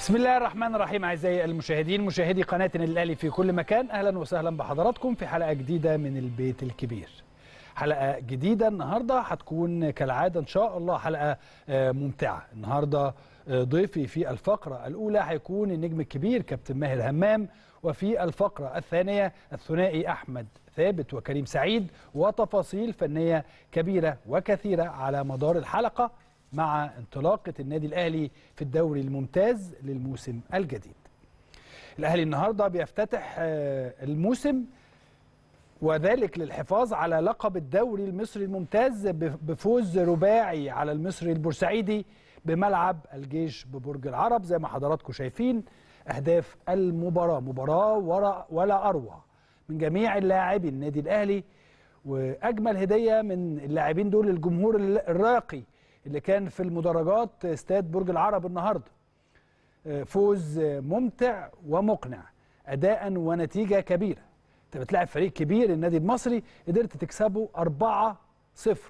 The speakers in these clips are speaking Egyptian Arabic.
بسم الله الرحمن الرحيم اعزائي المشاهدين مشاهدي قناه النادي الاهلي في كل مكان اهلا وسهلا بحضراتكم في حلقه جديده من البيت الكبير حلقه جديده النهارده هتكون كالعاده ان شاء الله حلقه آه، ممتعه النهارده آه، ضيفي في الفقره الاولى هيكون النجم الكبير كابتن ماهر همام وفي الفقره الثانيه الثنائي احمد ثابت وكريم سعيد وتفاصيل فنيه كبيره وكثيره على مدار الحلقه مع انطلاقه النادي الاهلي في الدوري الممتاز للموسم الجديد. الاهلي النهارده بيفتتح آه، الموسم وذلك للحفاظ على لقب الدوري المصري الممتاز بف- بفوز رباعي على المصري البورسعيدي بملعب الجيش ببرج العرب زي ما حضراتكم شايفين اهداف المباراه مباراه ورا ولا اروع من جميع اللاعبي النادي الاهلي واجمل هديه من اللاعبين دول للجمهور ال- الراقي اللي كان في المدرجات استاد برج العرب النهارده آه، فوز آه، ممتع ومقنع اداء ونتيجه كبيره انت بتلاعب فريق كبير النادي المصري قدرت تكسبه 4 0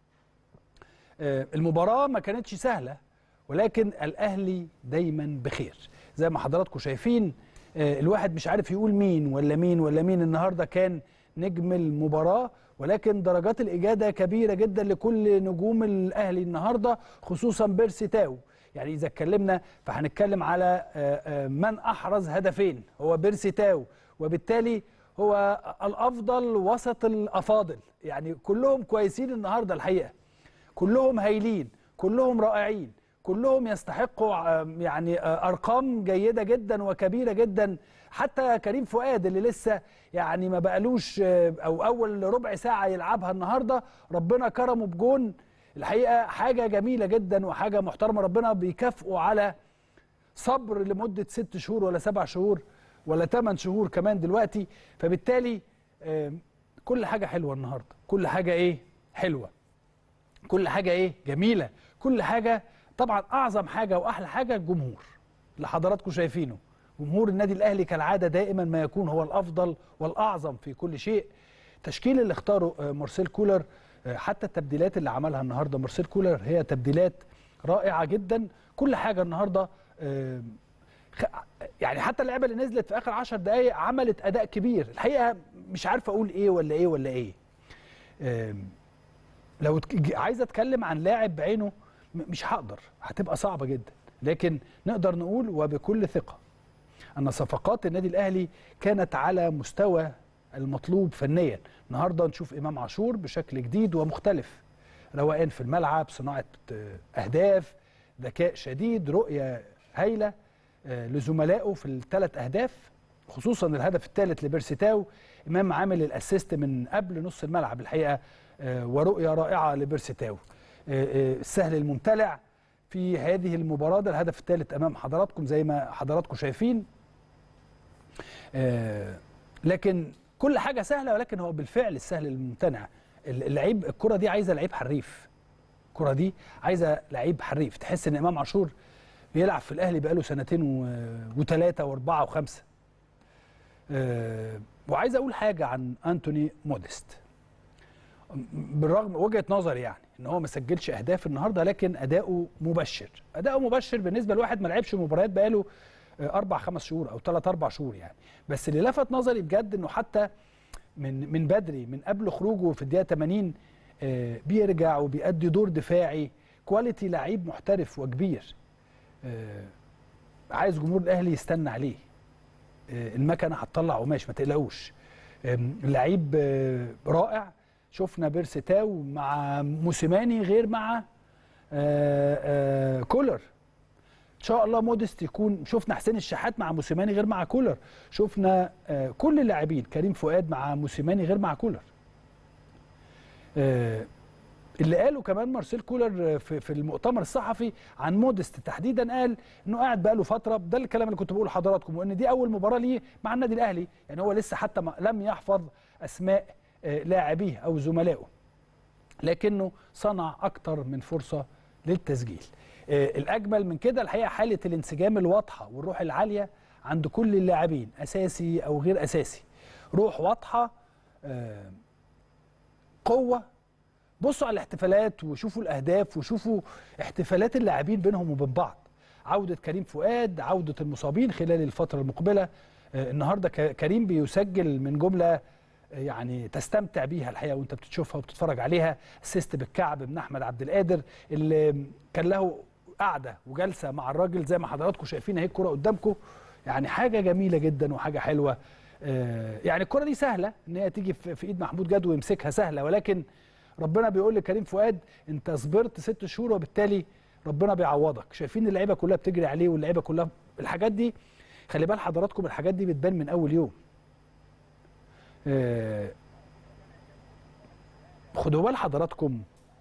المباراه ما كانتش سهله ولكن الاهلي دايما بخير زي ما حضراتكم شايفين آه، الواحد مش عارف يقول مين ولا مين ولا مين النهارده كان نجم المباراه ولكن درجات الاجاده كبيره جدا لكل نجوم الاهلي النهارده خصوصا بيرسي تاو يعني اذا اتكلمنا فهنتكلم على آه، آه، من احرز هدفين هو بيرسي تاو وبالتالي هو الافضل وسط الافاضل يعني كلهم كويسين النهارده الحقيقه كلهم هايلين كلهم رائعين كلهم يستحقوا آه، يعني آه، ارقام جيده جدا وكبيره جدا حتى كريم فؤاد اللي لسه يعني ما بقالوش آه، او اول ربع ساعه يلعبها النهارده ربنا كرمه بجون الحقيقه حاجه جميله جدا وحاجه محترمه ربنا بيكافئه على صبر لمده ست شهور ولا سبع شهور ولا ثمان شهور كمان دلوقتي فبالتالي آه، كل حاجه حلوه النهارده كل حاجه ايه حلوه كل حاجه ايه جميله كل حاجه طبعا اعظم حاجه واحلى حاجه الجمهور اللي حضراتكم شايفينه جمهور النادي الاهلي كالعاده دائما ما يكون هو الافضل والاعظم في كل شيء التشكيل اللي اختاره آه، مارسيل كولر آه، حتى التبديلات اللي عملها النهارده مارسيل كولر هي تبديلات رائعه جدا كل حاجه النهارده آه، خ- يعني حتى اللعيبه اللي نزلت في اخر 10 دقائق عملت اداء كبير الحقيقه مش عارف اقول ايه ولا ايه ولا ايه آم، لو تك- عايز اتكلم عن لاعب بعينه م- مش هقدر هتبقى صعبه جدا لكن نقدر نقول وبكل ثقه ان صفقات النادي الاهلي كانت على مستوى المطلوب فنيا النهارده نشوف امام عاشور بشكل جديد ومختلف روقان في الملعب صناعه آه، اهداف ذكاء شديد رؤيه هايله آه، لزملائه في الثلاث اهداف خصوصا الهدف الثالث لبيرسيتاو امام عامل الاسيست من قبل نص الملعب الحقيقه آه، ورؤيه رائعه لبيرسيتاو آه، آه، السهل الممتلع في هذه المباراه ده الهدف الثالث امام حضراتكم زي ما حضراتكم شايفين آه، لكن كل حاجه سهله ولكن هو بالفعل السهل الممتنع اللعيب الكره دي عايزه لعيب حريف الكره دي عايزه لعيب حريف تحس ان امام عاشور بيلعب في الاهلي بقاله سنتين و- وثلاثه واربعه وخمسه آه، وعايز اقول حاجه عن انتوني موديست بالرغم وجهه نظري يعني ان هو ما سجلش اهداف النهارده لكن اداؤه مبشر اداؤه مبشر بالنسبه لواحد ما لعبش مباريات بقاله آه، اربع خمس شهور او ثلاث اربع شهور يعني بس اللي لفت نظري بجد انه حتى من من بدري من قبل خروجه في الدقيقه 80 آه، بيرجع وبيأدي دور دفاعي كواليتي لعيب محترف وكبير آه، عايز جمهور الاهلي يستنى عليه آه، المكنه هتطلع قماش ما تقلقوش آم، لعيب آه، رائع شفنا بيرسي تاو مع موسيماني غير مع آه، آه، كولر ان شاء الله موديست يكون شفنا حسين الشحات مع موسيماني غير مع كولر شفنا آه، كل اللاعبين كريم فؤاد مع موسيماني غير مع كولر آه، اللي قاله كمان مارسيل كولر في في المؤتمر الصحفي عن موديست تحديدا قال انه قاعد بقاله فتره ده الكلام اللي كنت بقوله لحضراتكم وان دي اول مباراه ليه مع النادي الاهلي يعني هو لسه حتى ما- لم يحفظ اسماء آه، لاعبيه او زملائه لكنه صنع اكتر من فرصه للتسجيل آه، الاجمل من كده الحقيقه حاله الانسجام الواضحه والروح العاليه عند كل اللاعبين اساسي او غير اساسي روح واضحه آه، قوه بصوا على الاحتفالات وشوفوا الاهداف وشوفوا احتفالات اللاعبين بينهم وبين بعض عوده كريم فؤاد عوده المصابين خلال الفتره المقبله آه، النهارده ك- كريم بيسجل من جمله آه، يعني تستمتع بيها الحقيقه وانت بتشوفها وبتتفرج عليها اسيست بالكعب من احمد عبد القادر اللي كان له قعده وجلسه مع الراجل زي ما حضراتكم شايفين اهي الكوره قدامكم يعني حاجه جميله جدا وحاجه حلوه آه، يعني الكره دي سهله ان هي تيجي في في ايد محمود جاد ويمسكها سهله ولكن ربنا بيقول لكريم فؤاد انت صبرت ست شهور وبالتالي ربنا بيعوضك شايفين اللعيبه كلها بتجري عليه واللعيبه كلها الحاجات دي خلي بال حضراتكم الحاجات دي بتبان من اول يوم آه، خدوا بال حضراتكم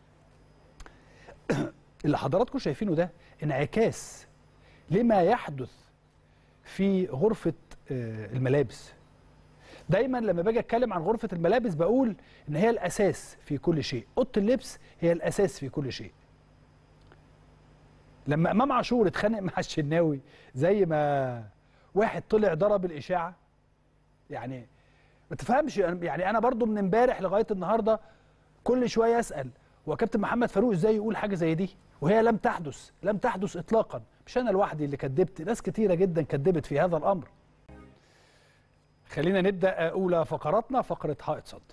اللي حضراتكم شايفينه ده انعكاس لما يحدث في غرفة آه، الملابس دايما لما باجي اتكلم عن غرفة الملابس بقول ان هي الاساس في كل شيء اوضه اللبس هي الاساس في كل شيء لما امام عاشور اتخانق مع الشناوي زي ما واحد طلع ضرب الاشاعه يعني ما تفهمش يعني انا برضو من امبارح لغايه النهارده كل شويه اسال هو كابتن محمد فاروق ازاي يقول حاجه زي دي وهي لم تحدث لم تحدث اطلاقا مش انا لوحدي اللي كدبت ناس كتيره جدا كدبت في هذا الامر خلينا نبدا اولى فقراتنا فقره حائط صد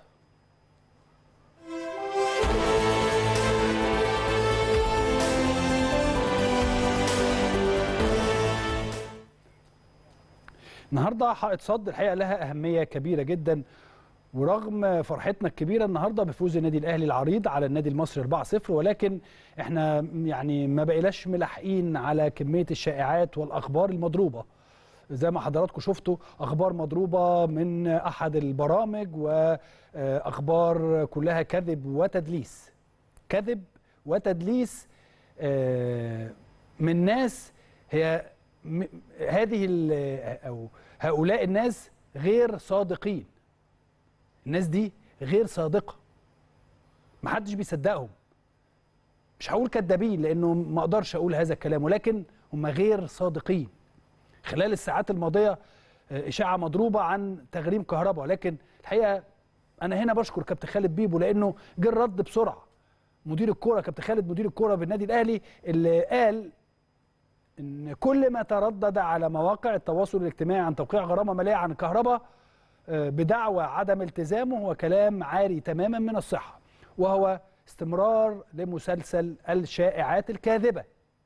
النهارده حائط صد الحقيقه لها اهميه كبيره جدا ورغم فرحتنا الكبيره النهارده بفوز النادي الاهلي العريض على النادي المصري 4-0 ولكن احنا يعني ما بقيناش ملاحقين على كميه الشائعات والاخبار المضروبه زي ما حضراتكم شفتوا اخبار مضروبه من احد البرامج واخبار كلها كذب وتدليس كذب وتدليس آه، من ناس هي م- هذه ال- او هؤلاء الناس غير صادقين الناس دي غير صادقه محدش بيصدقهم مش هقول كدابين لانه ما اقدرش اقول هذا الكلام ولكن هم غير صادقين خلال الساعات الماضيه آه، اشاعه مضروبه عن تغريم كهرباء ولكن الحقيقه انا هنا بشكر كابتن خالد بيبو لانه جه الرد بسرعه مدير الكوره كابتن خالد مدير الكوره بالنادي الاهلي اللي قال ان كل ما تردد على مواقع التواصل الاجتماعي عن توقيع غرامه ماليه عن الكهرباء آه، بدعوى عدم التزامه هو كلام عاري تماما من الصحه وهو استمرار لمسلسل الشائعات الكاذبه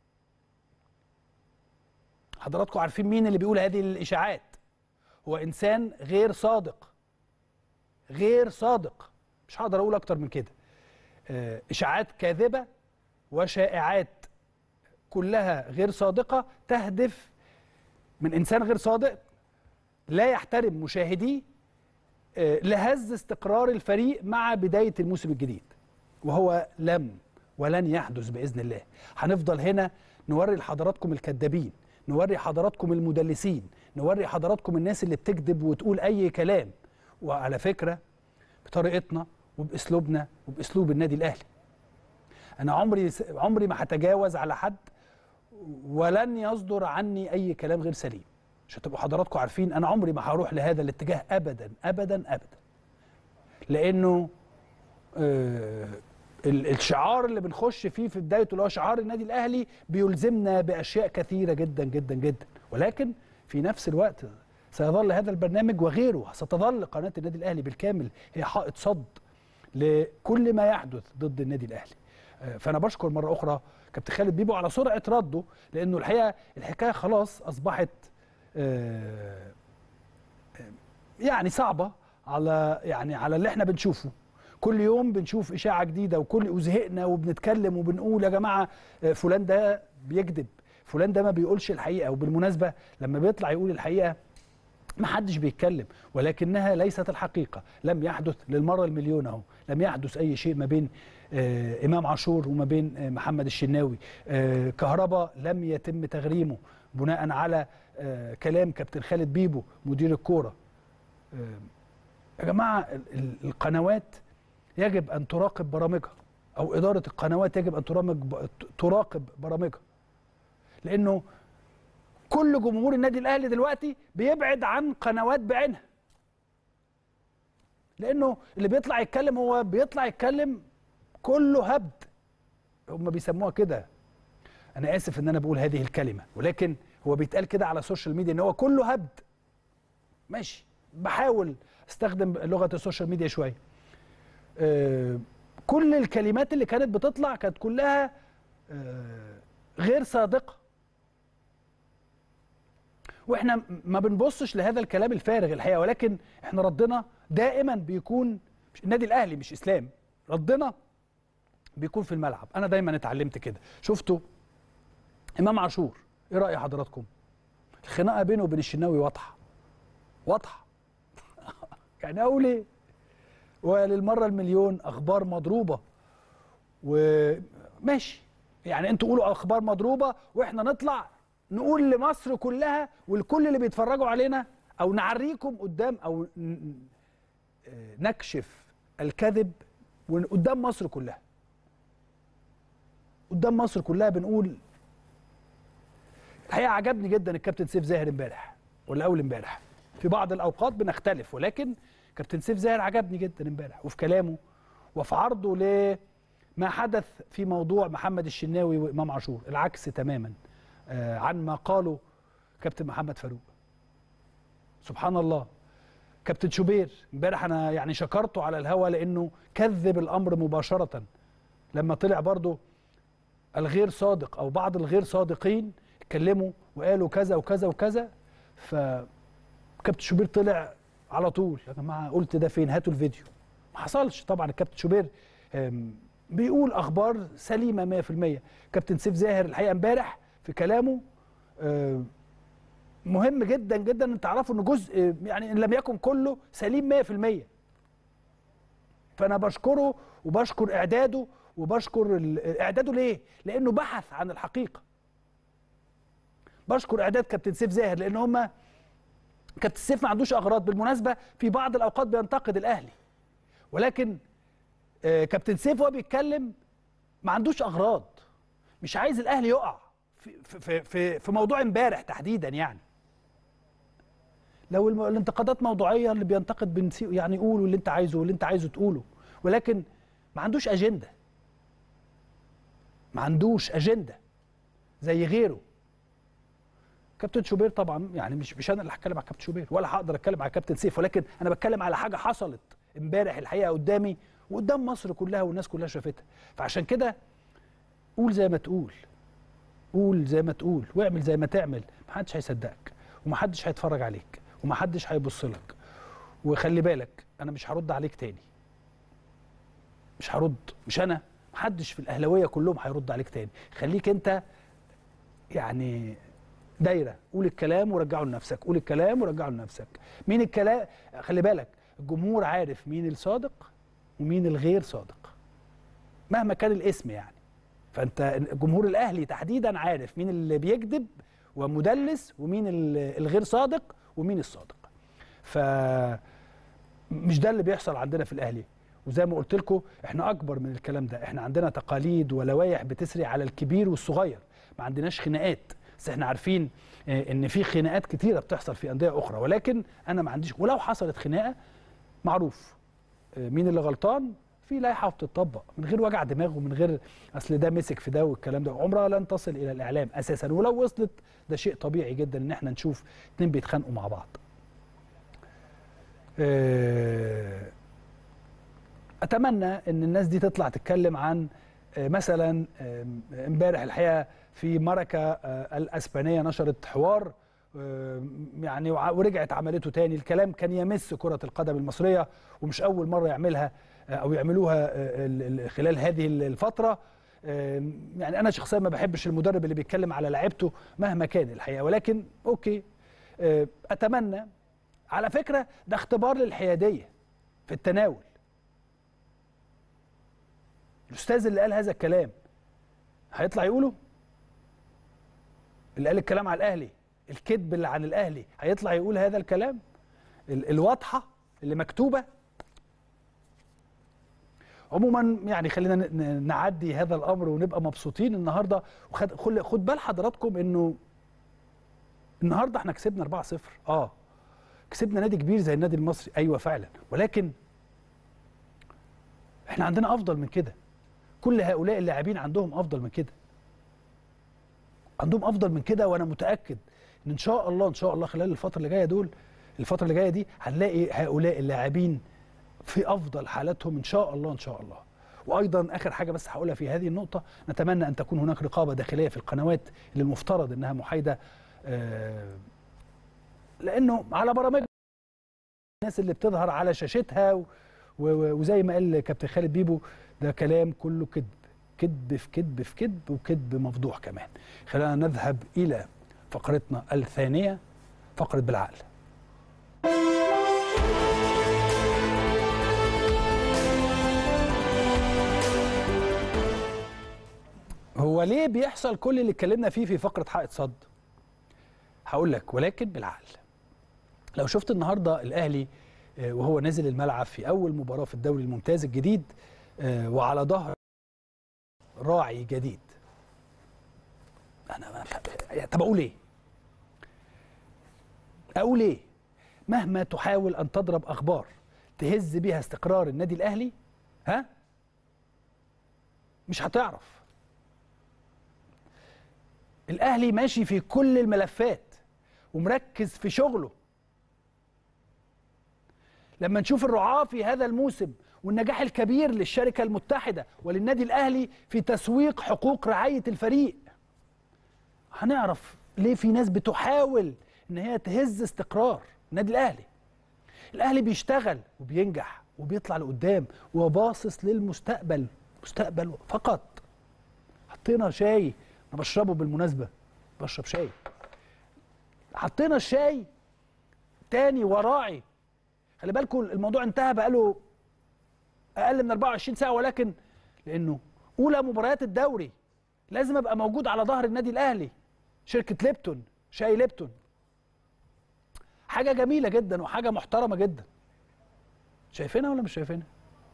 حضراتكم عارفين مين اللي بيقول هذه الاشاعات هو انسان غير صادق غير صادق مش هقدر اقول اكتر من كده آه، اشاعات كاذبه وشائعات كلها غير صادقه تهدف من انسان غير صادق لا يحترم مشاهديه آه، لهز استقرار الفريق مع بدايه الموسم الجديد وهو لم ولن يحدث باذن الله هنفضل هنا نوري لحضراتكم الكذابين نوري حضراتكم المدلسين نوري حضراتكم الناس اللي بتكذب وتقول اي كلام وعلى فكره بطريقتنا وباسلوبنا وباسلوب النادي الاهلي انا عمري عمري ما هتجاوز على حد ولن يصدر عني اي كلام غير سليم عشان تبقوا حضراتكم عارفين انا عمري ما هروح لهذا الاتجاه ابدا ابدا ابدا لانه آه ال- الشعار اللي بنخش فيه في بدايته اللي هو شعار النادي الاهلي بيلزمنا باشياء كثيره جدا جدا جدا ولكن في نفس الوقت سيظل هذا البرنامج وغيره ستظل قناه النادي الاهلي بالكامل هي حائط صد لكل ما يحدث ضد النادي الاهلي آه، فانا بشكر مره اخرى كابتن خالد بيبو على سرعه رده لانه الحقيقه الحكايه خلاص اصبحت آه، آه، يعني صعبه على يعني على اللي احنا بنشوفه كل يوم بنشوف اشاعه جديده وكل وزهقنا وبنتكلم وبنقول يا جماعه آه، فلان ده بيكذب فلان ده ما بيقولش الحقيقه وبالمناسبه لما بيطلع يقول الحقيقه ما حدش بيتكلم ولكنها ليست الحقيقة لم يحدث للمرة المليون أهو لم يحدث أي شيء ما بين آه إمام عاشور وما بين آه محمد الشناوي آه كهربا لم يتم تغريمه بناء على آه كلام كابتن خالد بيبو مدير الكورة آه يا جماعة ال- ال- القنوات يجب أن تراقب برامجها أو إدارة القنوات يجب أن ترامج تراقب برامجها لأنه كل جمهور النادي الاهلي دلوقتي بيبعد عن قنوات بعينها لانه اللي بيطلع يتكلم هو بيطلع يتكلم كله هبد هم بيسموها كده انا اسف ان انا بقول هذه الكلمه ولكن هو بيتقال كده على السوشيال ميديا ان هو كله هبد ماشي بحاول استخدم لغه السوشيال ميديا شويه آه، كل الكلمات اللي كانت بتطلع كانت كلها آه، غير صادقه واحنا ما بنبصش لهذا الكلام الفارغ الحقيقه ولكن احنا ردنا دائما بيكون النادي الاهلي مش اسلام ردنا بيكون في الملعب انا دايما اتعلمت كده شفتوا امام عاشور ايه راي حضراتكم الخناقه بينه وبين الشناوي واضحه واضحه يعني اقول ايه وللمره المليون اخبار مضروبه وماشي يعني انتوا قولوا اخبار مضروبه واحنا نطلع نقول لمصر كلها والكل اللي بيتفرجوا علينا او نعريكم قدام او نكشف الكذب قدام مصر كلها قدام مصر كلها بنقول الحقيقه عجبني جدا الكابتن سيف زاهر امبارح ولا اول امبارح في بعض الاوقات بنختلف ولكن كابتن سيف زاهر عجبني جدا امبارح وفي كلامه وفي عرضه لما حدث في موضوع محمد الشناوي وامام عاشور العكس تماما آه عن ما قاله كابتن محمد فاروق سبحان الله كابتن شوبير امبارح انا يعني شكرته على الهوا لانه كذب الامر مباشره لما طلع برضه الغير صادق او بعض الغير صادقين اتكلموا وقالوا كذا وكذا وكذا ف كابتن شوبير طلع على طول يا جماعه قلت ده فين هاتوا الفيديو ما حصلش طبعا الكابتن شوبير بيقول اخبار سليمه 100% كابتن سيف زاهر الحقيقه امبارح في كلامه مهم جدا جدا ان تعرفوا ان جزء يعني ان لم يكن كله سليم 100% فانا بشكره وبشكر اعداده وبشكر اعداده ليه؟ لانه بحث عن الحقيقه بشكر اعداد كابتن سيف زاهر لان هم كابتن سيف ما عندوش اغراض بالمناسبه في بعض الاوقات بينتقد الاهلي ولكن كابتن سيف وهو بيتكلم ما عندوش اغراض مش عايز الاهلي يقع في في في في موضوع امبارح تحديدا يعني لو الانتقادات موضوعيه اللي بينتقد بنسي يعني قوله اللي انت عايزه واللي انت عايزه تقوله ولكن ما عندوش اجنده ما عندوش اجنده زي غيره كابتن شوبير طبعا يعني مش مش انا اللي هتكلم على كابتن شوبير ولا هقدر اتكلم على كابتن سيف ولكن انا بتكلم على حاجه حصلت امبارح الحقيقه قدامي وقدام مصر كلها والناس كلها شافتها فعشان كده قول زي ما تقول قول زي ما تقول واعمل زي ما تعمل محدش هيصدقك ومحدش هيتفرج عليك ومحدش هيبص لك وخلي بالك انا مش هرد عليك تاني مش هرد مش انا محدش في الاهلاويه كلهم هيرد عليك تاني خليك انت يعني دايره قول الكلام ورجعه لنفسك قول الكلام ورجعه لنفسك مين الكلام خلي بالك الجمهور عارف مين الصادق ومين الغير صادق مهما كان الاسم يعني فانت جمهور الاهلي تحديدا عارف مين اللي بيكذب ومدلس ومين الغير صادق ومين الصادق ف مش ده اللي بيحصل عندنا في الاهلي وزي ما قلت لكم احنا اكبر من الكلام ده احنا عندنا تقاليد ولوائح بتسري على الكبير والصغير ما عندناش خناقات بس احنا عارفين ان في خناقات كتيره بتحصل في انديه اخرى ولكن انا ما عنديش ولو حصلت خناقه معروف مين اللي غلطان في لائحه بتطبق من غير وجع دماغ ومن غير اصل ده مسك في ده والكلام ده عمرها لن تصل الى الاعلام اساسا ولو وصلت ده شيء طبيعي جدا ان احنا نشوف اتنين بيتخانقوا مع بعض اتمنى ان الناس دي تطلع تتكلم عن مثلا امبارح الحقيقه في مركه الاسبانيه نشرت حوار يعني ورجعت عملته تاني الكلام كان يمس كره القدم المصريه ومش اول مره يعملها او يعملوها خلال هذه الفتره يعني انا شخصيا ما بحبش المدرب اللي بيتكلم على لعيبته مهما كان الحقيقه ولكن اوكي اتمنى على فكره ده اختبار للحياديه في التناول الاستاذ اللي قال هذا الكلام هيطلع يقوله اللي قال الكلام على الاهلي الكذب اللي عن الاهلي هيطلع يقول هذا الكلام الواضحه اللي مكتوبه عموما يعني خلينا نعدي هذا الامر ونبقى مبسوطين النهارده وخد خد بال حضراتكم انه النهارده احنا كسبنا 4-0 اه كسبنا نادي كبير زي النادي المصري ايوه فعلا ولكن احنا عندنا افضل من كده كل هؤلاء اللاعبين عندهم افضل من كده عندهم افضل من كده وانا متاكد ان ان شاء الله ان شاء الله خلال الفتره اللي جايه دول الفتره اللي جايه دي هنلاقي هؤلاء اللاعبين في افضل حالاتهم ان شاء الله ان شاء الله وايضا اخر حاجه بس هقولها في هذه النقطه نتمنى ان تكون هناك رقابه داخليه في القنوات اللي المفترض انها محايده آه، لانه على برامج الناس اللي بتظهر على شاشتها و- و- وزي ما قال كابتن خالد بيبو ده كلام كله كذب كذب في كذب في كذب وكذب مفضوح كمان خلينا نذهب الى فقرتنا الثانيه فقره بالعقل هو ليه بيحصل كل اللي اتكلمنا فيه في فقره حائط صد هقول لك ولكن بالعقل لو شفت النهارده الاهلي آه، وهو نازل الملعب في اول مباراه في الدوري الممتاز الجديد آه، وعلى ظهر راعي جديد انا ما يعني طب اقول ايه اقول ايه مهما تحاول ان تضرب اخبار تهز بيها استقرار النادي الاهلي ها مش هتعرف الاهلي ماشي في كل الملفات ومركز في شغله لما نشوف الرعاة في هذا الموسم والنجاح الكبير للشركة المتحدة وللنادي الأهلي في تسويق حقوق رعاية الفريق هنعرف ليه في ناس بتحاول ان هي تهز استقرار النادي الأهلي الأهلي بيشتغل وبينجح وبيطلع لقدام وباصص للمستقبل مستقبل فقط حطينا شاي انا بشربه بالمناسبة بشرب شاي حطينا الشاي تاني وراعي خلي بالكم الموضوع انتهى بقاله اقل من 24 ساعه ولكن لانه اولى مباريات الدوري لازم ابقى موجود على ظهر النادي الاهلي شركه ليبتون شاي ليبتون حاجه جميله جدا وحاجه محترمه جدا شايفينها ولا مش شايفينها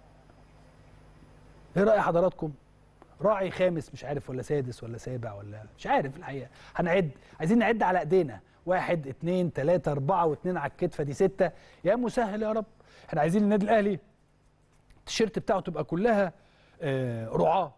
ايه راي حضراتكم راعي خامس مش عارف ولا سادس ولا سابع ولا مش عارف الحقيقه هنعد عايزين نعد على ايدينا واحد اتنين تلاته اربعه واتنين على الكتفه دي سته يا مسهل يا رب احنا عايزين النادي الاهلي التيشيرت بتاعه تبقى كلها آه، رعاه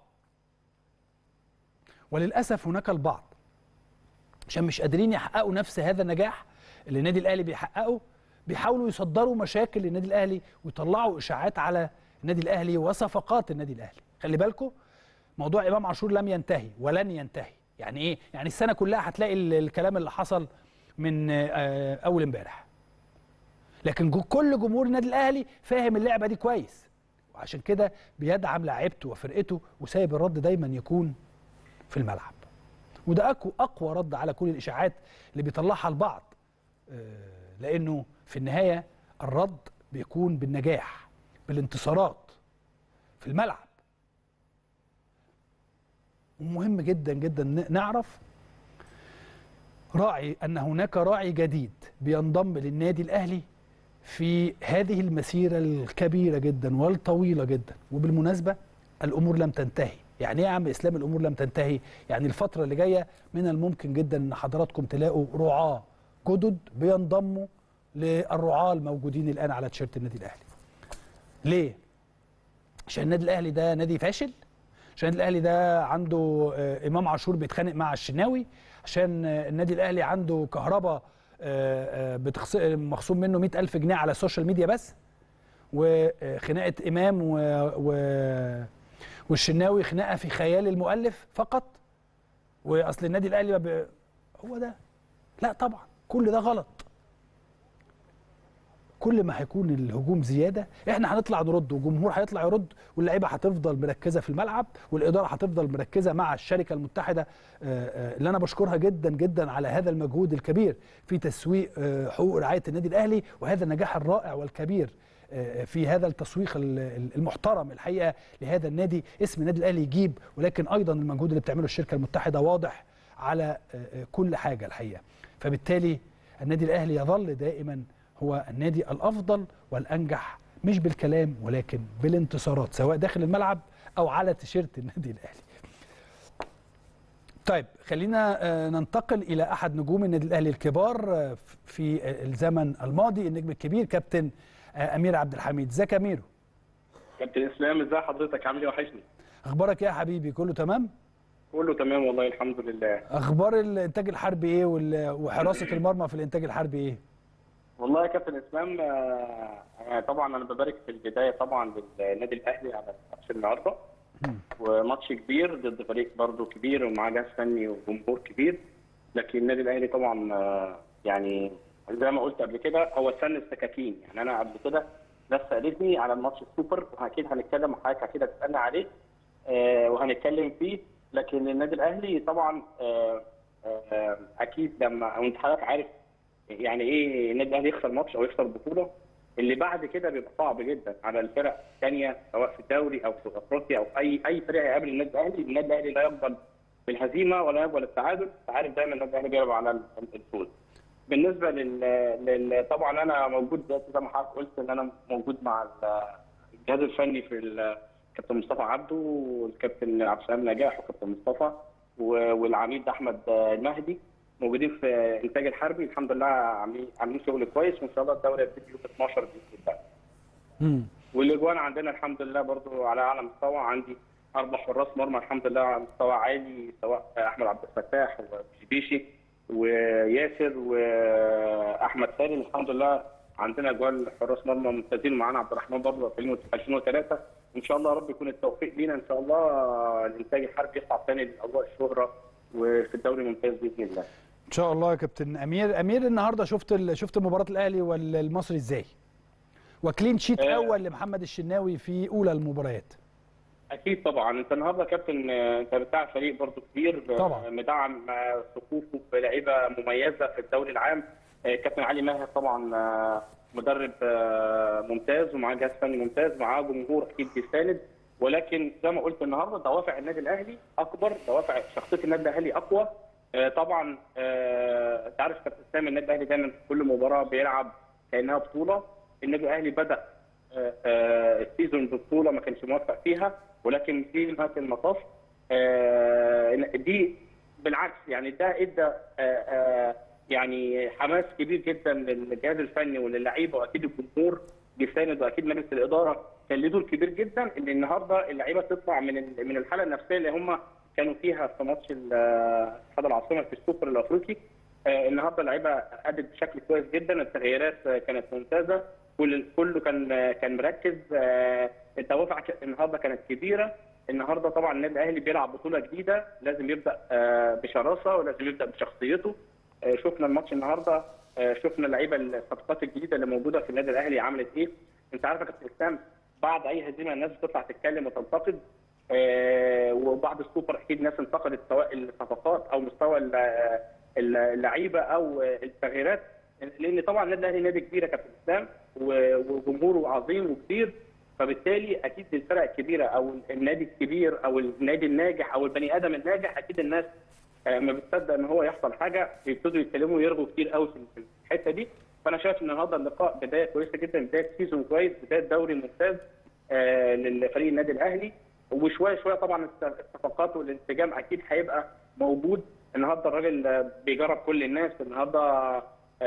وللاسف هناك البعض عشان مش قادرين يحققوا نفس هذا النجاح اللي النادي الاهلي بيحققه بيحاولوا يصدروا مشاكل للنادي الاهلي ويطلعوا اشاعات على النادي الاهلي وصفقات النادي الاهلي خلي بالكم موضوع امام عاشور لم ينتهي ولن ينتهي يعني ايه يعني السنه كلها هتلاقي ال- الكلام اللي حصل من آه، اول امبارح لكن جو- كل جمهور النادي الاهلي فاهم اللعبه دي كويس وعشان كده بيدعم لاعيبته وفرقته وسايب الرد دايما يكون في الملعب وده أكو اقوى رد على كل الاشاعات اللي بيطلعها البعض آه، لانه في النهايه الرد بيكون بالنجاح بالانتصارات في الملعب ومهم جدا جدا ن- نعرف راعي ان هناك راعي جديد بينضم للنادي الاهلي في هذه المسيره الكبيره جدا والطويله جدا وبالمناسبه الامور لم تنتهي يعني ايه يا عم اسلام الامور لم تنتهي يعني الفتره اللي جايه من الممكن جدا ان حضراتكم تلاقوا رعاه جدد بينضموا للرعاه الموجودين الان على تيشيرت النادي الاهلي ليه عشان النادي الاهلي ده نادي فاشل عشان النادي الاهلي ده عنده آه، امام عاشور بيتخانق مع الشناوي عشان آه، النادي الاهلي عنده كهرباء آه، آه، بتخص... مخصوم منه 100000 جنيه على السوشيال ميديا بس وخناقه امام و... و... والشناوي خناقه في خيال المؤلف فقط واصل النادي الاهلي ما ب... هو ده لا طبعا كل ده غلط كل ما هيكون الهجوم زياده احنا هنطلع نرد والجمهور هيطلع يرد واللعيبه هتفضل مركزه في الملعب والاداره هتفضل مركزه مع الشركه المتحده آه، آه، اللي انا بشكرها جدا جدا على هذا المجهود الكبير في تسويق آه، حقوق رعايه النادي الاهلي وهذا النجاح الرائع والكبير آه، في هذا التسويق ال- ال- المحترم الحقيقه لهذا النادي اسم النادي الاهلي يجيب ولكن ايضا المجهود اللي بتعمله الشركه المتحده واضح على آه، آه، كل حاجه الحقيقه فبالتالي النادي الاهلي يظل دائما هو النادي الافضل والانجح مش بالكلام ولكن بالانتصارات سواء داخل الملعب او على تيشيرت النادي الاهلي طيب خلينا آه، ننتقل الى احد نجوم النادي الاهلي الكبار آه، في الزمن الماضي النجم الكبير كابتن آه، امير عبد الحميد ازيك يا اميرو كابتن اسلام ازي حضرتك عامل ايه وحشني اخبارك إيه يا حبيبي كله تمام كله تمام والله الحمد لله اخبار الانتاج الحربي ايه وال- وحراسه المرمى في الانتاج الحربي ايه والله يا كابتن اسلام آه، آه، طبعا انا ببارك في البدايه طبعا للنادي الاهلي على ماتش النهارده وماتش كبير ضد فريق برضه كبير ومعاه جهاز فني وجمهور كبير لكن النادي الاهلي طبعا آه، يعني زي ما قلت قبل كده هو سن السكاكين يعني انا قبل كده ناس سالتني على الماتش السوبر واكيد هنتكلم وحضرتك اكيد هتسالني عليه آه، وهنتكلم فيه لكن النادي الاهلي طبعا آه، آه، اكيد لما وانت حضرتك عارف يعني ايه النادي الاهلي يخسر ماتش او يخسر بطوله اللي بعد كده بيبقى صعب جدا على الفرق الثانيه سواء في الدوري او في افريقيا او في اي اي فريق هيقابل النادي الاهلي النادي الاهلي لا يقبل بالهزيمه ولا يقبل التعادل انت عارف دايما النادي الاهلي بيلعب على الفوز بالنسبه لل... لل... طبعا انا موجود دلوقتي زي ما حضرتك قلت ان انا موجود مع ال- الجهاز الفني في ال- كابتن مصطفى عبده والكابتن عبد السلام نجاح وكابتن مصطفى و- والعميد احمد المهدي موجودين في انتاج الحربي الحمد لله عاملين عاملين شغل كويس وان شاء الله الدوري هيبتدي يوم 12 باذن الله امم والاجوان عندنا الحمد لله برضو على اعلى مستوى عندي اربع حراس مرمى الحمد لله على مستوى عالي سواء احمد عبد الفتاح وشبيشي وياسر واحمد سالم الحمد لله عندنا اجوان حراس مرمى ممتازين معانا عبد الرحمن برضه في 2003 ان شاء الله يا رب يكون التوفيق لينا ان شاء الله الانتاج الحربي يصعد ثاني لاضواء الشهره وفي الدوري الممتاز باذن الله. ان شاء الله يا كابتن امير امير النهارده شفت ال... شفت مباراه الاهلي والمصري ازاي وكلين شيت آه. اول لمحمد الشناوي في اولى المباريات اكيد طبعا انت النهارده يا كابتن آه، انت بتاع فريق برضو كبير آه، طبعا. مدعم آه، صفوفه بلعيبه مميزه في الدوري العام آه، كابتن علي ماهر طبعا آه، مدرب آه، ممتاز ومعاه جهاز فني ممتاز معاه جمهور اكيد بيساند ولكن زي ما قلت النهارده دوافع النادي الاهلي اكبر دوافع شخصيه النادي الاهلي اقوى آه، طبعا آه، انت عارف كابتن اسلام النادي الاهلي دايما في كل مباراه بيلعب كانها بطوله النادي الاهلي بدا آه، آه، السيزون ببطوله ما كانش موفق فيها ولكن في نهايه المطاف آه، دي بالعكس يعني ده ادى آه، آه، يعني حماس كبير جدا للجهاز الفني وللعيبه واكيد الجمهور بيساند واكيد مجلس الاداره كان له دور كبير جدا ان النهارده اللعيبه تطلع من ال- من الحاله النفسيه اللي هم كانوا فيها في ماتش ال- اتحاد العاصمه في السوبر الافريقي آه، النهارده اللعيبه ادت بشكل كويس جدا التغييرات آه، كانت ممتازه كل كله كان آه، كان مركز آه، الدوافع ك- النهارده كانت كبيره النهارده طبعا النادي الاهلي بيلعب بطوله جديده لازم يبدا آه، بشراسه ولازم يبدا بشخصيته آه، شفنا الماتش النهارده آه، شفنا اللعيبه الصفقات الجديده اللي موجوده في النادي الاهلي عملت ايه انت عارف يا كابتن اسلام بعد اي هزيمه الناس بتطلع تتكلم وتنتقد آه، وبعد السوبر اكيد ناس انتقدت سواء الصفقات او مستوى ال- ال- اللعيبه او التغييرات لان طبعا النادي الاهلي نادي كبير يا كابتن اسلام و- وجمهوره عظيم وكبير فبالتالي اكيد الفرق الكبيره او النادي الكبير او النادي الناجح او البني ادم الناجح اكيد الناس آه، ما بتصدق ان هو يحصل حاجه بيبتدوا يتكلموا ويرغوا كتير قوي في في الحته دي فانا شايف ان النهارده اللقاء بدايه كويسه جدا بدايه سيزون كويس بدايه دوري ممتاز آه، للفريق النادي الاهلي وشويه شويه طبعا الصفقات والانسجام اكيد هيبقى موجود النهارده الراجل آه، بيجرب كل الناس النهارده آه،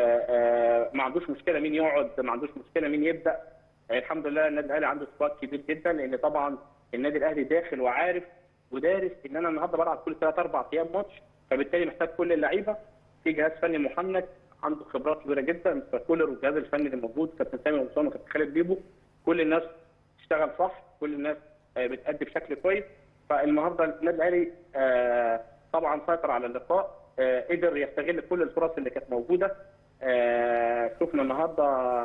آه، ما عندوش مشكله مين يقعد ما عندوش مشكله مين يبدا آه، الحمد لله النادي الاهلي عنده سكواد كبير جدا لان طبعا النادي الاهلي داخل وعارف ودارس ان انا النهارده بلعب كل ثلاث اربع ايام ماتش فبالتالي محتاج كل اللعيبه في جهاز فني محنك عنده خبرات كبيره جدا مستر كولر والجهاز الفني اللي موجود كابتن سامي وسام وكابتن خالد بيبو كل الناس تشتغل صح كل الناس آه، بتأدي بشكل كويس فالنهارده النادي الاهلي آه، طبعا سيطر على اللقاء آه، قدر يستغل كل الفرص اللي كانت موجوده آه، شفنا النهارده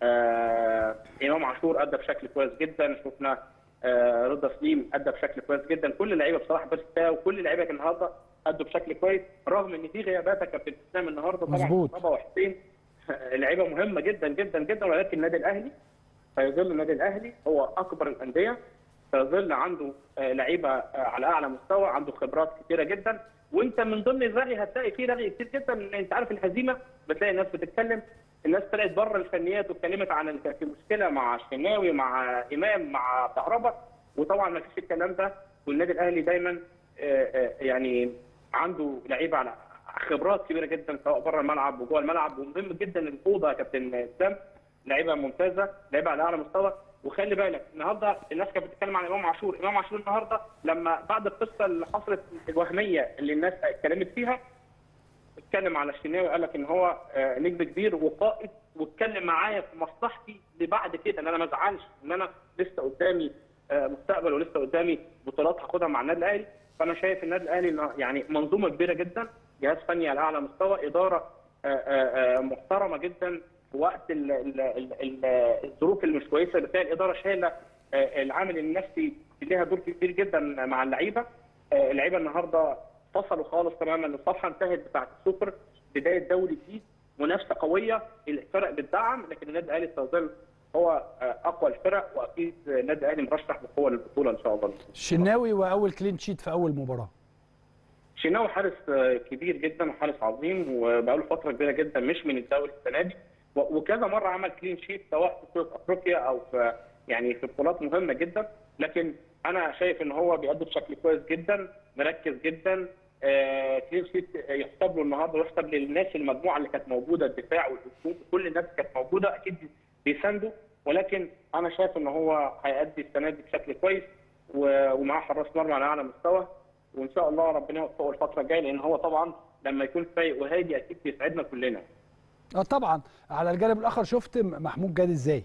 آه، امام عاشور ادى بشكل كويس جدا شفنا آه، رضا سليم ادى بشكل كويس جدا كل اللعيبه بصراحه بس وكل اللعيبه كان النهارده ادوا بشكل كويس رغم ان في غيابات يا كابتن اسلام النهارده طبعا مظبوط. مصطفى وحسين لعيبه مهمه جدا جدا جدا ولكن النادي الاهلي سيظل النادي الاهلي هو اكبر الانديه سيظل عنده آه، لعيبه آه، على اعلى مستوى عنده خبرات كثيره جدا وانت من ضمن الرغي هتلاقي فيه رغي كتير جدا ان انت عارف الهزيمه بتلاقي الناس بتتكلم الناس طلعت بره الفنيات واتكلمت عن ال- كان في مشكله مع الشناوي مع امام مع كهربا وطبعا ما فيش الكلام ده والنادي الاهلي دايما آه، آه، يعني عنده لعيبه على خبرات كبيره جدا سواء بره الملعب وجوه الملعب ومهم جدا الاوضه يا كابتن اسلام لعيبه ممتازه لعيبه على اعلى مستوى وخلي بالك النهارده الناس كانت بتتكلم عن امام عاشور، امام عاشور النهارده لما بعد القصه اللي حصلت الوهميه اللي الناس اتكلمت فيها اتكلم على الشناوي قال لك ان هو آه، نجم كبير وقائد واتكلم معايا في مصلحتي لبعد كده ان انا ما ازعلش ان انا لسه قدامي آه، مستقبل ولسه قدامي بطولات هاخدها مع النادي الاهلي فانا شايف النادي الاهلي إنه يعني منظومه كبيره جدا جهاز فني على اعلى مستوى اداره آه، آه، آه، محترمه جدا في وقت ال- ال- ال- ال- الظروف اللي مش كويسه بتلاقي الاداره شايله آه، العامل النفسي ليها دور كبير جدا مع اللعيبه آه، اللعيبه النهارده فصلوا خالص تماما الصفحه انتهت بتاعت السوبر بدايه دوري جديد منافسه قويه الفرق بتدعم لكن النادي الاهلي سيظل هو آه، اقوى الفرق واكيد النادي الاهلي مرشح بقوه للبطوله ان شاء الله الشناوي واول كلين شيت في اول مباراه شناوي حارس آه، كبير جدا وحارس عظيم وبقاله فتره كبيره جدا مش من الدوري السنه دي و- وكذا مره عمل كلين شيت سواء في بطوله افريقيا او في يعني في بطولات مهمه جدا لكن انا شايف ان هو بيأدي بشكل كويس جدا مركز جدا آه كلين شيت يحسب له النهارده ويحسب للناس المجموعه اللي كانت موجوده الدفاع والهجوم كل الناس كانت موجوده اكيد بيساندوا ولكن انا شايف ان هو هيأدي السنه دي بشكل كويس و- ومعاه حراس مرمى على اعلى مستوى وان شاء الله ربنا يوفقه الفتره الجايه لان هو طبعا لما يكون فايق وهادي اكيد بيسعدنا كلنا. اه طبعا على الجانب الاخر شفت م- محمود جاد ازاي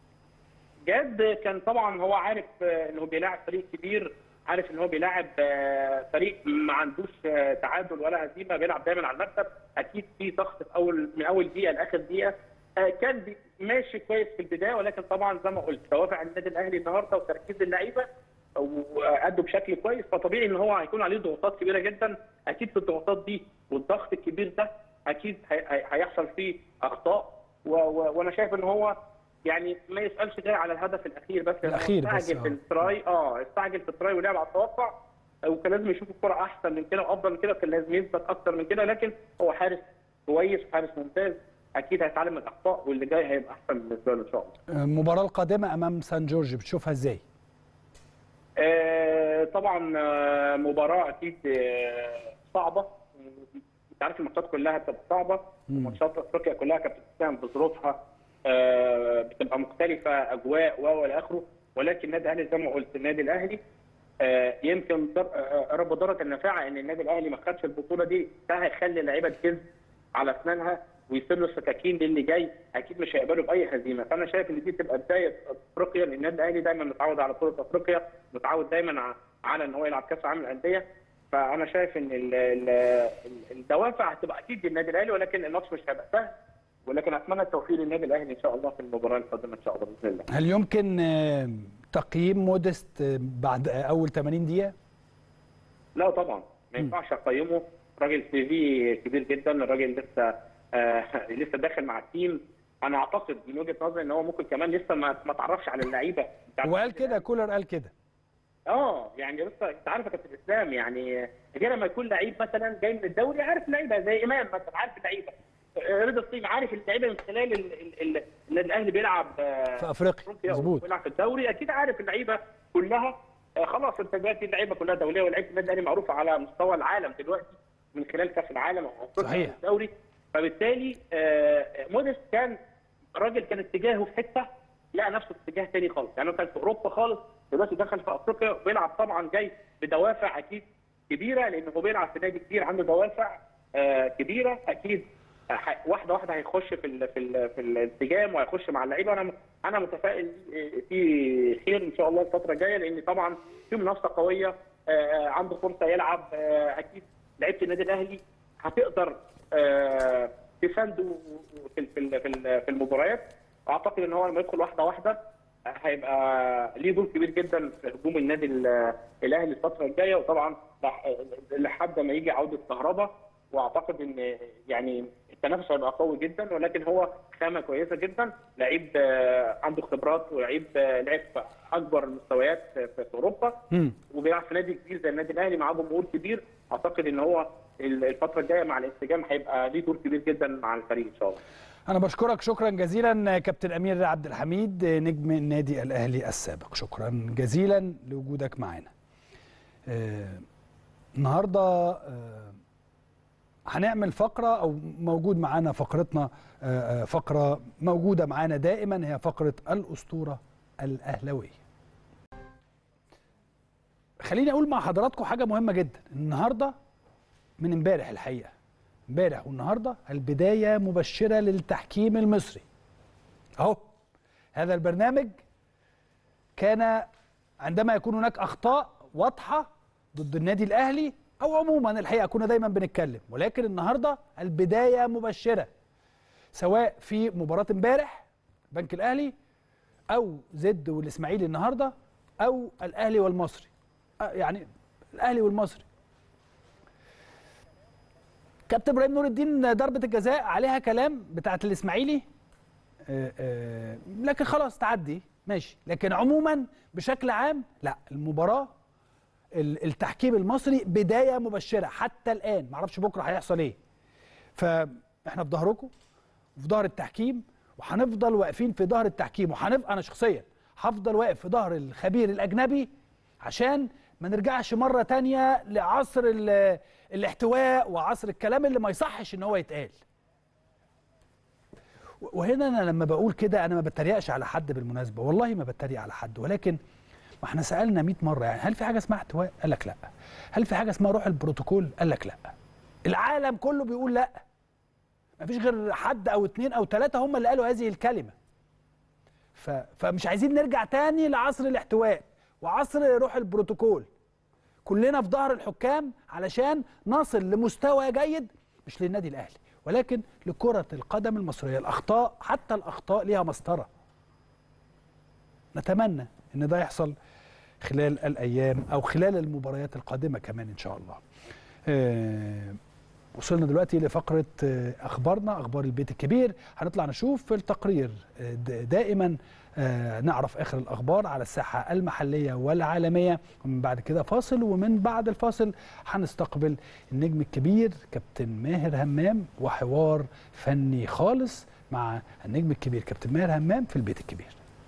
جاد كان طبعا هو عارف آه، انه بيلاعب فريق كبير عارف ان هو بيلاعب آه، فريق ما عندوش آه، تعادل ولا هزيمه بيلعب دايما على المكسب اكيد في ضغط في اول من اول دقيقه لاخر دقيقه آه، كان بي- ماشي كويس في البدايه ولكن طبعا زي ما قلت دوافع النادي الاهلي النهارده وتركيز اللعيبه وادوا بشكل كويس فطبيعي ان هو هيكون عليه ضغوطات كبيره جدا اكيد في الضغوطات دي والضغط الكبير ده اكيد هي- هي- هيحصل فيه اخطاء و- و- وانا شايف ان هو يعني ما يسالش غير على الهدف الاخير بس لأن هو الأخير بس، استعجل آه. في التراي اه استعجل في التراي ولعب على التوقع وكان لازم يشوف الكره احسن من كده وافضل من كده كان لازم يثبت اكتر من كده لكن هو حارس كويس وحارس ممتاز اكيد هيتعلم من الاخطاء واللي جاي هيبقى احسن بالنسبه له ان شاء الله. آه، المباراه القادمه امام سان جورج بتشوفها ازاي آه، طبعا آه، مباراه اكيد آه، صعبه انت عارف الماتشات كلها بتبقى صعبه وماتشات افريقيا كلها كانت بتتساهم بظروفها آه، بتبقى مختلفه اجواء و الى اخره ولكن النادي الاهلي زي ما قلت النادي الاهلي آه، يمكن در- آه، رب ضاره النافعه ان النادي الاهلي ما خدش البطوله دي ده هيخلي اللعيبه تجز على اسنانها ويسيب له السكاكين للي جاي اكيد مش هيقبلوا باي هزيمه فانا شايف ان دي تبقى بدايه افريقيا لان النادي الاهلي دايما متعود على بطوله افريقيا متعود دايما ع- على ان هو يلعب كاس العالم للانديه فانا شايف ان ال- ال- ال- الدوافع هتبقى اكيد للنادي الاهلي ولكن الماتش مش هيبقى سهل ولكن اتمنى التوفيق للنادي الاهلي ان شاء الله في المباراه القادمه ان شاء الله باذن الله هل يمكن آه، تقييم مودست آه، بعد آه، اول 80 دقيقه لا طبعا ما ينفعش اقيمه راجل سي في كبير جدا الراجل لسه آه لسه داخل مع التيم انا اعتقد من وجهه نظري ان هو ممكن كمان لسه ما ما تعرفش على اللعيبه بتاعت هو قال كده كولر قال كده اه يعني لسه انت عارف يا كابتن اسلام يعني غير لما يكون لعيب مثلا جاي من الدوري عارف اللعيبه زي امام مثلا عارف اللعيبه آه، رضا الصيغ عارف اللعيبه من خلال ال- ال- ال- النادي الاهلي بيلعب آه، في افريقيا مظبوط بيلعب في الدوري اكيد عارف اللعيبه كلها آه، خلاص انت دلوقتي اللعيبه كلها دوليه ولعيبه النادي الاهلي معروفه على مستوى العالم دلوقتي من خلال كاس العالم او افريقيا صحيح. أو الدوري فبالتالي آه، موديست كان راجل كان اتجاهه في حته لقى نفسه في اتجاه تاني خالص يعني هو كان في اوروبا خالص دلوقتي دخل في افريقيا بيلعب طبعا جاي بدوافع اكيد كبيره لان هو بيلعب في نادي كبير عنده دوافع آه، كبيره اكيد آه، ح- واحده واحده هيخش في ال في ال في الانسجام وهيخش مع اللعيبه انا انا متفائل آه، في خير ان شاء الله الفتره الجايه لان طبعا في منافسه قويه آه، عنده فرصه يلعب آه، اكيد لعيبه النادي الاهلي هتقدر آه، تسانده في في ال- في ال- في المباريات اعتقد ان هو لما يدخل واحده واحده هيبقى ليه دور كبير جدا في هجوم النادي ال- الاهلي الفتره الجايه وطبعا لح- لحد ما يجي عوده كهربا واعتقد ان يعني التنافس هيبقى قوي جدا ولكن هو خامه كويسه جدا لعيب آه، عنده خبرات ولعيب آه، لعب في اكبر المستويات في في اوروبا مم. وبيلعب في نادي كبير زي النادي الاهلي معاه جمهور كبير اعتقد ان هو الفتره الجايه مع الانسجام هيبقى ليه دور كبير جدا مع الفريق ان شاء الله انا بشكرك شكرا جزيلا كابتن امير عبد الحميد نجم النادي الاهلي السابق شكرا جزيلا لوجودك معنا آه، النهارده آه، هنعمل فقره او موجود معانا فقرتنا آه، آه، فقره موجوده معانا دائما هي فقره الاسطوره الاهلاويه خليني اقول مع حضراتكم حاجه مهمه جدا النهارده من امبارح الحقيقه امبارح والنهارده البدايه مبشره للتحكيم المصري اهو هذا البرنامج كان عندما يكون هناك اخطاء واضحه ضد النادي الاهلي او عموما الحقيقه كنا دايما بنتكلم ولكن النهارده البدايه مبشره سواء في مباراه امبارح البنك الاهلي او زد والاسماعيلي النهارده او الاهلي والمصري آه يعني الاهلي والمصري كابتن ابراهيم نور الدين ضربه الجزاء عليها كلام بتاعه الاسماعيلي آه آه لكن خلاص تعدي ماشي لكن عموما بشكل عام لا المباراه التحكيم المصري بدايه مبشره حتى الان معرفش بكره هيحصل ايه فاحنا في ظهركم وفي ظهر التحكيم وهنفضل واقفين في ظهر التحكيم وهنف انا شخصيا هفضل واقف في ظهر الخبير الاجنبي عشان ما نرجعش مره تانية لعصر الاحتواء وعصر الكلام اللي ما يصحش ان هو يتقال وهنا انا لما بقول كده انا ما بتريقش على حد بالمناسبه والله ما بتريق على حد ولكن ما احنا سالنا 100 مره يعني هل في حاجه اسمها احتواء قال لك لا هل في حاجه اسمها روح البروتوكول قال لك لا العالم كله بيقول لا ما فيش غير حد او اتنين او ثلاثه هم اللي قالوا هذه الكلمه ف... فمش عايزين نرجع تاني لعصر الاحتواء وعصر روح البروتوكول كلنا في ظهر الحكام علشان نصل لمستوى جيد مش للنادي الاهلي ولكن لكرة القدم المصرية الأخطاء حتى الأخطاء ليها مسطرة نتمنى أن ده يحصل خلال الأيام أو خلال المباريات القادمة كمان إن شاء الله آه وصلنا دلوقتي لفقرة آه أخبارنا أخبار البيت الكبير هنطلع نشوف التقرير آه دائما آه نعرف اخر الاخبار على الساحه المحليه والعالميه ومن بعد كده فاصل ومن بعد الفاصل هنستقبل النجم الكبير كابتن ماهر همام وحوار فني خالص مع النجم الكبير كابتن ماهر همام في البيت الكبير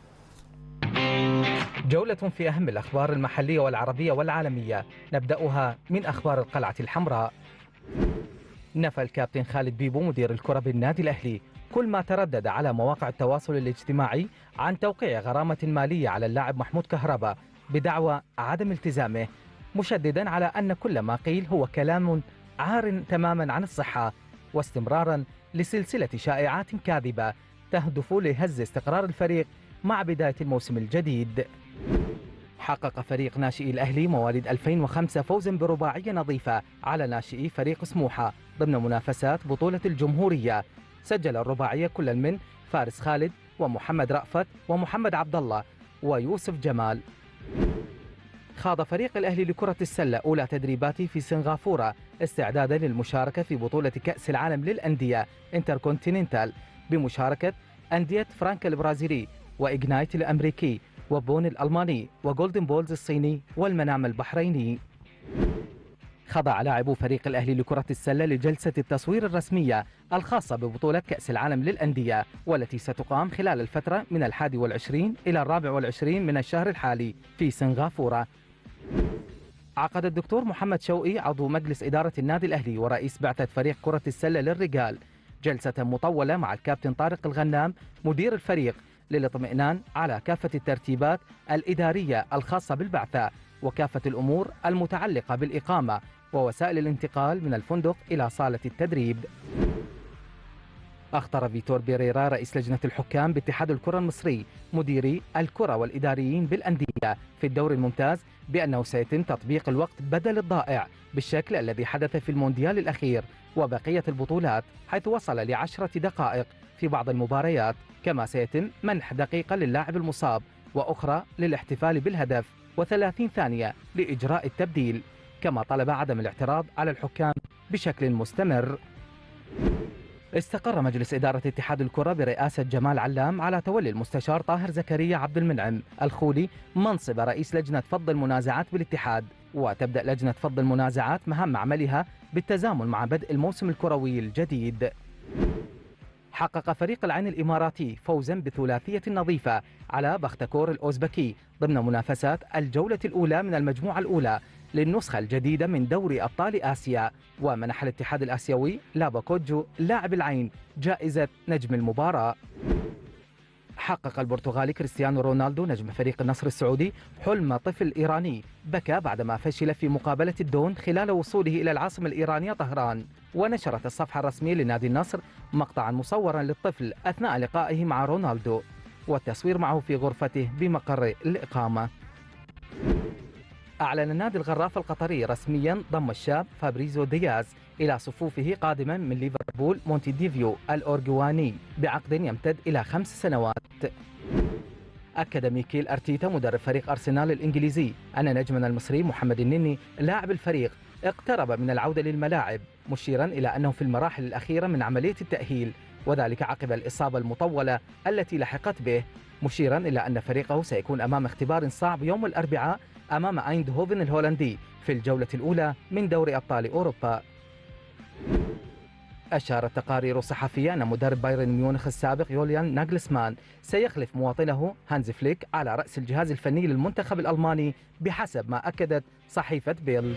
جولة في أهم الأخبار المحلية والعربية والعالمية نبدأها من أخبار القلعة الحمراء نفى الكابتن خالد بيبو مدير الكرة بالنادي الأهلي كل ما تردد على مواقع التواصل الاجتماعي عن توقيع غرامة مالية على اللاعب محمود كهربا بدعوى عدم التزامه مشددا على أن كل ما قيل هو كلام عار تماما عن الصحة واستمرارا لسلسلة شائعات كاذبة تهدف لهز استقرار الفريق مع بداية الموسم الجديد حقق فريق ناشئي الأهلي مواليد 2005 فوزا برباعية نظيفة على ناشئي فريق سموحة ضمن منافسات بطولة الجمهورية سجل الرباعية كل من فارس خالد ومحمد رأفت ومحمد عبد الله ويوسف جمال خاض فريق الأهلي لكرة السلة أولى تدريباته في سنغافورة استعدادا للمشاركة في بطولة كأس العالم للأندية انتركونتيننتال بمشاركة أندية فرانك البرازيلي وإجنايت الأمريكي وبون الألماني وجولدن بولز الصيني والمنام البحريني خضع لاعبو فريق الأهلي لكرة السلة لجلسة التصوير الرسمية الخاصة ببطولة كأس العالم للأندية والتي ستقام خلال الفترة من الحادي والعشرين إلى الرابع والعشرين من الشهر الحالي في سنغافورة عقد الدكتور محمد شوقي عضو مجلس إدارة النادي الأهلي ورئيس بعثة فريق كرة السلة للرجال جلسة مطولة مع الكابتن طارق الغنام مدير الفريق للاطمئنان على كافة الترتيبات الإدارية الخاصة بالبعثة وكافة الأمور المتعلقة بالإقامة ووسائل الانتقال من الفندق إلى صالة التدريب أخطر فيتور بيريرا رئيس لجنة الحكام باتحاد الكرة المصري مديري الكرة والإداريين بالأندية في الدور الممتاز بأنه سيتم تطبيق الوقت بدل الضائع بالشكل الذي حدث في المونديال الأخير وبقية البطولات حيث وصل لعشرة دقائق في بعض المباريات كما سيتم منح دقيقة للاعب المصاب وأخرى للاحتفال بالهدف و30 ثانية لإجراء التبديل كما طلب عدم الاعتراض على الحكام بشكل مستمر استقر مجلس إدارة اتحاد الكرة برئاسة جمال علام على تولي المستشار طاهر زكريا عبد المنعم الخولي منصب رئيس لجنة فض المنازعات بالاتحاد وتبدأ لجنة فض المنازعات مهام عملها بالتزامن مع بدء الموسم الكروي الجديد حقق فريق العين الإماراتي فوزا بثلاثية نظيفة على بختكور الأوزبكي ضمن منافسات الجولة الأولى من المجموعة الأولى للنسخة الجديدة من دوري أبطال آسيا ومنح الاتحاد الآسيوي لابا كوجو لاعب العين جائزة نجم المباراة حقق البرتغالي كريستيانو رونالدو نجم فريق النصر السعودي حلم طفل إيراني بكى بعدما فشل في مقابلة الدون خلال وصوله إلى العاصمة الإيرانية طهران ونشرت الصفحة الرسمية لنادي النصر مقطعا مصورا للطفل أثناء لقائه مع رونالدو والتصوير معه في غرفته بمقر الإقامة أعلن نادي الغراف القطري رسميا ضم الشاب فابريزو دياز إلى صفوفه قادما من ليفربول مونتيديفيو الأورجواني بعقد يمتد إلى خمس سنوات أكد ميكيل أرتيتا مدرب فريق أرسنال الإنجليزي أن نجمنا المصري محمد النني لاعب الفريق اقترب من العودة للملاعب مشيرا إلى أنه في المراحل الأخيرة من عملية التأهيل وذلك عقب الإصابة المطولة التي لحقت به مشيرا إلى أن فريقه سيكون أمام اختبار صعب يوم الأربعاء أمام أيندهوفن الهولندي في الجولة الأولى من دوري أبطال أوروبا أشارت تقارير صحفية أن مدرب بايرن ميونخ السابق يوليان ناغلسمان سيخلف مواطنه هانز فليك على رأس الجهاز الفني للمنتخب الألماني بحسب ما أكدت صحيفة بيلد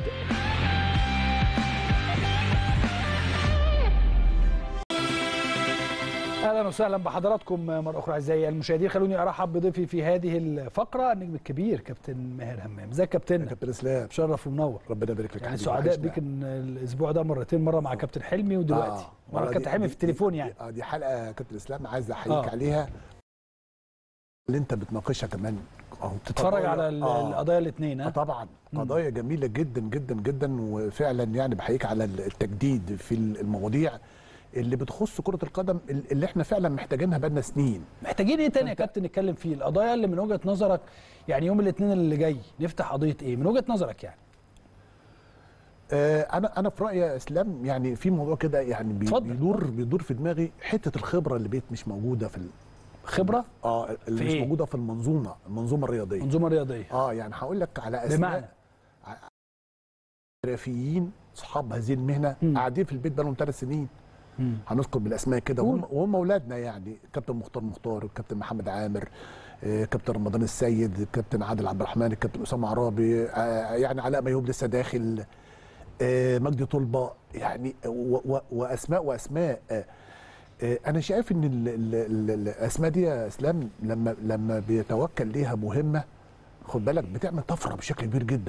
اهلا وسهلا بحضراتكم مره اخرى اعزائي المشاهدين خلوني ارحب بضيفي في هذه الفقره النجم الكبير كابتن ماهر همام ازيك يا كابتن كابتن اسلام مشرف ومنور ربنا يبارك لك يعني حبيبي، سعداء وحشنا. بيك ان الاسبوع ده مرتين مره مع كابتن حلمي ودلوقتي آه. مره والله كابتن دي- حلمي دي- في التليفون دي- يعني اه دي حلقه كابتن اسلام عايز احييك آه. عليها اللي انت بتناقشها كمان اهو تتفرج قضايا- على ال- آه. القضايا الاثنين آه ها طبعا مم. قضايا جميله جدا جدا جدا وفعلا يعني بحييك على التجديد في المواضيع اللي بتخص كره القدم اللي احنا فعلا محتاجينها بقالنا سنين محتاجين ايه تاني يا كابتن نتكلم فيه القضايا اللي من وجهه نظرك يعني يوم الاثنين اللي جاي نفتح قضيه ايه من وجهه نظرك يعني آه انا انا في رايي يا اسلام يعني في موضوع كده يعني بي- اتفضل. بيدور بيدور في دماغي حته الخبره اللي بقت مش موجوده في ال- خبره اه اللي في مش إيه؟ موجوده في المنظومه المنظومه الرياضيه منظومه رياضيه اه يعني هقول لك على اسماء بمعنى احترافيين اصحاب هذه المهنه مم. قاعدين في البيت بقالهم ثلاث سنين مم. هنذكر بالاسماء كده قول. وهم وهم اولادنا يعني كابتن مختار مختار الكابتن محمد عامر آه، كابتن رمضان السيد الكابتن عادل عبد الرحمن الكابتن اسامه عرابي آه، يعني علاء ميوب لسه داخل آه، مجدي طلبه يعني و- و- واسماء واسماء آه، آه، انا شايف ان ال- ال- ال- الاسماء دي يا اسلام لما لما بيتوكل ليها مهمه خد بالك بتعمل طفره بشكل كبير جدا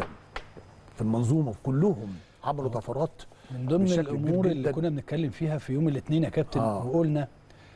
في المنظومه كلهم عملوا طفرات من ضمن بشكل كبير الامور اللي جداً. كنا بنتكلم فيها في يوم الاثنين يا كابتن آه. وقلنا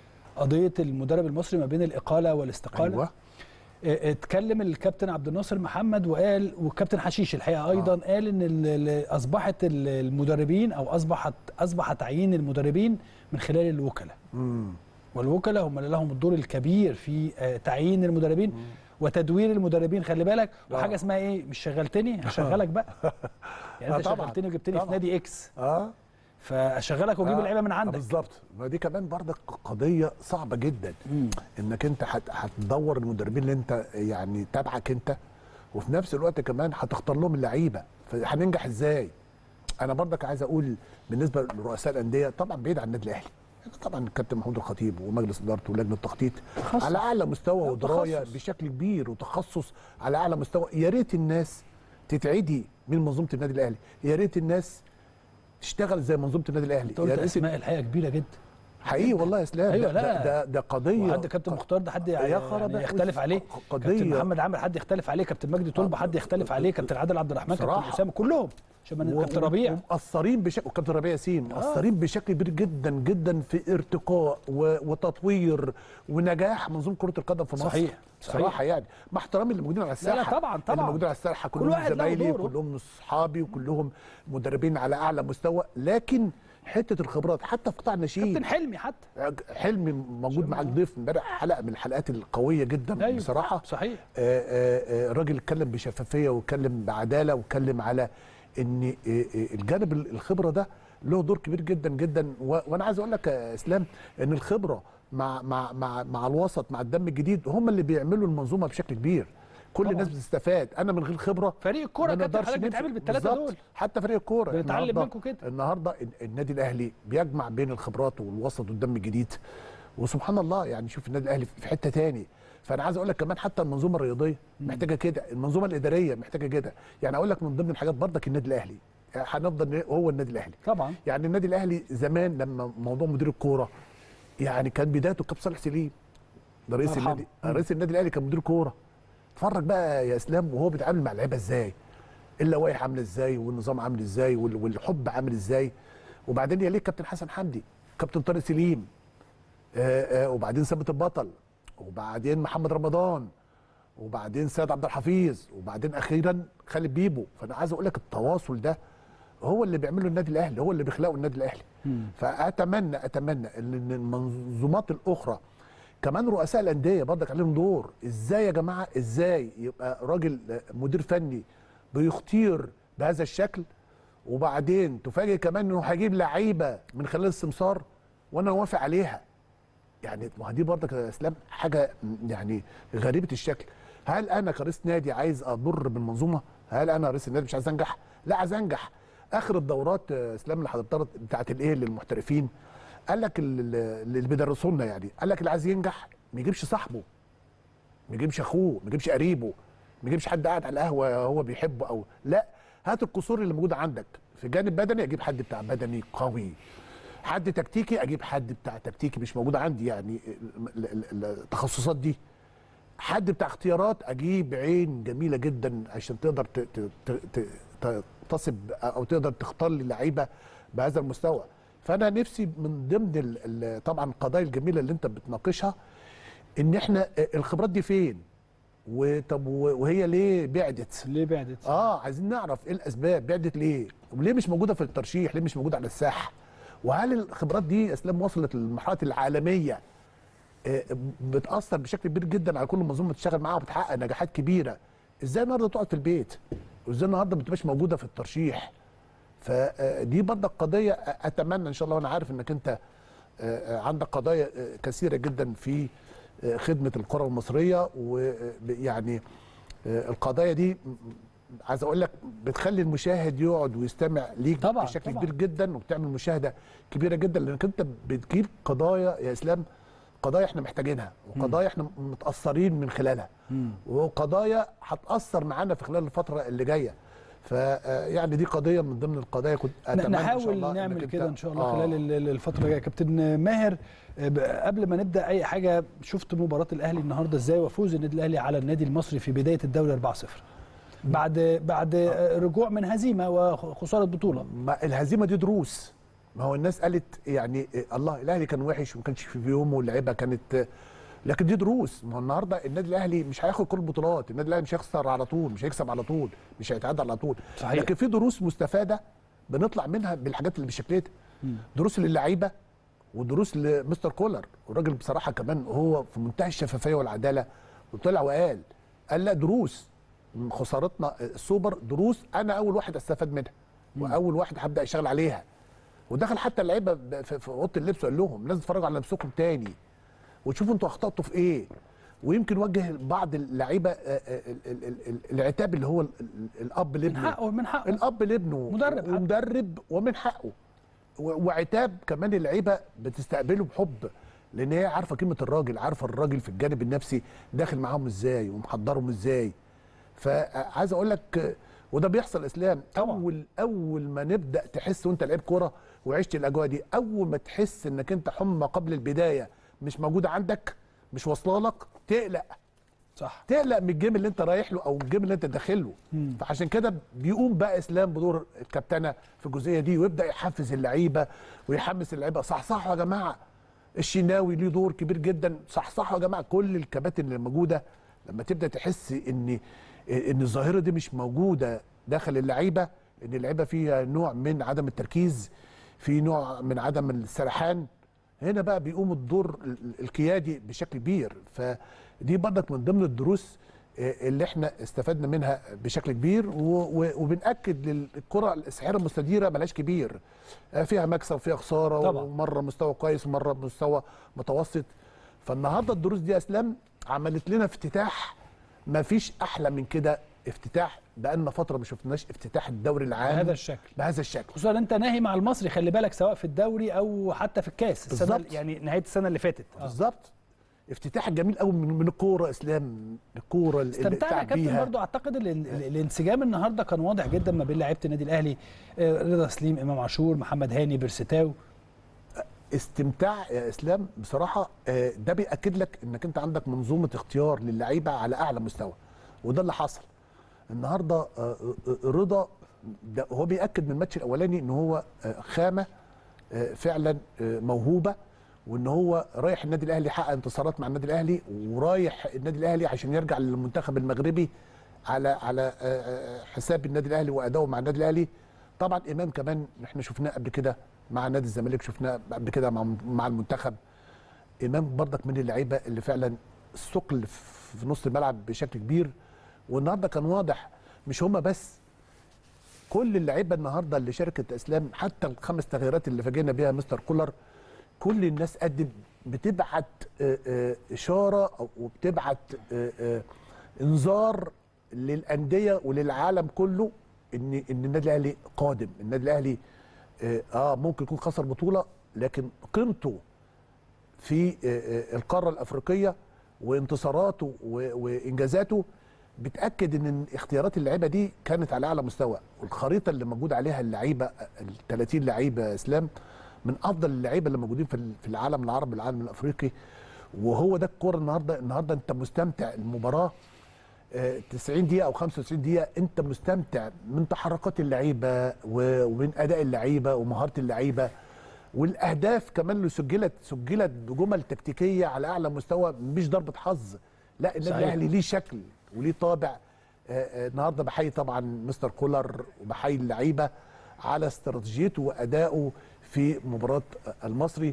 قضيه المدرب المصري ما بين الاقاله والاستقاله ايوه اه، اتكلم الكابتن عبد الناصر محمد وقال والكابتن حشيش الحقيقه ايضا آه. قال ان ال- ال- اصبحت ال- المدربين او اصبحت اصبح تعيين المدربين من خلال الوكلاء امم والوكلاء هم اللي لهم الدور الكبير في اه، تعيين المدربين وتدوير المدربين خلي بالك وحاجه آه. اسمها ايه مش شغلتني هشغلك بقى يعني آه انت طبعاً. شغلتني وجبتني في طبعاً. نادي اكس اه فاشغلك واجيب آه. اللعيبه من آه، عندك بالظبط ما دي كمان برضك قضيه صعبه جدا مم. انك انت هت- هتدور المدربين اللي انت يعني تابعك انت وفي نفس الوقت كمان هتختار لهم اللعيبه فهننجح ازاي انا برضك عايز اقول بالنسبه لرؤساء الانديه طبعا بعيد عن النادي الاهلي طبعا الكابتن محمود الخطيب ومجلس ادارته ولجنه التخطيط تخصص. على اعلى مستوى لا، ودرايه تخصص. بشكل كبير وتخصص على اعلى مستوى يا ريت الناس تتعدي من منظومه النادي الاهلي يا ريت الناس تشتغل زي منظومه النادي الاهلي انت قلت يا ريت اسماء الحقيقه كبيره جدا حقيقي والله يا اسلام أيوة، ده, لا. ده, ده, ده قضيه وحد كابتن مختار ده حد يا يعني خرابي يختلف عليه قضية. كابتن محمد عامر حد يختلف عليه كابتن مجدي طلبه حد يختلف عليه كابتن عادل عبد الرحمن كابتن بصراحة. اسامه كلهم عشان ما و- كابتن ربيع ومقصرين بشكل وكابتن ربيع ياسين مقصرين بشكل كبير جدا جدا في ارتقاء و... وتطوير ونجاح منظومه كره القدم في مصر صحيح، صحيح. صراحه يعني مع احترامي اللي موجودين على الساحه طبعاً، اللي طبعاً. موجودين على الساحه كل كلهم واحد له زمايلي دوره. كلهم اصحابي وكلهم مدربين على اعلى مستوى لكن حته الخبرات حتى في قطاع الناشئين كابتن حلمي حتى حلمي موجود معاك ضيف امبارح حلقه من الحلقات القويه جدا أيوة. بصراحه صحيح آه، آه، آه، الراجل اتكلم بشفافيه واتكلم بعداله واتكلم على ان آه، آه، الجانب الخبره ده له دور كبير جدا جدا و- وانا عايز اقول لك يا اسلام ان الخبره مع مع مع مع الوسط مع الدم الجديد هم اللي بيعملوا المنظومه بشكل كبير كل طبعاً. الناس بتستفاد انا من غير خبره فريق الكوره ما كابتن نقدرش حضرتك نمشي. بيتعامل بالثلاثه بالظبط. دول حتى فريق الكوره بنتعلم النهاردة- منكم كده. النهارده النادي الاهلي بيجمع بين الخبرات والوسط والدم الجديد وسبحان الله يعني شوف النادي الاهلي في حته تاني فانا عايز اقول لك كمان حتى المنظومه الرياضيه محتاجه كده المنظومه الاداريه محتاجه كده يعني اقول لك من ضمن الحاجات برضك النادي الاهلي يعني هنفضل هو النادي الاهلي طبعا يعني النادي الاهلي زمان لما موضوع مدير الكوره يعني كان بدايته كابتن صالح سليم ده رئيس مرحبا. النادي رئيس النادي الاهلي كان مدير كوره اتفرج بقى يا اسلام وهو بيتعامل مع اللعيبه ازاي اللوائح عامله ازاي والنظام عامل ازاي وال- والحب عامل ازاي وبعدين يا ليه كابتن حسن حمدي كابتن طارق سليم آه آه وبعدين ثابت البطل وبعدين محمد رمضان وبعدين سيد عبد الحفيظ وبعدين اخيرا خالد بيبو فانا عايز اقول لك التواصل ده هو اللي بيعمله النادي الاهلي هو اللي بيخلقه النادي الاهلي فاتمنى اتمنى ان إن المنظومات الاخرى كمان رؤساء الانديه برضك عليهم دور ازاي يا جماعه ازاي يبقى راجل مدير فني بيختير بهذا الشكل وبعدين تفاجئ كمان انه هيجيب لعيبه من خلال السمسار وانا وافق عليها يعني ما هو دي برضك يا اسلام حاجه يعني غريبه الشكل هل انا كرئيس نادي عايز اضر بالمنظومه هل انا رئيس النادي مش عايز انجح لا عايز انجح اخر الدورات آه، اسلام اللي حضرتها بتاعت الايه للمحترفين قال لك ال- ال- اللي بيدرسوا لنا يعني قال لك اللي عايز ينجح ما يجيبش صاحبه ما يجيبش اخوه ما يجيبش قريبه ما يجيبش حد قاعد على القهوه هو بيحبه او لا هات القصور اللي موجوده عندك في جانب بدني اجيب حد بتاع بدني قوي حد تكتيكي اجيب حد بتاع تكتيكي مش موجود عندي يعني ال- ال- ال- التخصصات دي حد بتاع اختيارات اجيب عين جميله جدا عشان تقدر ت- ت- ت- ت- ت- تصب او تقدر تختار لي لعيبه بهذا المستوى فانا نفسي من ضمن ال- ال- طبعا القضايا الجميله اللي انت بتناقشها ان احنا الخبرات دي فين وطب وهي ليه بعدت ليه بعدت؟ اه عايزين نعرف ايه الاسباب بعدت ليه وليه مش موجوده في الترشيح ليه مش موجوده على الساحه وهل الخبرات دي يا اسلام وصلت للمرحله العالميه آه، بتاثر بشكل كبير جدا على كل منظومه بتشتغل معاها وبتحقق نجاحات كبيره ازاي النهارده تقعد في البيت وازاي النهارده ما تبقاش موجوده في الترشيح فدي برضك قضيه اتمنى ان شاء الله وانا عارف انك انت آه، آه، عندك قضايا آه، كثيره جدا في آه، خدمه القرى المصريه ويعني القضايا دي م- م- عايز اقول لك بتخلي المشاهد يقعد ويستمع ليك طبعاً، بشكل طبعاً. كبير جدا وبتعمل مشاهده كبيره جدا لانك انت بتجيب قضايا يا اسلام قضايا احنا محتاجينها وقضايا احنا متاثرين من خلالها وقضايا هتاثر معانا في خلال الفتره اللي جايه فيعني دي قضيه من ضمن القضايا كنت اتمنى إن شاء نحاول الله نعمل إنك كده أنت- ان شاء الله آه. خلال ال- ال- الفتره الجايه كابتن ماهر آه، ب- قبل ما نبدا اي حاجه شفت مباراه الاهلي النهارده ازاي وفوز النادي الاهلي على النادي المصري في بدايه الدوري 4-0 بعد بعد آه، رجوع من هزيمه وخساره بطوله ما الهزيمه دي دروس ما هو الناس قالت يعني إيه، الله الاهلي كان وحش وما كانش في يومه واللعيبه كانت لكن دي دروس ما هو النهارده النادي الاهلي مش هياخد كل البطولات النادي الاهلي مش هيخسر على طول مش هيكسب على طول مش هيتعادل على طول صحيح. لكن في دروس مستفاده بنطلع منها بالحاجات اللي بالشكل ده دروس للعيبه ودروس لمستر كولر والراجل بصراحه كمان هو في منتهى الشفافيه والعداله وطلع وقال قال لا دروس من خسارتنا السوبر دروس انا اول واحد استفاد منها واول واحد هبدا اشتغل عليها ودخل حتى اللعيبه ب- في في اوضه اللبس وقال لهم لازم تتفرجوا على نفسكم تاني وتشوفوا انتوا اخطاتوا في ايه ويمكن وجه بعض اللعيبه آه، آه، ال- ال- ال- ال- العتاب اللي هو ال- ال- الاب من لابنه حقه من حقه الاب لابنه مدرب حتى. ومدرب ومن حقه و- وعتاب كمان اللعيبه بتستقبله بحب لان هي عارفه قيمه الراجل عارفه الراجل في الجانب النفسي داخل معاهم ازاي ومحضرهم ازاي فعايز اقول لك آه، وده بيحصل اسلام طبعا. اول اول ما نبدا تحس وانت لعيب كوره وعشت الاجواء دي اول ما تحس انك انت حمى قبل البدايه مش موجوده عندك مش واصله لك تقلق صح تقلق من الجيم اللي انت رايح له او الجيم اللي انت داخله فعشان كده بيقوم بقى اسلام بدور الكابتنه في الجزئيه دي ويبدا يحفز اللعيبه ويحمس اللعيبه صحصحوا يا جماعه الشناوي ليه دور كبير جدا صحصحوا يا جماعه كل الكباتن اللي موجوده لما تبدا تحس ان ان الظاهره دي مش موجوده داخل اللعيبه ان اللعيبه فيها نوع من عدم التركيز في نوع من عدم السرحان هنا بقى بيقوم الدور ال- ال- القيادي بشكل كبير فدي برضك من ضمن الدروس آه، اللي احنا استفدنا منها بشكل كبير و- و- وبنأكد للكرة السحيرة المستديرة ملاش كبير آه، فيها مكسب فيها خسارة طبعا. ومرة مستوى كويس ومرة مستوى متوسط فالنهاردة الدروس دي يا اسلام عملت لنا افتتاح ما فيش احلى من كده افتتاح بقالنا فترة ما شفناش افتتاح الدوري العام بهذا الشكل بهذا الشكل خصوصا انت ناهي مع المصري خلي بالك سواء في الدوري او حتى في الكاس السنه بالظبط. يعني نهايه السنه اللي فاتت آه. بالظبط افتتاح جميل قوي من من الكوره اسلام الكوره اللي استمتعنا يا اتلعب كابتن بيها برضو اعتقد ال- ال- الانسجام النهارده كان واضح جدا ما بين لعيبه النادي الاهلي آه، رضا سليم امام عاشور محمد هاني بيرستاو استمتاع يا اسلام بصراحه آه، ده بياكد لك انك انت عندك منظومه اختيار للعيبه على اعلى مستوى وده اللي حصل النهارده آه، آه، رضا ده هو بياكد من الماتش الاولاني ان هو آه، خامه آه، فعلا آه، موهوبه وان هو رايح النادي الاهلي يحقق انتصارات مع النادي الاهلي ورايح النادي الاهلي عشان يرجع للمنتخب المغربي على على آه، آه، حساب النادي الاهلي وادائه مع النادي الاهلي طبعا امام كمان احنا شفناه قبل كده مع نادي الزمالك شفناه قبل كده مع مع المنتخب امام برضك من اللعيبه اللي فعلا الثقل في نص الملعب بشكل كبير والنهارده كان واضح مش هما بس كل اللعيبه النهارده اللي شاركت اسلام حتى الخمس تغييرات اللي فاجئنا بيها مستر كولر كل الناس قد بتبعت آه، آه، اشاره أو- وبتبعت آه، آه، انذار للانديه وللعالم كله ان ان النادي الاهلي قادم النادي الاهلي اه آه، ممكن يكون خسر بطوله لكن قيمته في آه، آه، القاره الافريقيه وانتصاراته و- وانجازاته بتاكد ان اختيارات اللعيبه دي كانت على اعلى مستوى والخريطه اللي موجود عليها اللعيبه ال 30 لعيبه اسلام من افضل اللعيبه اللي موجودين في ال- في العالم العربي العالم الافريقي وهو ده الكوره النهارده النهارده انت مستمتع المباراه آه، 90 دقيقه او 95 دقيقه انت مستمتع من تحركات اللعيبه و- ومن اداء اللعيبه ومهاره اللعيبه والاهداف كمان اللي سجلت سجلت بجمل تكتيكيه على اعلى مستوى مش ضربه حظ لا النادي صحيح. الاهلي ليه شكل وليه طابع آه، آه، النهارده بحيي طبعا مستر كولر وبحيي اللعيبه على استراتيجيته وادائه في مباراه المصري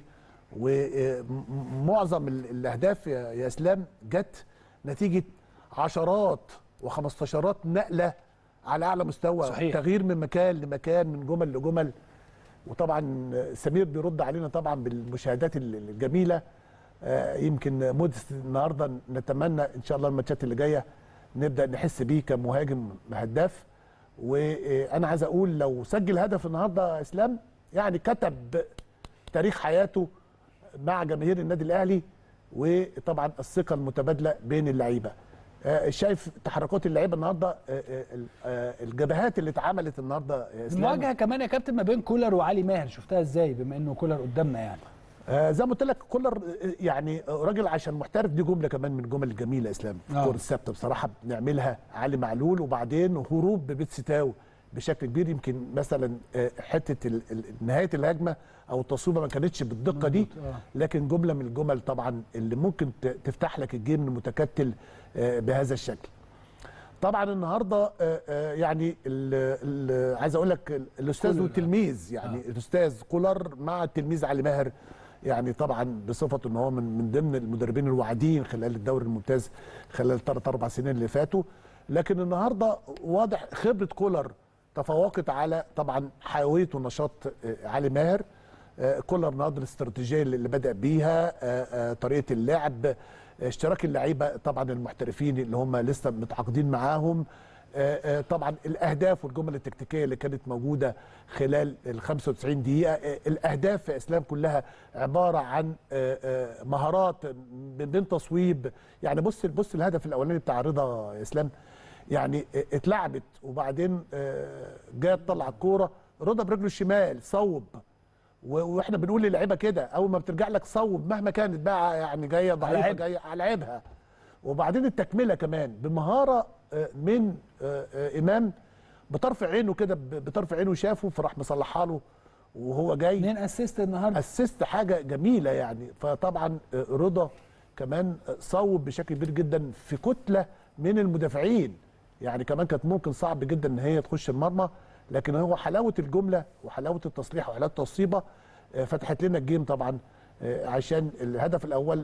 ومعظم الاهداف يا يا اسلام جت نتيجه عشرات وخمستاشرات نقله على اعلى مستوى صحيح. تغيير من مكان لمكان من جمل لجمل وطبعا سمير بيرد علينا طبعا بالمشاهدات ال- الجميله آه، يمكن مودست النهارده نتمنى ان شاء الله الماتشات اللي جايه نبدا نحس بيه كمهاجم هداف وانا عايز اقول لو سجل هدف النهارده يا اسلام يعني كتب تاريخ حياته مع جماهير النادي الاهلي وطبعا الثقه المتبادله بين اللعيبه آه، شايف تحركات اللعيبه النهارده آه، آه، آه، الجبهات اللي اتعملت النهارده يا اسلام المواجهه كمان يا كابتن ما بين كولر وعلي ماهر شفتها ازاي بما انه كولر قدامنا يعني آه زي ما قلت لك كولر آه، يعني آه، راجل عشان محترف دي جمله كمان من الجمل الجميله اسلام آه. الكوره الثابته بصراحه بنعملها علي معلول وبعدين هروب ببيت ستاو بشكل كبير يمكن مثلا آه، حته ال- ال- نهايه الهجمه او التصويبه ما كانتش بالدقه دي مظبوط، آه. لكن جمله من الجمل طبعا اللي ممكن ت- تفتح لك الجيم المتكتل آه، بهذا الشكل طبعا النهارده آه، آه، يعني ال- ال- عايز اقول لك ال- الاستاذ كولر. والتلميذ يعني آه. الاستاذ كولر مع التلميذ علي ماهر يعني طبعا بصفته ان هو من من ضمن المدربين الواعدين خلال الدوري الممتاز خلال الثلاث اربع سنين اللي فاتوا لكن النهارده واضح خبره كولر تفوقت على طبعا حيويه ونشاط آه، علي ماهر آه، كولر النهارده الاستراتيجيه اللي اللي بدا بيها آه، آه، طريقه اللعب آه، اشتراك اللعيبه طبعا المحترفين اللي هم لسه متعاقدين معاهم آه، آه، طبعا الاهداف والجمل التكتيكيه اللي كانت موجوده خلال ال 95 دقيقه آه، الاهداف في اسلام كلها عباره عن آه، آه، مهارات من بين تصويب يعني بص بص الهدف الاولاني بتاع رضا يا اسلام يعني آه، اتلعبت وبعدين آه، جايه تطلع الكوره رضا برجله الشمال صوب و- واحنا بنقول للعيبه كده اول ما بترجع لك صوب مهما كانت بقى يعني جايه ضعيفه هلعبها. جايه هلعبها وبعدين التكمله كمان بمهاره آه، من آه، آه، امام بطرف عينه كده ب- بطرف عينه شافه فراح مصلحها له وهو جاي اثنين اسيست النهارده اسست حاجه جميله يعني فطبعا آه، رضا كمان آه، صوب بشكل كبير جدا في كتله من المدافعين يعني كمان كانت ممكن صعب جدا ان هي تخش المرمى لكن هو حلاوه الجمله وحلاوه التصليح وحلاوه التصويبه آه، فتحت لنا الجيم طبعا آه، عشان الهدف الاول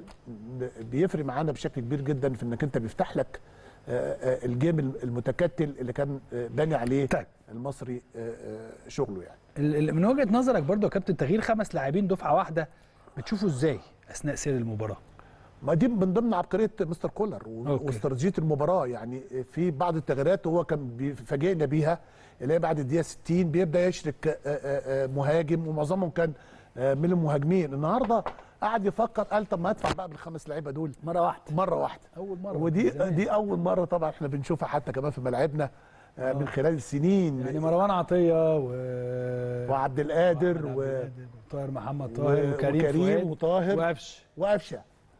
بيفرق معانا بشكل كبير جدا في انك انت بيفتح لك آه، آه، الجيم المتكتل اللي كان آه، باني عليه طيب. المصري آه، آه، شغله يعني ال- ال- من وجهه نظرك برضو يا كابتن تغيير خمس لاعبين دفعه واحده بتشوفه ازاي اثناء سير المباراه ما دي من ضمن عبقريه مستر كولر و- أوكي. واستراتيجيه المباراه يعني في بعض التغييرات هو كان بيفاجئنا بيها اللي هي بعد الدقيقه 60 بيبدا يشرك آه، آه، آه، مهاجم ومعظمهم كان آه، من المهاجمين النهارده قعد يفكر قال طب ما ادفع بقى بالخمس لعيبه دول مره واحده مره واحده اول مره ودي من زمان. دي اول مره طبعا احنا بنشوفها حتى كمان في ملاعبنا آه، من خلال سنين يعني مروان عطيه و وعبد القادر وأحمد و... عبد القادر وطاهر محمد طاهر و- وكريم, وكريم فؤاد وطاهر وقفش وقفشه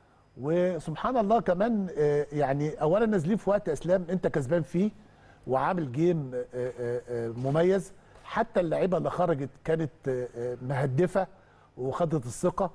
وسبحان الله كمان آه، يعني اولا نازلين في وقت اسلام انت كسبان فيه وعامل جيم آه، آه، آه، مميز حتى اللعيبه اللي خرجت كانت آه، آه، مهدفه وخدت الثقه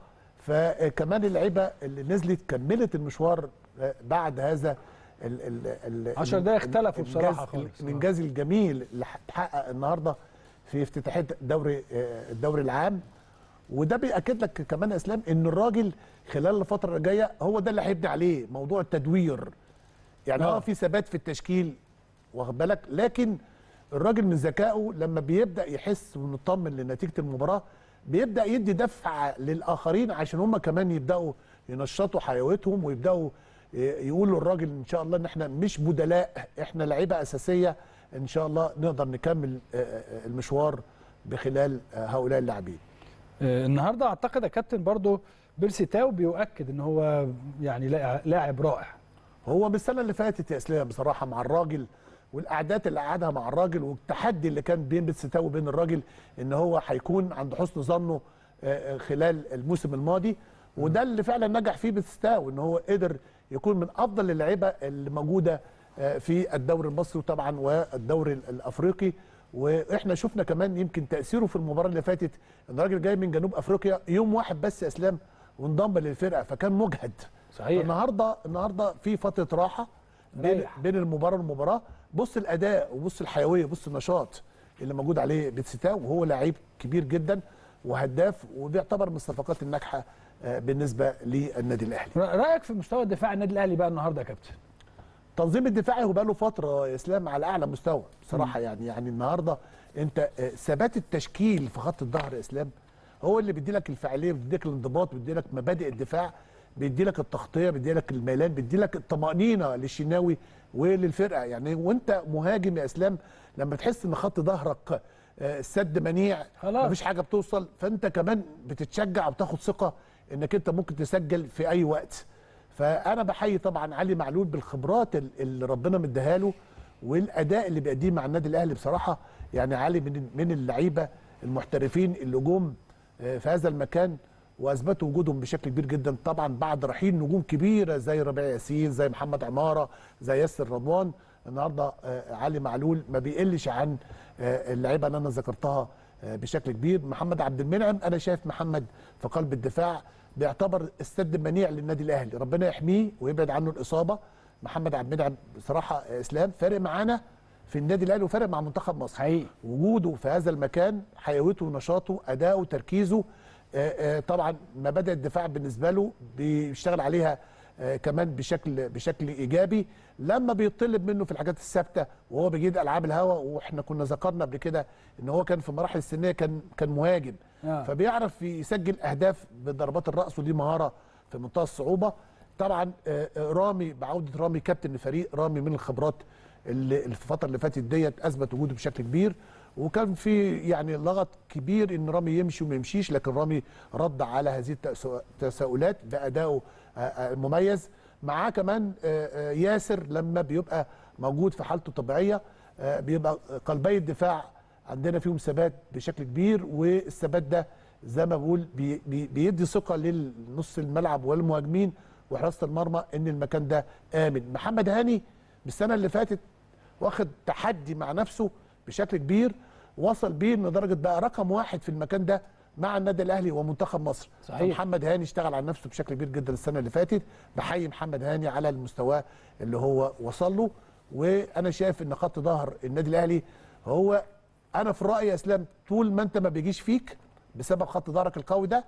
فكمان اللعيبه اللي نزلت كملت المشوار آه، بعد هذا ال ال ال 10 دقايق اختلفوا الإنجاز- بصراحة خالص. الانجاز الجميل اللي اتحقق النهارده في افتتاحيه دوري آه، الدوري العام وده بيأكد لك كمان يا اسلام ان الراجل خلال الفتره الجايه هو ده اللي هيبني عليه موضوع التدوير يعني آه. اه في ثبات في التشكيل واخد بالك لكن الراجل من ذكائه لما بيبدا يحس ومطمن لنتيجه المباراه بيبدا يدي دفعه للاخرين عشان هم كمان يبداوا ينشطوا حيويتهم ويبداوا ي- يقولوا للراجل ان شاء الله ان احنا مش بدلاء احنا لعيبه اساسيه ان شاء الله نقدر نكمل آه، آه، المشوار بخلال آه، هؤلاء اللاعبين آه، النهارده اعتقد يا كابتن برضو بيرسي تاو بيؤكد ان هو يعني لا- لاعب رائع هو من السنه اللي فاتت يا اسلام بصراحه مع الراجل والاعداد اللي قعدها مع الراجل والتحدي اللي كان بين بتستاو وبين الراجل ان هو هيكون عند حسن ظنه آه، آه، خلال الموسم الماضي وده اللي فعلا نجح فيه بتستاو ان هو قدر يكون من افضل اللعيبه اللي موجوده آه، في الدوري المصري طبعا والدوري ال- الافريقي واحنا شفنا كمان يمكن تاثيره في المباراه اللي فاتت ان الراجل جاي من جنوب افريقيا يوم واحد بس يا اسلام وانضم للفرقه فكان مجهد صحيح. النهارده النهارده في فتره راحه بين ريح. بين المباراه والمباراه بص الاداء وبص الحيويه بص النشاط اللي موجود عليه بتستاو وهو لعيب كبير جدا وهداف وبيعتبر من الصفقات الناجحه آه، بالنسبه للنادي الاهلي رأ- رايك في مستوى دفاع النادي الاهلي بقى النهارده يا كابتن تنظيم الدفاعي هو بقاله فتره يا اسلام على اعلى مستوى بصراحه يعني يعني النهارده انت آه، ثبات التشكيل في خط الظهر يا اسلام هو اللي بيدي لك الفاعليه بيدي لك الانضباط بيدي لك مبادئ الدفاع بيدي لك التغطيه بيدي لك الميلان بيدي لك الطمانينه للشناوي وللفرقه يعني وانت مهاجم يا اسلام لما تحس ان خط ظهرك آه، السد منيع خلاص. مفيش حاجه بتوصل فانت كمان بتتشجع وبتاخد ثقه انك انت ممكن تسجل في اي وقت فانا بحيي طبعا علي معلول بالخبرات ال- اللي ربنا مديها له والاداء اللي بيقديه مع النادي الاهلي بصراحه يعني علي من من اللعيبه المحترفين اللي جم آه، في هذا المكان واثبتوا وجودهم بشكل كبير جدا طبعا بعد رحيل نجوم كبيره زي ربيع ياسين زي محمد عماره زي ياسر رضوان النهارده آه، علي معلول ما بيقلش عن آه، اللعيبه اللي انا ذكرتها آه، بشكل كبير محمد عبد المنعم انا شايف محمد في قلب الدفاع بيعتبر السد المنيع للنادي الاهلي ربنا يحميه ويبعد عنه الاصابه محمد عبد المنعم بصراحه آه، اسلام فارق معانا في النادي الاهلي وفارق مع منتخب مصر حقيقي وجوده في هذا المكان حيويته ونشاطه اداؤه تركيزه آه، آه، طبعا مبادئ الدفاع بالنسبه له بيشتغل عليها آه، كمان بشكل بشكل ايجابي لما بيطلب منه في الحاجات الثابته وهو بيجيد العاب الهواء واحنا كنا ذكرنا قبل كده ان هو كان في المراحل السنيه كان كان مهاجم آه. فبيعرف يسجل اهداف بضربات الراس ودي مهاره في منتهى الصعوبه طبعا آه، آه، رامي بعوده رامي كابتن الفريق رامي من الخبرات اللي اللي في الفتره اللي فاتت ديت اثبت وجوده بشكل كبير وكان في يعني لغط كبير ان رامي يمشي وما يمشيش لكن رامي رد على هذه التساؤ- التساؤلات بادائه آه، آه، المميز معاه كمان آه، آه، ياسر لما بيبقى موجود في حالته الطبيعيه آه، بيبقى قلبي الدفاع عندنا فيهم ثبات بشكل كبير والثبات ده زي ما بقول بي بي بيدي ثقه للنص الملعب والمهاجمين وحراسه المرمى ان المكان ده امن محمد هاني من السنه اللي فاتت واخد تحدي مع نفسه بشكل كبير وصل بيه لدرجه بقى رقم واحد في المكان ده مع النادي الاهلي ومنتخب مصر صحيح. محمد هاني اشتغل على نفسه بشكل كبير جدا السنه اللي فاتت بحيي محمد هاني على المستوى اللي هو وصل له وانا شايف ان خط ظهر النادي الاهلي هو انا في رايي يا اسلام طول ما انت ما بيجيش فيك بسبب خط ظهرك القوي ده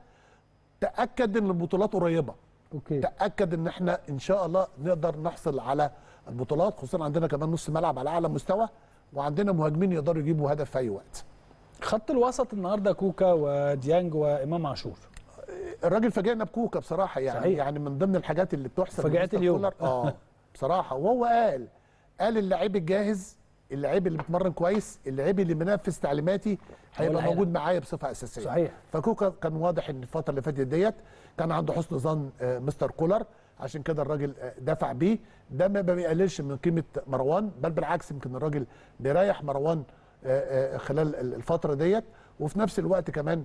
تاكد ان البطولات قريبه اوكي تاكد ان احنا ان شاء الله نقدر نحصل على البطولات خصوصا عندنا كمان نص ملعب على اعلى مستوى وعندنا مهاجمين يقدروا يجيبوا هدف في اي وقت خط الوسط النهارده كوكا وديانج وامام عاشور الراجل فاجئنا بكوكا بصراحه يعني صحيح. يعني من ضمن الحاجات اللي بتحسب فاجأت لمستر اليوم. كولر. اه بصراحه وهو قال قال اللعيب الجاهز اللعيب اللي بيتمرن كويس اللعيب اللي منفذ تعليماتي هيبقى هيلعب. موجود معايا بصفه اساسيه صحيح. فكوكا كان واضح ان الفتره اللي فاتت ديت كان عنده حسن ظن آه، مستر كولر عشان كده الراجل آه، دفع بيه ده ما ما بيقللش من قيمه مروان بل بالعكس يمكن الراجل بيريح مروان آه، آه، خلال ال- الفتره ديت وفي نفس الوقت كمان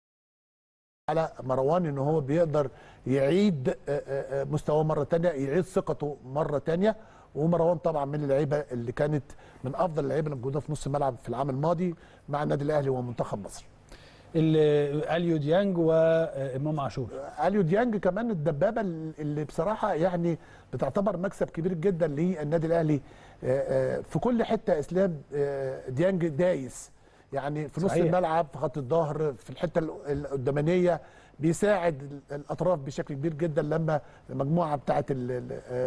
على مروان ان هو بيقدر يعيد آه، آه، آه، مستواه مره تانية يعيد ثقته مره تانية ومروان طبعا من اللعيبه اللي كانت من افضل اللعيبه اللي موجوده في نص الملعب في العام الماضي مع النادي الاهلي ومنتخب مصر ال- اليو ديانج وامام عاشور اليو ديانج كمان الدبابه اللي بصراحه يعني بتعتبر مكسب كبير جدا للنادي الاهلي آه، آه، في كل حته اسلام آه، ديانج دايس يعني في نص صحيح. الملعب في خط الظهر في الحته ال- القدامانيه بيساعد ال- الاطراف بشكل كبير جدا لما المجموعه بتاعه ال- ال- آه،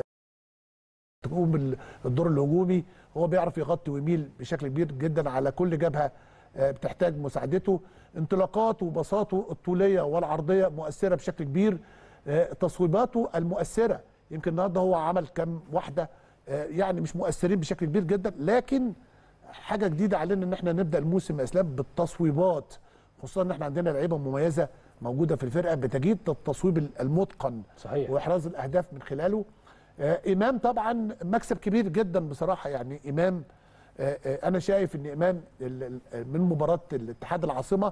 تقوم ال- الدور الهجومي هو بيعرف يغطي ويميل بشكل كبير جدا على كل جبهه آه، بتحتاج مساعدته انطلاقاته وبساطه الطوليه والعرضيه مؤثره بشكل كبير آه، تصويباته المؤثره يمكن النهارده هو عمل كم واحده آه، يعني مش مؤثرين بشكل كبير جدا لكن حاجه جديده علينا ان احنا نبدا الموسم يا اسلام بالتصويبات خصوصا ان احنا عندنا لعيبه مميزه موجوده في الفرقه بتجيد التصويب المتقن صحيح. واحراز الاهداف من خلاله آه، امام طبعا مكسب كبير جدا بصراحه يعني امام آه، آه، انا شايف ان امام ال- ال- من مباراه الاتحاد العاصمه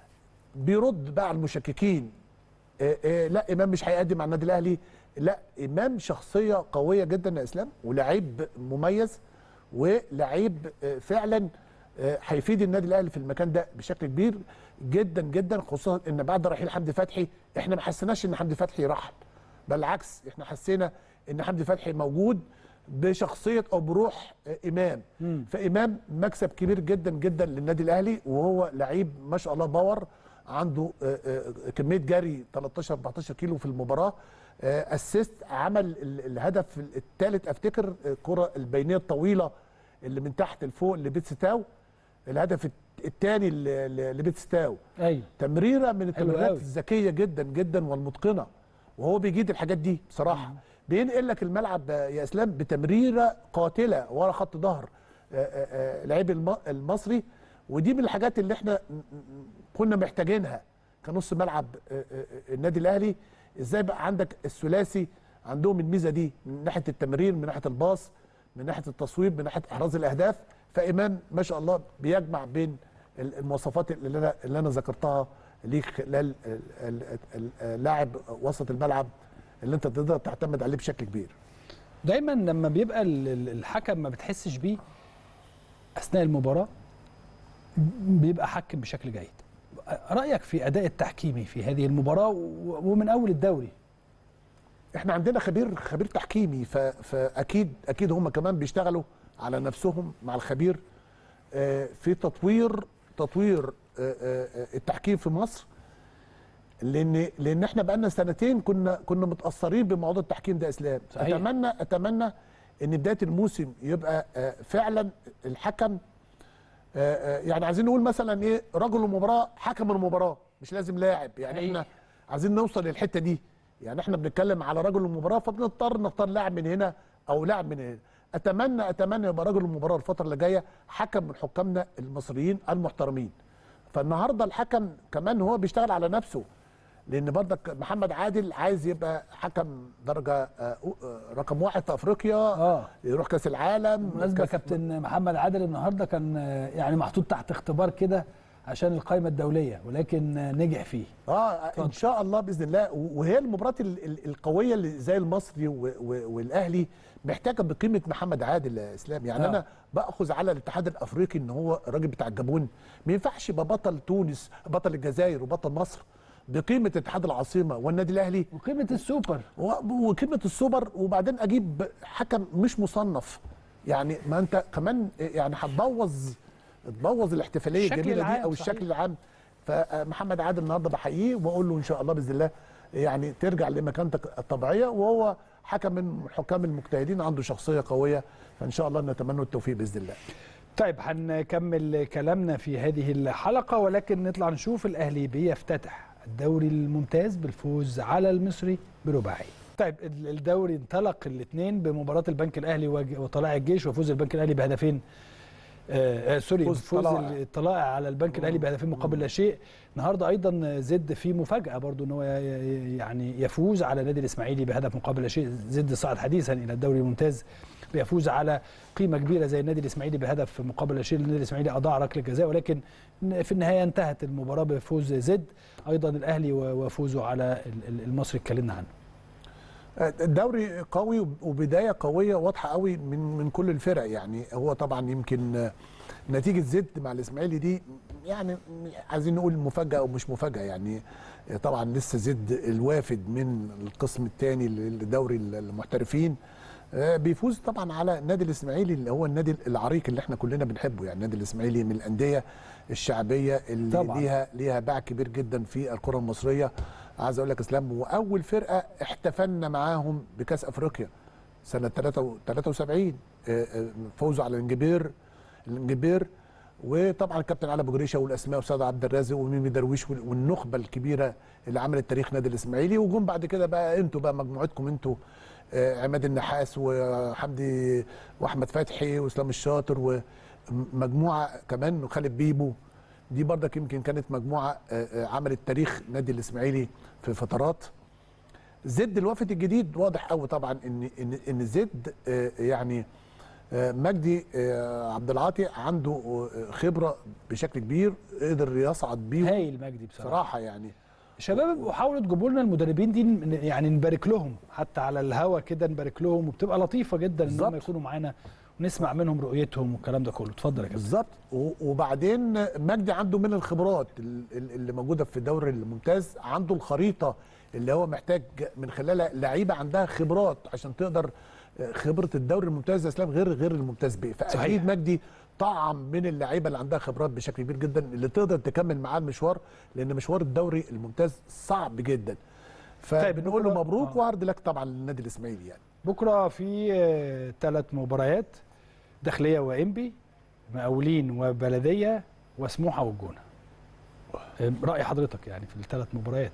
بيرد بقى على المشككين آه، آه، لا امام مش هيقدم مع النادي الاهلي لا امام شخصيه قويه جدا يا اسلام ولاعيب مميز ولاعيب آه، فعلا آه، هيفيد النادي الاهلي في المكان ده بشكل كبير جدا جدا خصوصا ان بعد رحيل حمدي فتحي احنا ما حسيناش ان حمدي فتحي راح بالعكس احنا حسينا ان حمدي فتحي موجود بشخصيه او بروح آه، امام فامام مكسب كبير جدا جدا للنادي الاهلي وهو لعيب ما شاء الله باور عنده آه، آه، كميه جري 13 14 كيلو في المباراه آه، اسيست عمل ال- الهدف الثالث افتكر الكره البينيه الطويله اللي من تحت لفوق لبيتستاو الهدف الثاني لبيتستاو ايوه تمريره من حلو التمريرات قوي. الذكيه جدا جدا والمتقنه وهو بيجيد الحاجات دي بصراحه بينقل لك الملعب آه، يا اسلام بتمريره قاتله ورا خط ظهر آه، آه، آه، لعيب الم- المصري ودي من الحاجات اللي احنا م- م- كنا محتاجينها كنص ملعب آه، آه، آه، النادي الاهلي ازاي بقى عندك الثلاثي عندهم الميزه دي من ناحيه التمرير من ناحيه الباص من ناحيه التصويب من ناحيه احراز الاهداف فامام ما شاء الله بيجمع بين ال- المواصفات اللي انا اللي انا ذكرتها ليه خلال ال- ال- ال- اللاعب وسط الملعب اللي انت تقدر تعتمد عليه بشكل كبير دايما لما بيبقى ال- ال- الحكم ما بتحسش بيه اثناء المباراه بيبقى حكم بشكل جيد رايك في اداء التحكيمي في هذه المباراه و- ومن اول الدوري احنا عندنا خبير خبير تحكيمي ف- فاكيد اكيد هم كمان بيشتغلوا على نفسهم مع الخبير آه، في تطوير تطوير آه، آه، التحكيم في مصر لان لان احنا بقالنا سنتين كنا كنا متاثرين بموضوع التحكيم ده اسلام صحيح. اتمنى اتمنى ان بدايه الموسم يبقى آه، فعلا الحكم آه، آه، يعني عايزين نقول مثلا ايه رجل المباراه حكم المباراه مش لازم لاعب يعني حقيقي. احنا عايزين نوصل للحته دي يعني احنا بنتكلم على رجل المباراه فبنضطر نختار لاعب من هنا او لاعب من هنا اتمنى اتمنى يبقى رجل المباراه الفتره اللي جايه حكم من حكامنا المصريين المحترمين فالنهارده الحكم كمان هو بيشتغل على نفسه لان برضك محمد عادل عايز يبقى حكم درجه آه، آه، رقم واحد في افريقيا اه يروح كاس العالم بالمناسبه كأس- كابتن محمد عادل النهارده كان آه، يعني محطوط تحت اختبار كده عشان القائمه الدوليه ولكن آه، نجح فيه اه ان شاء الله باذن الله وهي المباريات ال- ال- القويه اللي زي المصري و- و- والاهلي محتاجه بقيمه محمد عادل يا اسلام يعني آه. آه. انا باخذ على الاتحاد الافريقي ان هو الراجل بتاع الجابون ما ينفعش يبقى بطل تونس بطل الجزائر وبطل مصر بقيمه اتحاد العاصمه والنادي الاهلي وقيمه السوبر و- وقيمه السوبر وبعدين اجيب حكم مش مصنف يعني ما انت كمان يعني هتبوظ تبوظ الاحتفاليه الشكل الجميله العام، دي او صحيح. الشكل العام فمحمد عادل النهارده بحييه واقول له ان شاء الله باذن الله يعني ترجع لمكانتك الطبيعيه وهو حكم من حكام المجتهدين عنده شخصيه قويه فان شاء الله نتمنى التوفيق باذن الله طيب هنكمل كلامنا في هذه الحلقة ولكن نطلع نشوف الأهلي بيفتتح الدوري الممتاز بالفوز على المصري برباعي طيب ال- الدوري انطلق الاثنين بمباراة البنك الأهلي وج- وطلائع الجيش وفوز البنك الأهلي بهدفين آه آه سوري فوز فوز طلائع. الطلائع على البنك الاهلي بهدفين مقابل لا شيء النهارده ايضا زد في مفاجاه برضو ان هو ي- ي- يعني يفوز على نادي الاسماعيلي بهدف مقابل لا شيء زد صعد حديثا الى الدوري الممتاز بيفوز على قيمه كبيره زي النادي الاسماعيلي بهدف مقابل لا شيء النادي الاسماعيلي اضاع ركله جزاء ولكن في النهايه انتهت المباراه بفوز زد ايضا الاهلي و- وفوزه على ال- ال- المصري اتكلمنا عنه الدوري قوي وبدايه قويه واضحه قوي من من كل الفرق يعني هو طبعا يمكن نتيجه زد مع الاسماعيلي دي يعني عايزين نقول مفاجاه او مش مفاجاه يعني طبعا لسه زد الوافد من القسم الثاني لدوري المحترفين آه، بيفوز طبعا على نادي الاسماعيلي اللي هو النادي العريق اللي احنا كلنا بنحبه يعني النادي الاسماعيلي من الانديه الشعبيه اللي طبعاً. ليها ليها باع كبير جدا في الكره المصريه عايز اقول لك اسلام واول فرقه احتفلنا معاهم بكاس افريقيا سنه 73 آه، آه، فوزوا على الانجبير الانجبير وطبعا الكابتن علي ابو جريشه والاسماء واستاذ عبد الرازق وميمي درويش وال- والنخبه الكبيره اللي عملت تاريخ نادي الاسماعيلي وجم بعد كده بقى انتوا بقى مجموعتكم انتوا آه، عماد النحاس وحمدي واحمد فتحي واسلام الشاطر ومجموعه كمان وخالد بيبو دي برضك يمكن كانت مجموعه آه، آه، عملت تاريخ نادي الاسماعيلي في فترات زد الوافد الجديد واضح قوي طبعا ان ان ان زد آه، يعني آه، مجدي آه، عبد العاطي عنده آه، خبره بشكل كبير قدر يصعد بيهم هايل مجدي بصراحه صراحه يعني شباب وحاولوا تجيبوا لنا المدربين دي ن- يعني نبارك لهم حتى على الهوا كده نبارك لهم وبتبقى لطيفه جدا ان هم بالظبط. يكونوا معانا ونسمع منهم رؤيتهم والكلام ده كله اتفضل يا كابتن بالظبط و- وبعدين مجدي عنده من الخبرات ال- ال- اللي موجوده في الدوري الممتاز عنده الخريطه اللي هو محتاج من خلالها لعيبه عندها خبرات عشان تقدر خبره الدوري الممتاز يا اسلام غير غير الممتاز بيه صحيح. فاكيد مجدي طعم من اللعيبه اللي عندها خبرات بشكل كبير جدا اللي تقدر تكمل معاه المشوار لان مشوار الدوري الممتاز صعب جدا فبنقول له بكرة- مبروك آه. وعرض لك طبعا للنادي الاسماعيلي يعني بكره في ثلاث مباريات داخليه وانبي مقاولين وبلديه وسموحه والجونه آه، راي حضرتك يعني في الثلاث مباريات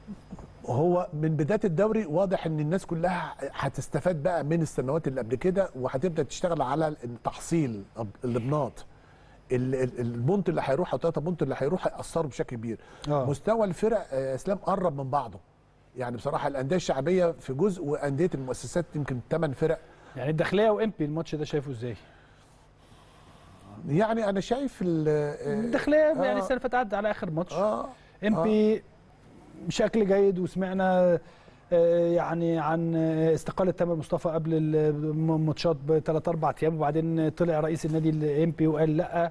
هو من بدايه الدوري واضح ان الناس كلها هتستفاد بقى من السنوات اللي قبل كده وهتبدا تشتغل على تحصيل الابناط ال- ال- البونت اللي هيروح او ثلاثه بونت اللي هيروح هيأثروا بشكل كبير آه. مستوى الفرق آه، يا اسلام قرب من بعضه يعني بصراحه الانديه الشعبيه في جزء وانديه المؤسسات يمكن ثمان فرق يعني الداخليه وانبي الماتش ده شايفه ازاي يعني انا شايف ال- آه، الداخليه يعني آه. السنه اللي فاتت عدى على اخر ماتش اه امبي بشكل جيد وسمعنا آه، يعني عن آه، استقالة تامر مصطفى قبل الماتشات بثلاث اربع ايام وبعدين طلع رئيس النادي الامبي وقال لا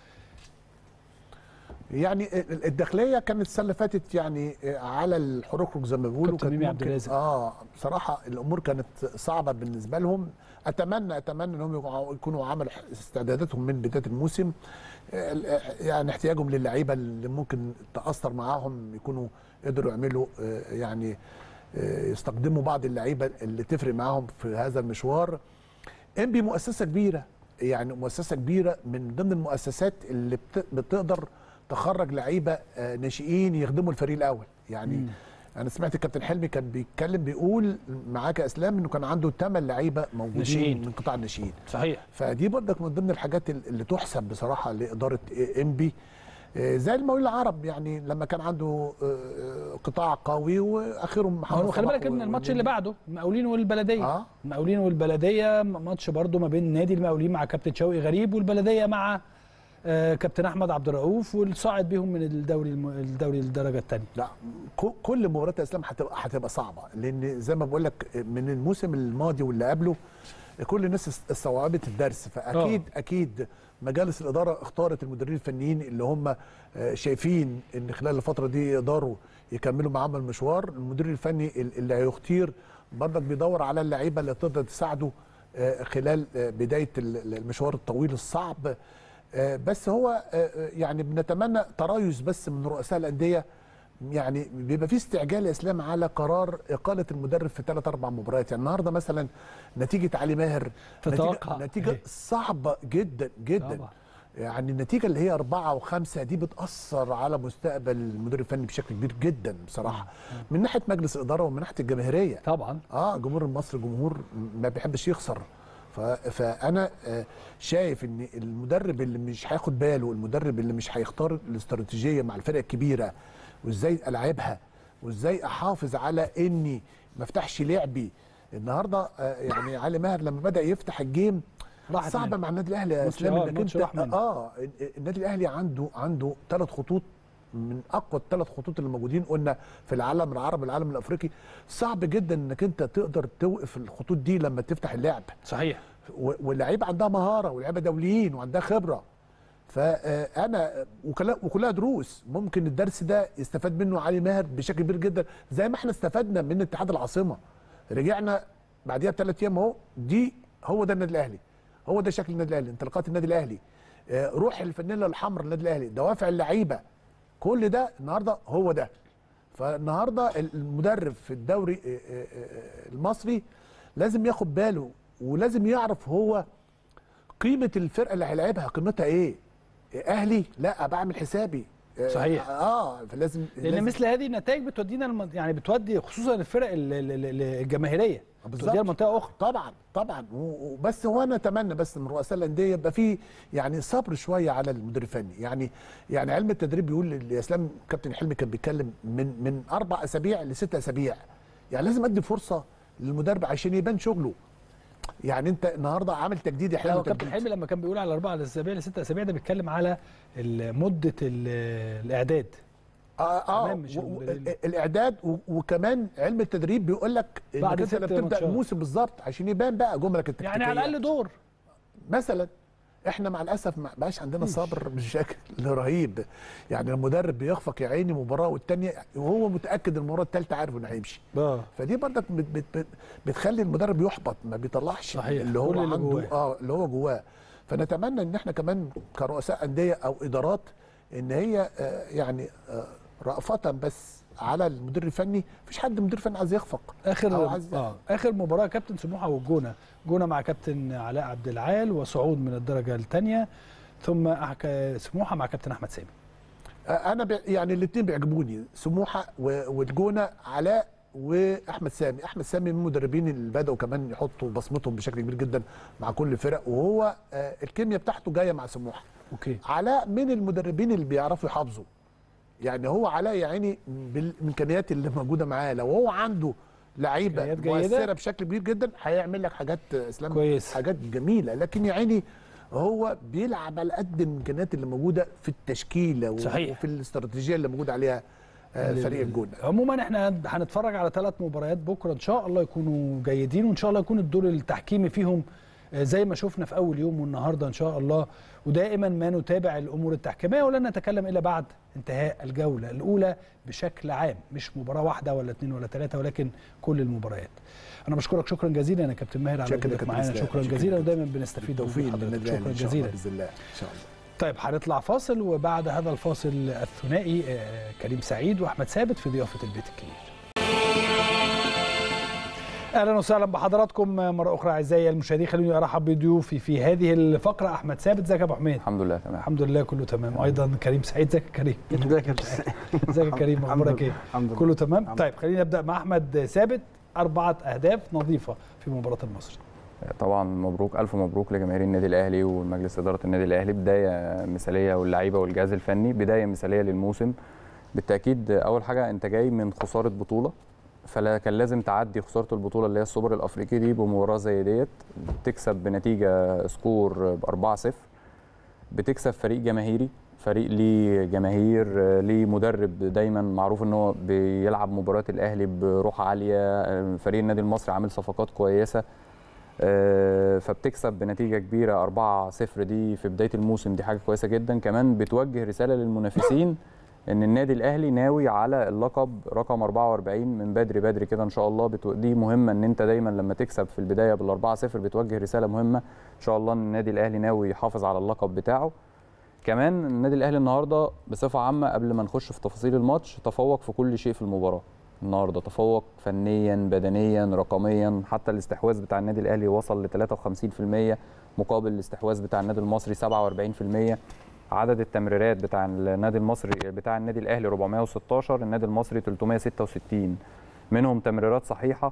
يعني الداخليه كانت السنه اللي فاتت يعني على الحركرك زي ما بيقولوا كابتن ميمي عبد ممكن- الرازق. اه بصراحه الامور كانت صعبه بالنسبه لهم اتمنى اتمنى انهم يكونوا- يكونوا عملوا استعداداتهم من بدايه الموسم آه، يعني احتياجهم للعيبه اللي ممكن تاثر معاهم يكونوا قدروا يعملوا آه، يعني آه، يستخدموا بعض اللعيبه اللي تفرق معاهم في هذا المشوار انبي مؤسسه كبيره يعني مؤسسه كبيره من ضمن المؤسسات اللي بت- بتقدر تخرج لعيبه آه، ناشئين يخدموا الفريق الاول يعني مم. انا سمعت الكابتن حلمي كان بيتكلم بيقول معاك يا اسلام انه كان عنده ثمان لعيبه موجودين ناشئين. من قطاع الناشئين صحيح فدي برضك من ضمن الحاجات ال- اللي تحسب بصراحه لاداره انبي آه، زي المقاولين العرب يعني لما كان عنده آه، آه، قطاع قوي واخرهم محمد هو خلي صلاح بالك ان و- الماتش اللي والنني. بعده المقاولين والبلديه اه المقاولين والبلديه ماتش برضو ما بين نادي المقاولين مع كابتن شوقي غريب والبلديه مع آه، كابتن احمد عبد الرؤوف والصاعد بيهم من الدوري الم- الدوري الدرجه الثانيه لا ك- كل مباراه الاسلام هتبقى هتبقى صعبه لان زي ما بقول لك من الموسم الماضي واللي قبله كل الناس است- استوعبت الدرس فاكيد آه. اكيد مجالس الاداره اختارت المدربين الفنيين اللي هم آه، شايفين ان خلال الفتره دي يقدروا يكملوا معاهم المشوار المدير الفني ال- اللي هيختير برضك بيدور على اللعيبه اللي تقدر تساعده آه، خلال آه، بدايه ال- المشوار الطويل الصعب آه، بس هو آه، آه، يعني بنتمنى تريث بس من رؤساء الانديه يعني بيبقى في استعجال يا اسلام على قرار اقاله المدرب في ثلاث اربع مباريات يعني النهارده مثلا نتيجه علي ماهر تتوقع. نتيجه, نتيجه إيه. صعبه جدا جدا طبعا. يعني النتيجه اللي هي أربعة وخمسة دي بتأثر على مستقبل المدير الفني بشكل كبير جدا بصراحة من ناحية مجلس الإدارة ومن ناحية الجماهيرية طبعا اه جمهور مصر جمهور ما بيحبش يخسر ف- فانا آه، شايف ان المدرب اللي مش هياخد باله المدرب اللي مش هيختار الاستراتيجيه مع الفرق الكبيره وازاي العبها وازاي احافظ على اني ما افتحش لعبي النهارده آه، يعني علي ماهر لما بدا يفتح الجيم راحت صعبه منه. مع النادي الاهلي يا الماتش- اسلام آه، انك الماتش انت راح منه. اه النادي الاهلي عنده عنده ثلاث خطوط من اقوى الثلاث خطوط اللي موجودين قلنا في العالم العربي العالم الافريقي صعب جدا انك انت تقدر توقف الخطوط دي لما تفتح اللعب صحيح و- واللعيبه عندها مهاره واللعيبه دوليين وعندها خبره فانا وكلا- وكلها دروس ممكن الدرس ده يستفاد منه علي ماهر بشكل كبير جدا زي ما احنا استفدنا من اتحاد العاصمه رجعنا بعديها بثلاث ايام اهو دي هو ده النادي الاهلي هو ده شكل النادي الاهلي انطلاقات النادي الاهلي آه، روح الفانيلا الحمراء للنادي الاهلي دوافع اللعيبه كل ده النهارده هو ده فالنهارده المدرب في الدوري آه، آه، آه، المصري لازم ياخد باله ولازم يعرف هو قيمه الفرقه اللي هيلاعبها قيمتها ايه اهلي لا بعمل حسابي آه، صحيح. اه فلازم لان لازم- مثل هذه النتائج بتودينا الم... يعني بتودي خصوصا الفرق ال- ال- ال- الجماهيريه بالظبط. بتوديها لمنطقه اخرى طبعا طبعا و- وبس هو انا اتمنى بس من رؤساء الانديه يبقى في يعني صبر شويه على المدير الفني يعني يعني علم التدريب بيقول يا اسلام كابتن حلمي كان بيتكلم من من اربع اسابيع لست اسابيع يعني لازم ادي فرصه للمدرب عشان يبان شغله يعني انت النهارده عامل تجديد يا لا حلمي هو كابتن تجديد. حلمي لما كان بيقول على اربعه اسابيع لست اسابيع ده بيتكلم على ال- مده ال- الاعداد اه اه تمام، مش و- و- المدربين. الاعداد و- وكمان علم التدريب بيقول لك بعد انك انت ست لما بتبدا ماتشات. الموسم بالظبط عشان يبان بقى جملك التكتيكيه يعني على الاقل دور مثلا احنا مع الاسف ما بقاش عندنا صبر بشكل رهيب يعني المدرب بيخفق يا عيني مباراه والتانيه وهو متاكد المباراه الثالثه عارف انه هيمشي اه فدي برضك بت بت بت بتخلي المدرب يحبط ما بيطلعش صحيح، اللي هو كل اللي عنده جواه. اه اللي هو جواه فنتمنى ان احنا كمان كرؤساء انديه او ادارات ان هي آه يعني آه رأفة بس على المدير الفني مفيش حد مدير فني عايز يخفق أو اخر عايز- اه اخر مباراه كابتن سموحه والجونه جونه مع كابتن علاء عبد العال وصعود من الدرجه الثانيه ثم أحك... سموحه مع كابتن احمد سامي انا بي يعني الاثنين بيعجبوني سموحه و- والجونه علاء واحمد سامي احمد سامي من المدربين اللي بداوا كمان يحطوا بصمتهم بشكل كبير جدا مع كل الفرق وهو آه، الكيمياء بتاعته جايه مع سموحه اوكي علاء من المدربين اللي بيعرفوا يحافظوا يعني هو علاء يا عيني بالامكانيات اللي موجوده معاه لو هو عنده لعيبه إمكانيات جيدة. مؤثره بشكل كبير جدا هيعمل لك حاجات آه، اسلام كويس. حاجات جميله لكن يا عيني هو بيلعب على قد الامكانيات اللي موجوده في التشكيله و- صحيح. وفي الاستراتيجيه اللي موجود عليها آه، فريق الجونه عموما احنا هنتفرج على ثلاث مباريات بكره ان شاء الله يكونوا جيدين وان شاء الله يكون الدور التحكيمي فيهم آه، زي ما شفنا في اول يوم والنهارده ان شاء الله ودائما ما نتابع الامور التحكيميه ولن نتكلم الا بعد انتهاء الجوله الاولى بشكل عام مش مباراه واحده ولا اثنين ولا ثلاثه ولكن كل المباريات. انا بشكرك شكرا جزيلا يا كابتن ماهر على شكرا وجودك كابتن معانا إسلام. شكرا شكرا جزيلا جدا. ودايما بنستفيد بالتوفيق من للنادي حضرتك. الاهلي شكرا ان شاء الله جزيلا باذن الله ان شاء الله طيب هنطلع فاصل وبعد هذا الفاصل الثنائي آه، كريم سعيد واحمد ثابت في ضيافه البيت الكبير. اهلا وسهلا بحضراتكم مره اخرى اعزائي المشاهدين خلوني ارحب بضيوفي في هذه الفقره احمد ثابت ازيك يا ابو حميد الحمد لله تمام الحمد لله كله تمام ايضا كريم سعيد ازيك يا كريم ازيك يا كابتن ازيك يا كريم الحمد اخبارك لله. ايه الحمد لله كله تمام الحمد طيب خلينا نبدا مع احمد ثابت اربعه اهداف نظيفه في مباراه المصري طبعا مبروك الف مبروك لجماهير النادي الاهلي ومجلس اداره النادي الاهلي بدايه مثاليه واللعيبه والجهاز الفني بدايه مثاليه للموسم بالتاكيد اول حاجه انت جاي من خساره بطوله فلا كان لازم تعدي خساره البطوله اللي هي السوبر الافريقي دي بمباراه زي ديت تكسب بنتيجه سكور ب 4-0 بتكسب فريق جماهيري فريق ليه جماهير آه، ليه مدرب دايما معروف ان هو بيلعب مباريات الاهلي بروح عاليه آه، فريق النادي المصري عامل صفقات كويسه آه، فبتكسب بنتيجه كبيره 4-0 دي في بدايه الموسم دي حاجه كويسه جدا كمان بتوجه رساله للمنافسين ان النادي الاهلي ناوي على اللقب رقم 44 من بدري بدري كده ان شاء الله بتو... دي مهمه ان انت دايما لما تكسب في البدايه بال 4-0 بتوجه رساله مهمه ان شاء الله ان النادي الاهلي ناوي يحافظ على اللقب بتاعه كمان النادي الاهلي النهارده بصفه عامه قبل ما نخش في تفاصيل الماتش تفوق في كل شيء في المباراه النهارده تفوق فنيا بدنيا رقميا حتى الاستحواذ بتاع النادي الاهلي وصل ل 53% مقابل الاستحواذ بتاع النادي المصري 47% عدد التمريرات بتاع النادي المصري بتاع النادي الاهلي 416 النادي المصري 366 منهم تمريرات صحيحه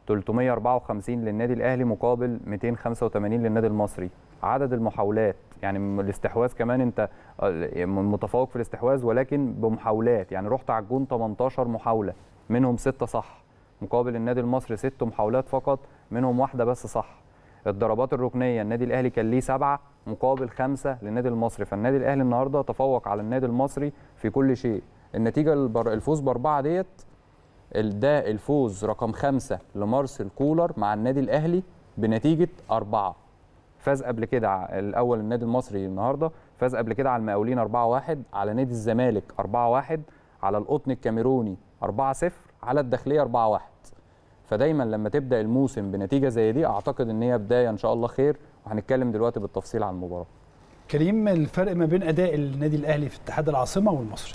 354 للنادي الاهلي مقابل 285 للنادي المصري عدد المحاولات يعني م- الاستحواذ كمان انت آه، متفوق في الاستحواذ ولكن بمحاولات يعني رحت على الجون 18 محاوله منهم ستة صح مقابل النادي المصري ست محاولات فقط منهم واحده بس صح الضربات الركنيه النادي الاهلي كان ليه سبعه مقابل خمسه للنادي المصري فالنادي الاهلي النهارده تفوق على النادي المصري في كل شيء النتيجه البر... الفوز باربعه ديت ال- ده الفوز رقم خمسة لمارسيل كولر مع النادي الأهلي بنتيجة أربعة فاز قبل كده ع- الأول النادي المصري النهاردة فاز قبل كده على المقاولين 4-1 على نادي الزمالك 4-1 على القطن الكاميروني 4-0 على الداخلية 4-1 فدايما لما تبدأ الموسم بنتيجة زي دي أعتقد إن هي بداية إن شاء الله خير وهنتكلم دلوقتي بالتفصيل عن المباراة كريم الفرق ما بين اداء النادي الاهلي في اتحاد العاصمه والمصري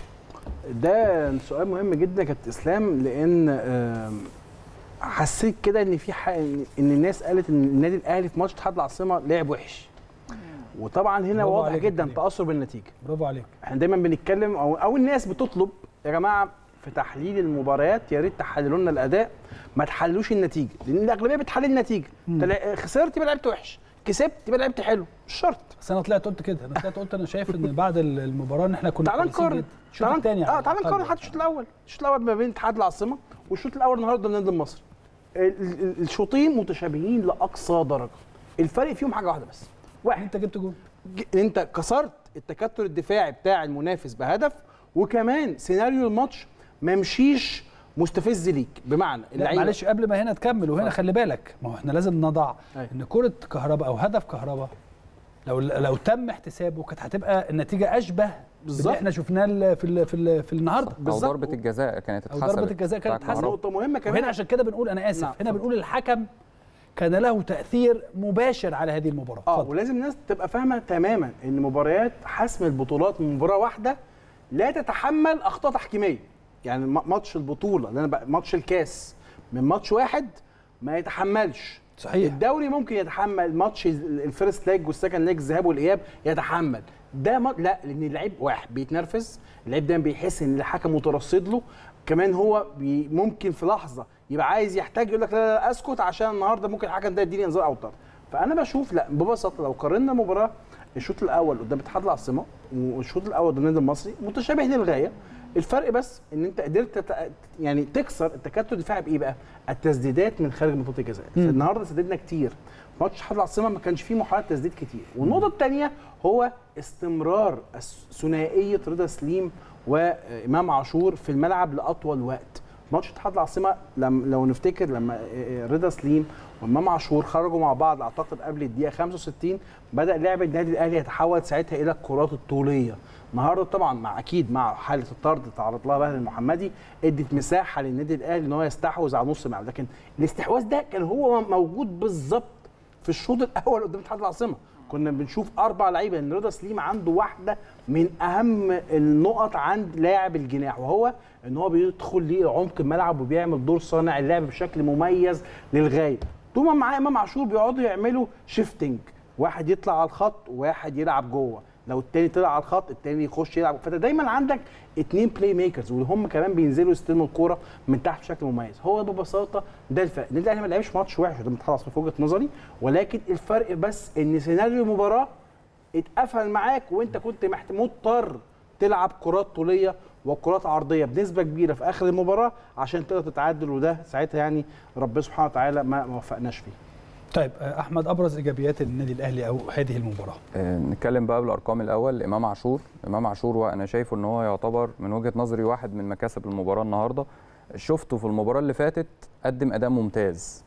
ده سؤال مهم جدا يا كابتن اسلام لان آم، حسيت كده ان في حق ان إن الناس قالت ان النادي الاهلي في ماتش اتحاد العاصمه لعب وحش وطبعا هنا برافو واضح عليك يا جدا كريم. تاثر بالنتيجه برافو عليك احنا دايما بنتكلم او او الناس بتطلب يا جماعه في تحليل المباريات يا ريت تحللوا لنا الاداء ما تحللوش النتيجه لان الاغلبيه بتحلل النتيجه مم. تلا- خسرت يبقى لعبت وحش كسبت يبقى لعبت حلو مش شرط بس انا طلعت قلت كده انا طلعت قلت انا شايف ان بعد المباراه ان احنا كنا تعال كويسين نقارن جدا. الشوط تعال- الثاني اه تعال نقارن حتى الشوط الاول الشوط الاول ما بين اتحاد العاصمه والشوط الاول النهارده من النادي المصري ال- ال- الشوطين متشابهين لاقصى درجه الفرق فيهم حاجه واحده بس واحد انت جبت جول ج- انت كسرت التكتل الدفاعي بتاع المنافس بهدف وكمان سيناريو الماتش ما مشيش مستفز ليك بمعنى لا معلش قبل ما هنا تكمل وهنا اتفضل. خلي بالك ما هو احنا لازم نضع أيوة. ان كره كهرباء او هدف كهرباء لو لو تم احتسابه كانت هتبقى النتيجه اشبه باللي بالظبط. احنا شفناه ال- في ال- في ال- في النهارده أو بالظبط. ضربة الجزاء كانت أو اتحسبت ضربة الجزاء كانت بتاع اتحسبت. كهربا. نقطه مهمه كمان وهنا عشان كده بنقول انا اسف نعم، هنا اتفضل. بنقول الحكم كان له تاثير مباشر على هذه المباراه اه اتفضل. ولازم الناس تبقى فاهمه تماما ان مباريات حسم البطولات من مباراه واحده لا تتحمل اخطاء تحكيميه يعني م- ماتش البطوله اللي انا بقى ماتش الكاس من ماتش واحد ما يتحملش صحيح الدوري ممكن يتحمل ماتش الفيرست ليج والسكند ليج الذهاب والاياب يتحمل ده ما لا لان اللعيب واحد بيتنرفز اللعيب دايما بيحس ان الحكم مترصد له كمان هو بي ممكن في لحظه يبقى عايز يحتاج يقول لك لا, لا, لا اسكت عشان النهارده ممكن الحكم ده يديني انذار او طرد فانا بشوف لا ببساطه لو قارنا مباراه الشوط الاول قدام اتحاد العاصمه والشوط الاول قدام النادي المصري متشابه للغايه الفرق بس ان انت قدرت تت- يعني تكسر التكتل الدفاعي بايه بقى؟ التسديدات من خارج منطقه الجزاء مم. النهارده سددنا كتير ماتش اتحاد العاصمه ما كانش فيه محاولات تسديد كتير والنقطه الثانيه هو استمرار الس- ثنائيه رضا سليم وامام عاشور في الملعب لاطول وقت ماتش اتحاد العاصمه لم لو نفتكر لما رضا سليم وامام عاشور خرجوا مع بعض اعتقد قبل الدقيقه 65 بدا لعب النادي الاهلي يتحول ساعتها الى الكرات الطوليه النهارده طبعا مع اكيد مع حاله الطرد اللي تعرض لها بهل المحمدي ادت مساحه للنادي الاهلي ان هو يستحوذ على نص الملعب لكن الاستحواذ ده كان هو موجود بالظبط في الشوط الاول قدام اتحاد العاصمه كنا بنشوف اربع لعيبه ان رضا سليم عنده واحده من اهم النقط عند لاعب الجناح وهو ان هو بيدخل لعمق الملعب وبيعمل دور صانع اللعب بشكل مميز للغايه طول ما معاه امام عاشور بيقعدوا يعملوا شيفتنج واحد يطلع على الخط وواحد يلعب جوه لو التاني طلع على الخط التاني يخش يلعب فانت دايما عندك اتنين بلاي ميكرز وهم كمان بينزلوا يستلموا الكوره من تحت بشكل مميز هو ببساطه ده الفرق النادي الاهلي ما لعبش ماتش وحش ده متخلص في وجهه نظري ولكن الفرق بس ان سيناريو المباراه اتقفل معاك وانت كنت محت- مضطر تلعب كرات طوليه وكرات عرضيه بنسبه كبيره في اخر المباراه عشان تقدر تتعادل وده ساعتها يعني ربنا سبحانه وتعالى ما ما وفقناش فيه طيب آه، احمد ابرز ايجابيات النادي الاهلي او هذه المباراه آه، نتكلم بقى بالارقام الاول امام عاشور امام عاشور وانا شايفه ان هو يعتبر من وجهه نظري واحد من مكاسب المباراه النهارده شفته في المباراه اللي فاتت قدم اداء ممتاز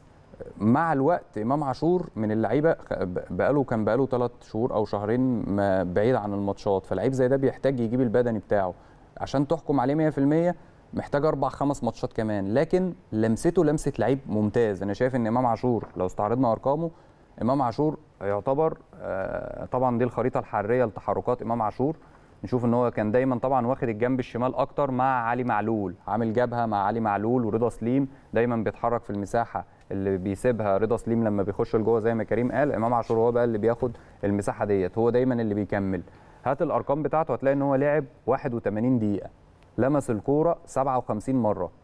مع الوقت امام عاشور من اللعيبه خ- بقاله كان بقاله ثلاث شهور او شهرين ما بعيد عن الماتشات فلعيب زي ده بيحتاج يجيب البدني بتاعه عشان تحكم عليه 100% محتاج اربع خمس ماتشات كمان لكن لمسته لمسه لعيب ممتاز انا شايف ان امام عاشور لو استعرضنا ارقامه امام عاشور يعتبر آه، طبعا دي الخريطه الحراريه لتحركات امام عاشور نشوف ان هو كان دايما طبعا واخد الجنب الشمال اكتر مع علي معلول عامل جبهه مع علي معلول ورضا سليم دايما بيتحرك في المساحه اللي بيسيبها رضا سليم لما بيخش لجوه زي ما كريم قال امام عاشور هو بقى اللي بياخد المساحه ديت هو دايما اللي بيكمل هات الارقام بتاعته هتلاقي ان هو لعب 81 دقيقه لمس الكوره 57 مره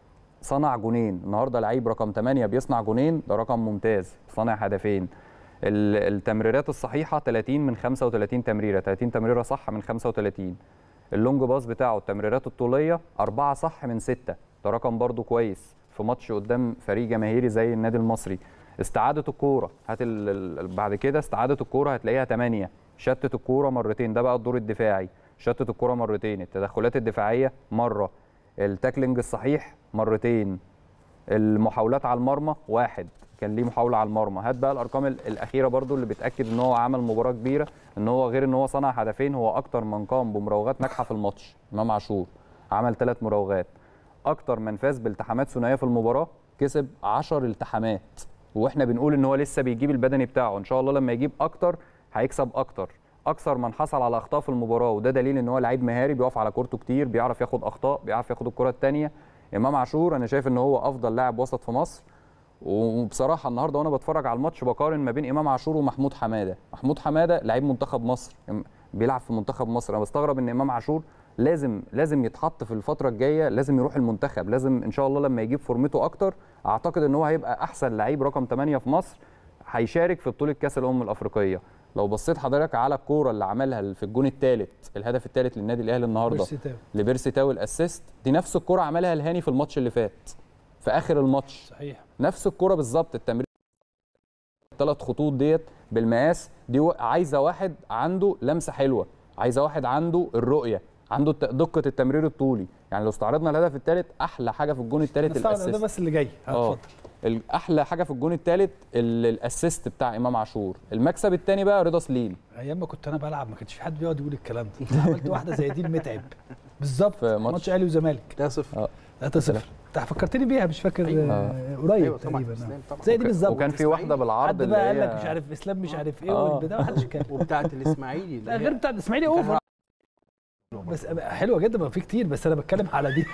صنع جونين النهارده لعيب رقم 8 بيصنع جونين ده رقم ممتاز صانع هدفين ال- التمريرات الصحيحه 30 من 35 تمريره 30 تمريره صح من 35 اللونج باص بتاعه التمريرات الطوليه أربعة صح من ستة ده رقم برضو كويس في ماتش قدام فريق جماهيري زي النادي المصري استعادة الكورة هات ال- ال- بعد كده استعادة الكورة هتلاقيها 8 شتت الكورة مرتين ده بقى الدور الدفاعي شتت الكورة مرتين التدخلات الدفاعية مرة التاكلينج الصحيح مرتين المحاولات على المرمى واحد كان ليه محاولة على المرمى هات بقى الأرقام ال- الأخيرة برضو اللي بتأكد إن هو عمل مباراة كبيرة إن هو غير إن هو صنع هدفين هو أكتر من قام بمراوغات ناجحة في الماتش إمام عاشور عمل ثلاث مراوغات أكتر من فاز بالتحامات ثنائية في المباراة كسب 10 التحامات واحنا بنقول ان هو لسه بيجيب البدني بتاعه ان شاء الله لما يجيب اكتر هيكسب اكتر اكثر من حصل على اخطاء في المباراه وده دليل ان هو لعيب مهاري بيقف على كورته كتير بيعرف ياخد اخطاء بيعرف ياخد الكره الثانيه امام عاشور انا شايف ان هو افضل لاعب وسط في مصر وبصراحه النهارده وانا بتفرج على الماتش بقارن ما بين امام عاشور ومحمود حماده محمود حماده لعيب منتخب مصر بيلعب في منتخب مصر انا بستغرب ان امام عاشور لازم لازم يتحط في الفتره الجايه لازم يروح المنتخب لازم ان شاء الله لما يجيب فورمته اكتر اعتقد ان هو هيبقى احسن لعيب رقم 8 في مصر هيشارك في بطوله كاس الامم الافريقيه لو بصيت حضرتك على الكوره اللي عملها في الجون الثالث الهدف الثالث للنادي الاهلي النهارده بيرسي تاو. لبيرسي تاو الاسيست دي نفس الكوره عملها الهاني في الماتش اللي فات في اخر الماتش صحيح نفس الكوره بالظبط التمرير الثلاث خطوط ديت بالمقاس دي و- عايزه واحد عنده لمسه حلوه عايزه واحد عنده الرؤيه عنده الت- دقه التمرير الطولي يعني لو استعرضنا الهدف الثالث احلى حاجه في الجون الثالث نستعرض ده الاسيست بس اللي جاي اه اتفضل ال- احلى حاجه في الجون الثالث الاسيست بتاع امام عاشور المكسب الثاني بقى رضا سليم ايام ما كنت انا بلعب ما كانش في حد بيقعد يقول الكلام ده أنت عملت واحده زي دي المتعب بالظبط في ماتش- ماتش اهلي وزمالك ده صفر اه 3 0 انت فكرتني بيها مش فاكر أيوة. آه، قريب أيوة طبعاً، تقريبا إسلام آه. طبعاً. زي دي بالظبط وكان في واحده بالعرض حد اللي بقى قال هي لك مش عارف اسلام مش عارف ايه آه. والبتاع محدش كان وبتاعت الاسماعيلي اللي لا هي- غير بتاع الاسماعيلي اوفر بس حلوه جدا ما في كتير بس انا بتكلم على دي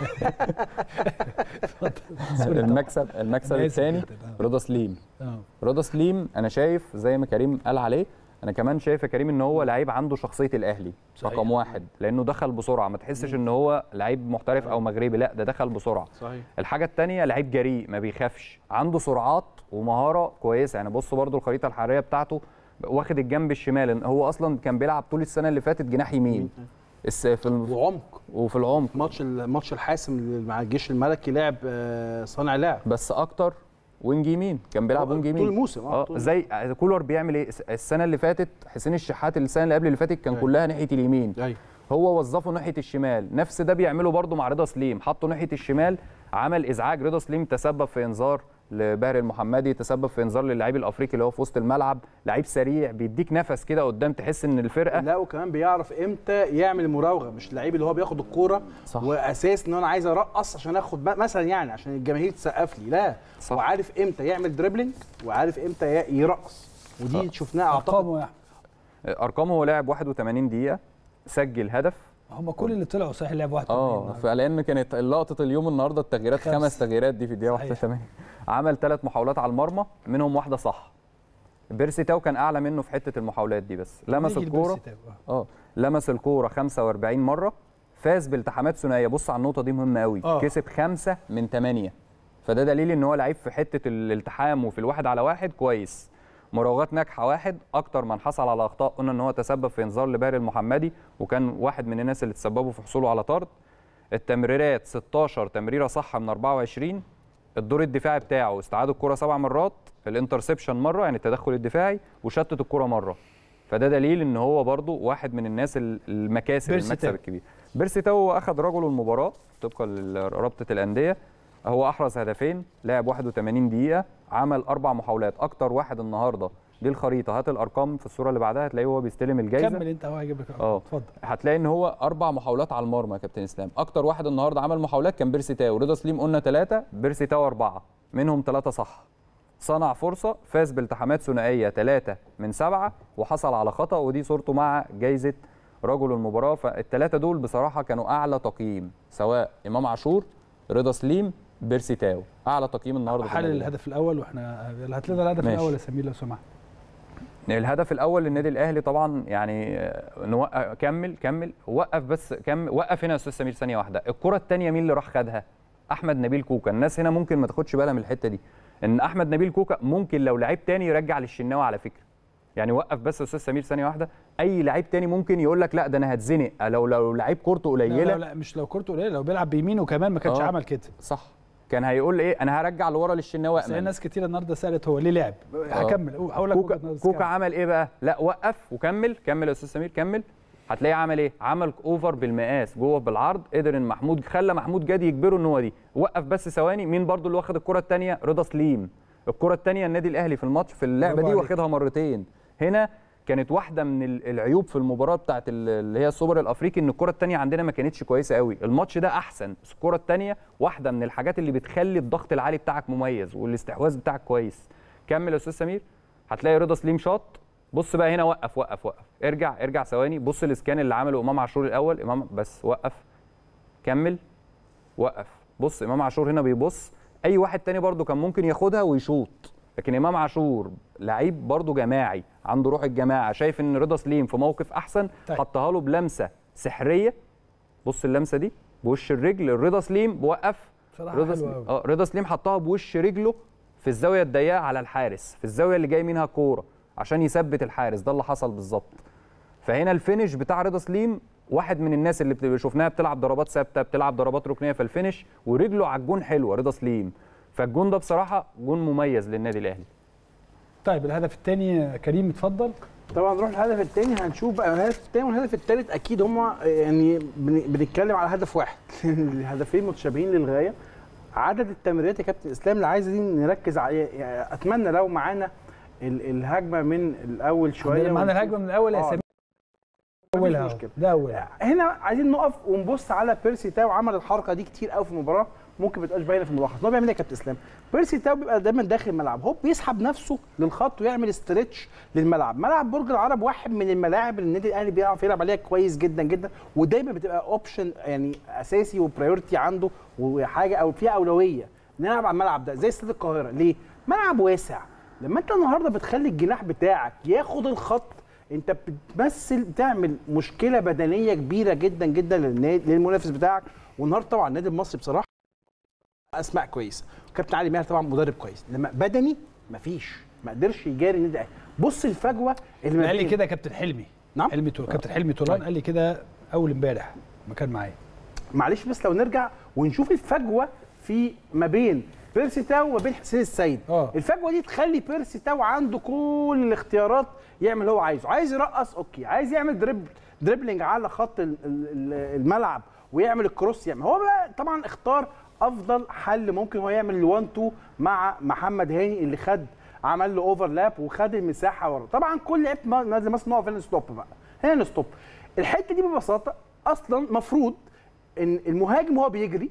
اتفضل. سوري طبعاً. المكسب المكسب أنا آسف الثاني جداً. رضا سليم اه رضا سليم انا شايف زي ما كريم قال عليه انا كمان شايف يا كريم ان هو لعيب عنده شخصيه الاهلي صحيح. رقم واحد لانه دخل بسرعه ما تحسش ان هو لعيب محترف او مغربي لا ده دخل بسرعه صحيح الحاجه الثانيه لعيب جريء ما بيخافش عنده سرعات ومهاره كويسه يعني بصوا برضو الخريطه الحراريه بتاعته واخد الجنب الشمال إن هو اصلا كان بيلعب طول السنه اللي فاتت جناح يمين الس- في الم- وعمق وفي العمق ماتش الماتش الحاسم اللي مع الجيش الملكي لعب آه، صانع لعب بس اكتر وينج يمين كان بيلعب وينج يمين طول الموسم اه طول زي كولر بيعمل ايه السنه اللي فاتت حسين الشحات السنه اللي قبل اللي فاتت كان أيوة. كلها ناحيه اليمين ايوه هو وظفه ناحيه الشمال نفس ده بيعمله برده مع رضا سليم حطه ناحيه الشمال عمل ازعاج رضا سليم تسبب في انذار لباهر المحمدي تسبب في انذار للعيب الافريقي اللي هو في وسط الملعب لعيب سريع بيديك نفس كده قدام تحس ان الفرقه لا وكمان بيعرف امتى يعمل مراوغه مش اللعيب اللي هو بياخد الكوره صح. واساس ان انا عايز ارقص عشان اخد م- مثلا يعني عشان الجماهير تسقف لي لا صح. هو عارف امتى يعمل دريبلينج وعارف امتى ي- يرقص ودي شفناها اعتقد ارقامه يا احمد ارقامه هو لعب 81 دقيقه سجل هدف هم كل اللي طلعوا صحيح لعب واحد اه فلان كانت لقطه اليوم النهارده التغييرات خمس. خمس تغييرات دي في الدقيقه صحيح. 81 عمل ثلاث محاولات على المرمى منهم واحده صح بيرسي تاو كان اعلى منه في حته المحاولات دي بس لمس الكوره اه لمس الكوره 45 مره فاز بالتحامات ثنائيه بص على النقطه دي مهمه قوي آه. كسب خمسة من ثمانية فده دليل ان هو لعيب في حته الالتحام وفي الواحد على واحد كويس مراوغات ناجحه واحد اكتر من حصل على اخطاء قلنا ان هو تسبب في انذار لباهر المحمدي وكان واحد من الناس اللي تسببوا في حصوله على طرد التمريرات 16 تمريره صح من 24 الدور الدفاعي بتاعه استعاد الكره سبع مرات الانترسبشن مره يعني التدخل الدفاعي وشتت الكره مره فده دليل ان هو برضو واحد من الناس ال- المكاسب بيرسي المكسب تاو. الكبير بيرسي تاو اخذ رجل المباراه طبقا لرابطه الانديه هو احرز هدفين لعب 81 دقيقه عمل اربع محاولات اكتر واحد النهارده دي الخريطه هات الارقام في الصوره اللي بعدها هتلاقيه هو بيستلم الجائزه كمل انت هو هيجيب لك اه. اتفضل هتلاقي ان هو اربع محاولات على المرمى يا كابتن اسلام اكتر واحد النهارده عمل محاولات كان بيرسي تاو رضا سليم قلنا ثلاثه بيرسي تاو اربعه منهم ثلاثه صح صنع فرصه فاز بالتحامات ثنائيه ثلاثه من سبعه وحصل على خطا ودي صورته مع جائزه رجل المباراه فالثلاثه دول بصراحه كانوا اعلى تقييم سواء امام عاشور رضا سليم بيرسي تاو اعلى تقييم النهارده في حلل النادي الهدف الاول واحنا هات لنا الهدف ماشي. الاول يا سمير لو سمحت الهدف الاول للنادي الاهلي طبعا يعني آه، نوقف كمل كمل وقف بس كمل وقف هنا يا استاذ سمير ثانيه واحده الكره الثانيه مين اللي راح خدها احمد نبيل كوكا الناس هنا ممكن ما تاخدش بالها من الحته دي ان احمد نبيل كوكا ممكن لو لعيب تاني يرجع للشناوي على فكره يعني وقف بس يا استاذ سمير ثانيه واحده اي لعيب تاني ممكن يقول لك لا ده انا هتزنق لو لو لعيب كورته لا, قليله لا, لا مش لو كورته قليله لو بيلعب بيمينه كمان ما كانش آه. عمل كده صح كان هيقول ايه انا هرجع لورا للشناوي بس هي أأمن. ناس كتير النهارده سالت هو ليه لعب هكمل هقول لك كوكا وجهة نظر، بس كوكا كمل. عمل ايه بقى لا وقف وكمل كمل يا استاذ سمير كمل هتلاقيه عمل ايه عمل اوفر بالمقاس جوه بالعرض قدر ان محمود خلى محمود جاد يجبره ان هو دي وقف بس ثواني مين برضو اللي واخد الكره الثانيه رضا سليم الكره الثانيه النادي الاهلي في الماتش في اللعبه برافو دي عليك. واخدها مرتين هنا كانت واحده من ال- العيوب في المباراه بتاعت ال- اللي هي السوبر الافريقي ان الكره الثانيه عندنا ما كانتش كويسه قوي الماتش ده احسن بس الكره الثانيه واحده من الحاجات اللي بتخلي الضغط العالي بتاعك مميز والاستحواذ بتاعك كويس كمل يا استاذ سمير هتلاقي رضا سليم شاط بص بقى هنا وقف وقف وقف ارجع ارجع ثواني بص الاسكان اللي عمله امام عاشور الاول امام بس وقف كمل وقف بص امام عاشور هنا بيبص اي واحد تاني برضو كان ممكن ياخدها ويشوط لكن امام عاشور لعيب برضو جماعي عنده روح الجماعه شايف ان رضا سليم في موقف احسن طيب. حطها له بلمسه سحريه بص اللمسه دي بوش الرجل رضا سليم بوقف بصراحة رضا حلوة سليم أوي. اه رضا سليم حطها بوش رجله في الزاويه الضيقه على الحارس في الزاويه اللي جاي منها كوره عشان يثبت الحارس ده اللي حصل بالظبط فهنا الفينش بتاع رضا سليم واحد من الناس اللي بتبقى شفناها بتلعب ضربات ثابته بتلعب ضربات ركنيه في الفينش ورجله على الجون حلوه رضا سليم فالجون ده بصراحه جون مميز للنادي الاهلي طيب الهدف الثاني كريم اتفضل طبعا نروح الهدف الثاني هنشوف بقى الهدف الثاني والهدف الثالث اكيد هم يعني بن- بنتكلم على هدف واحد الهدفين متشابهين للغايه عدد التمريرات يا كابتن اسلام اللي عايزه دي نركز عليه يعني اتمنى لو معانا ال- الهجمه من الاول شويه معانا ونشوف- الهجمه من الاول يا آه، سمير مفيش اولها مشكلة. ده اولها هنا عايزين نقف ونبص على بيرسي تاو عمل الحركه دي كتير قوي في المباراه ممكن ما تبقاش باينه في الملخص هو بيعمل ايه يا كابتن اسلام بيرسي تاو بيبقى دايما داخل الملعب هو بيسحب نفسه للخط ويعمل استرتش للملعب ملعب برج العرب واحد من الملاعب اللي النادي الاهلي بيعرف يلعب عليها كويس جدا جدا ودايما بتبقى اوبشن يعني اساسي وبرايورتي عنده وحاجه او فيها اولويه نلعب على الملعب ده زي استاد القاهره ليه ملعب واسع لما انت النهارده بتخلي الجناح بتاعك ياخد الخط انت بتمثل بتعمل مشكله بدنيه كبيره جدا جدا للنادي للمنافس بتاعك والنهارده طبعا النادي المصري بصراحه اسماء كويسه كابتن علي ماهر طبعا مدرب كويس لما بدني مفيش ما قدرش يجاري النادي الاهلي بص الفجوه اللي ما قال لي بين- كده كابتن حلمي نعم حلمي طول كابتن حلمي طولان قال لي كده اول امبارح ما كان معايا معلش بس لو نرجع ونشوف الفجوه في ما بين بيرسي تاو وما بين حسين السيد آه. الفجوه دي تخلي بيرسي تاو عنده كل الاختيارات يعمل اللي هو عايزه عايز يرقص اوكي عايز يعمل دريب دريبلينج على خط ال- ال- ال- الملعب ويعمل الكروس يعمل هو بقى طبعا اختار افضل حل ممكن هو يعمل ال 1 2 مع محمد هاني اللي خد عمل له اوفرلاب وخد المساحه ورا طبعا كل لعيب ما- نازل مثلا نقف هنا ستوب بقى هنا ستوب الحته دي ببساطه اصلا مفروض ان المهاجم وهو بيجري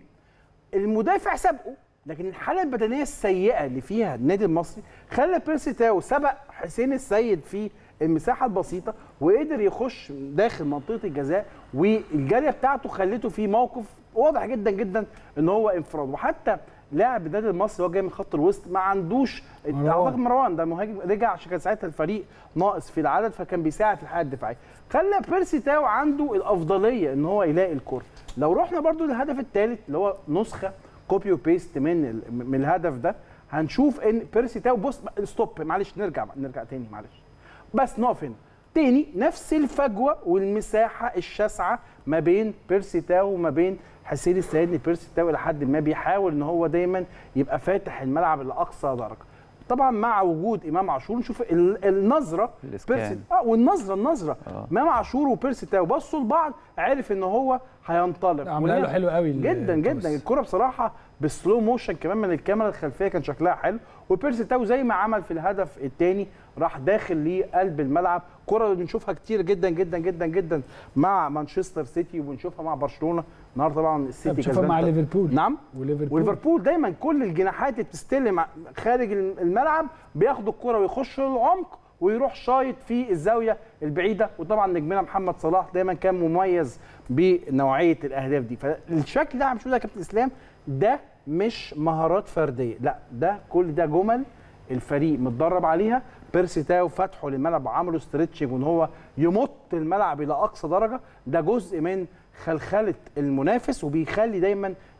المدافع سبقه لكن الحاله البدنيه السيئه اللي فيها النادي المصري خلى بيرسي تاو سبق حسين السيد في المساحه البسيطه وقدر يخش داخل منطقه الجزاء والجاريه بتاعته خلته في موقف واضح جدا جدا ان هو انفراد وحتى لاعب النادي المصري وهو جاي من خط الوسط ما عندوش مروان. اعتقد مروان ده مهاجم رجع عشان كان ساعتها الفريق ناقص في العدد فكان بيساعد في الحاله الدفاعيه خلى بيرسي تاو عنده الافضليه ان هو يلاقي الكره لو رحنا برضو للهدف الثالث اللي هو نسخه كوبي وبيست من ال- من الهدف ده هنشوف ان بيرسي تاو بص ستوب معلش نرجع بقى نرجع تاني معلش بس نقف هنا تاني نفس الفجوه والمساحه الشاسعه ما بين بيرسي تاو وما بين حسين السيد بيرسي تاو لحد ما بيحاول ان هو دايما يبقى فاتح الملعب لاقصى درجه طبعا مع وجود امام عاشور نشوف ال- النظره الإسكان. بيرسي اه والنظره النظره آه. امام عاشور وبيرسي تاو بصوا لبعض عرف ان هو هينطلق عملها له وليه- حلو قوي ال- جدا الكروس. جدا الكره بصراحه بالسلو موشن كمان من الكاميرا الخلفيه كان شكلها حلو وبيرسي تاو زي ما عمل في الهدف الثاني راح داخل لقلب الملعب كره بنشوفها كتير جدا جدا جدا جدا مع مانشستر سيتي وبنشوفها مع برشلونه النهارده طبعا السيتي بتشوفها مع كسبان. ليفربول نعم وليفربول وليفربول دايما كل الجناحات اللي بتستلم خارج الملعب بياخدوا الكره ويخشوا للعمق ويروح شايط في الزاويه البعيده وطبعا نجمنا محمد صلاح دايما كان مميز بنوعيه الاهداف دي فالشكل ده هنشوفه ده يا كابتن اسلام ده مش مهارات فرديه لا ده كل ده جمل الفريق متدرب عليها بيرسي تاو فتحه للملعب وعملوا ستريتشنج وان هو يمط الملعب الى اقصى درجه ده جزء من خلخله المنافس وبيخلي دايما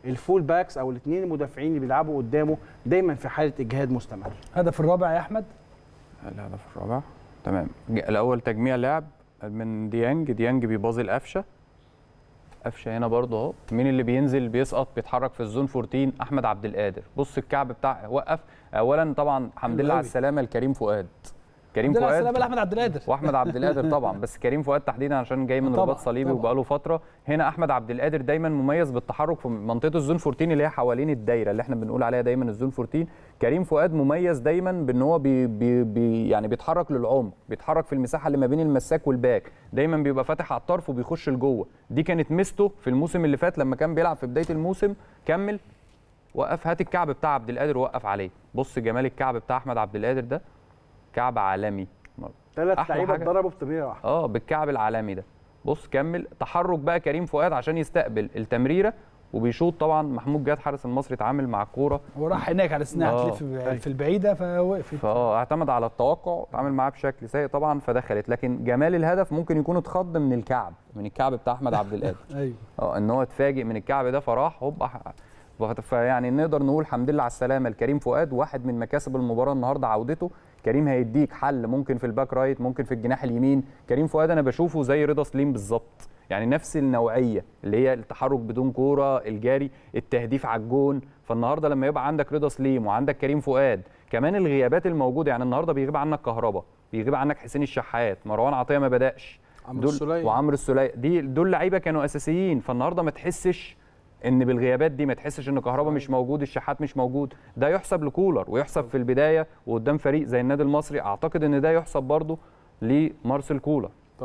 الفول باكس او الاثنين المدافعين اللي بيلعبوا قدامه دايما في حاله اجهاد مستمر الهدف الرابع يا احمد الهدف الرابع تمام ج- الاول تجميع لعب من ديانج ديانج بيباظي القفشه قفشه هنا برضه اهو مين اللي بينزل بيسقط بيتحرك في الزون 14 احمد عبد القادر بص الكعب بتاع وقف اولا طبعا الحمد حلو لله على أوي. السلامه لكريم فؤاد كريم ده السلامه فؤاد لاحمد عبد القادر واحمد عبد القادر طبعا بس كريم فؤاد تحديدا عشان جاي من طبعاً، رباط صليبي طبعاً. وبقاله فتره هنا احمد عبد القادر دايما مميز بالتحرك في منطقه الزون 14 اللي هي حوالين الدايره اللي احنا بنقول عليها دايما الزون 14 كريم فؤاد مميز دايما بان هو بي بي بي يعني بيتحرك للعمق بيتحرك في المساحه اللي ما بين المساك والباك دايما بيبقى فاتح على الطرف وبيخش لجوه دي كانت ميزته في الموسم اللي فات لما كان بيلعب في بدايه الموسم كمل وقف هات الكعب بتاع عبد القادر وقف عليه بص جمال الكعب بتاع احمد عبد القادر ده كعب عالمي ثلاث أحلى لعيبه حاجة. اتضربوا في تمريره واحده اه بالكعب العالمي ده بص كمل تحرك بقى كريم فؤاد عشان يستقبل التمريره وبيشوط طبعا محمود جاد حارس المصري اتعامل مع الكوره هو راح هناك على سنها آه. هتلف في البعيده فوقفت فاه اعتمد على التوقع اتعامل معاه بشكل سيء طبعا فدخلت لكن جمال الهدف ممكن يكون اتخض من الكعب من الكعب بتاع احمد عبد القادر ايوه اه ان هو اتفاجئ من الكعب ده فراح هوب أح- فيعني نقدر نقول الحمد لله على السلامه لكريم فؤاد واحد من مكاسب المباراه النهارده عودته كريم هيديك حل ممكن في الباك رايت ممكن في الجناح اليمين كريم فؤاد انا بشوفه زي رضا سليم بالظبط يعني نفس النوعيه اللي هي التحرك بدون كوره الجاري التهديف على الجون فالنهارده لما يبقى عندك رضا سليم وعندك كريم فؤاد كمان الغيابات الموجوده يعني النهارده بيغيب عنك كهربا بيغيب عنك حسين الشحات مروان عطيه ما بداش عمرو دول السولية. وعمرو السوليه دي دول لعيبه كانوا اساسيين فالنهارده ما تحسش ان بالغيابات دي ما تحسش ان كهربا مش موجود الشحات مش موجود ده يحسب لكولر ويحسب في البدايه وقدام فريق زي النادي المصري اعتقد ان ده يحسب برضه لمارسيل كولر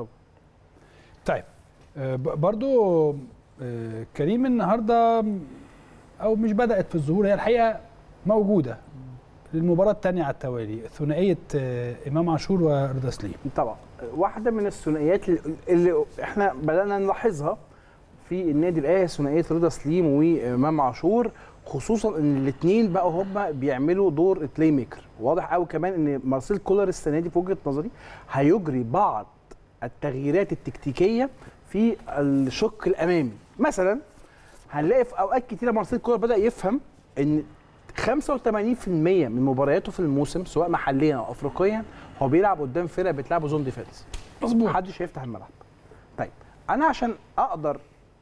طيب آه، ب- برضو آه، كريم النهارده او مش بدات في الظهور هي الحقيقه موجوده للمباراه الثانيه على التوالي ثنائيه آه، امام عاشور ورضا سليم طبعا واحده من الثنائيات اللي- اللي احنا بدانا نلاحظها في النادي الاهلي ثنائيه رضا سليم وامام عاشور خصوصا ان الاثنين بقوا هم بيعملوا دور البلاي ميكر واضح قوي كمان ان مارسيل كولر السنه دي في وجهه نظري هيجري بعض التغييرات التكتيكيه في الشق الامامي مثلا هنلاقي في اوقات كتيره مارسيل كولر بدا يفهم ان 85% من مبارياته في الموسم سواء محليا او افريقيا هو بيلعب قدام فرق بتلعبوا زون ديفense مظبوط محدش هيفتح الملعب طيب انا عشان اقدر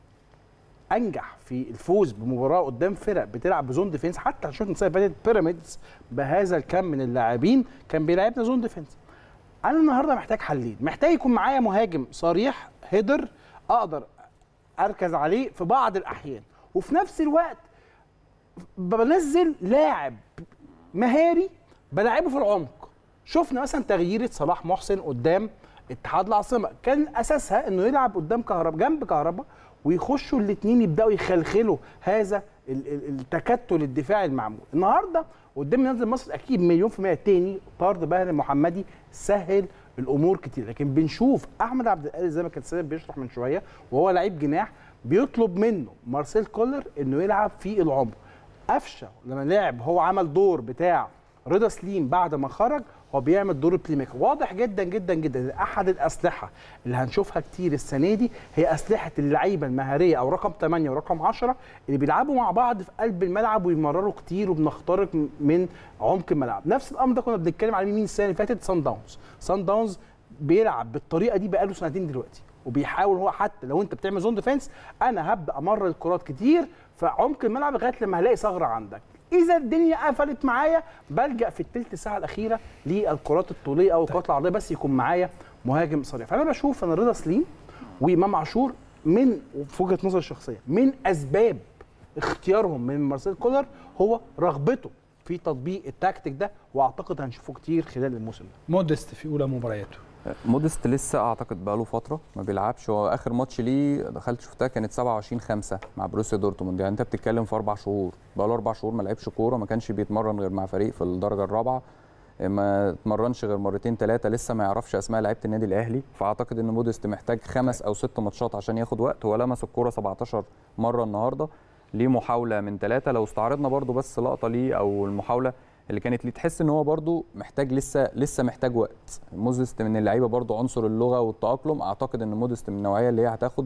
انجح في الفوز بمباراه قدام فرق بتلعب بزون ديفense حتى شفنا السنه اللي فاتت بيراميدز بهذا الكم من اللاعبين كان بيلعبنا زون ديفense انا النهارده محتاج حلين محتاج يكون معايا مهاجم صريح هيدر اقدر اركز عليه في بعض الاحيان وفي نفس الوقت بنزل لاعب مهاري بلعبه في العمق شفنا مثلا تغييره صلاح محسن قدام اتحاد العاصمه كان اساسها انه يلعب قدام كهربا جنب كهربا ويخشوا الاثنين يبداوا يخلخلوا هذا ال- ال- التكتل الدفاعي المعمول النهارده قدام نادي المصري اكيد مليون في المية تاني طرد باهر المحمدي سهل الامور كتير لكن بنشوف احمد عبد القادر زي ما كان سيد بيشرح من شويه وهو لعيب جناح بيطلب منه مارسيل كولر انه يلعب في العمق قفشه لما لعب هو عمل دور بتاع رضا سليم بعد ما خرج هو بيعمل دور البلاي ميكر واضح جدا جدا جدا ان احد الاسلحه اللي هنشوفها كتير السنه دي هي اسلحه اللعيبه المهاريه او رقم 8 ورقم 10 اللي بيلعبوا مع بعض في قلب الملعب ويمرروا كتير وبنخترق من عمق الملعب نفس الامر ده كنا بنتكلم عليه مين السنه اللي فاتت سان داونز سان داونز بيلعب بالطريقه دي بقاله سنتين دلوقتي وبيحاول هو حتى لو انت بتعمل زون ديفense انا هبدا امرر الكرات كتير في عمق الملعب لغايه لما هلاقي ثغره عندك اذا الدنيا قفلت معايا بلجا في الثلث ساعه الاخيره للكرات الطوليه او الكرات العرضيه بس يكون معايا مهاجم صريح فانا بشوف ان رضا سليم وامام عاشور من في وجهه نظري الشخصيه من اسباب اختيارهم من مارسيل كولر هو رغبته في تطبيق التكتيك ده واعتقد هنشوفه كتير خلال الموسم ده مودست في اولى مبارياته مودست لسه اعتقد بقاله فتره ما بيلعبش هو اخر ماتش ليه دخلت شفتها كانت 27 5 مع بروسيا دورتموند يعني انت بتتكلم في اربع شهور بقاله اربع شهور ما لعبش كوره ما كانش بيتمرن غير مع فريق في الدرجه الرابعه ما اتمرنش غير مرتين ثلاثه لسه ما يعرفش اسماء لعيبه النادي الاهلي فاعتقد ان مودست محتاج خمس او ست ماتشات عشان ياخد وقت هو لمس الكوره 17 مره النهارده ليه محاوله من ثلاثه لو استعرضنا برده بس لقطه ليه او المحاوله اللي كانت ليه تحس ان هو برده محتاج لسه لسه محتاج وقت مودست من اللعيبه برده عنصر اللغه والتاقلم اعتقد ان مودست من النوعيه اللي هي هتاخد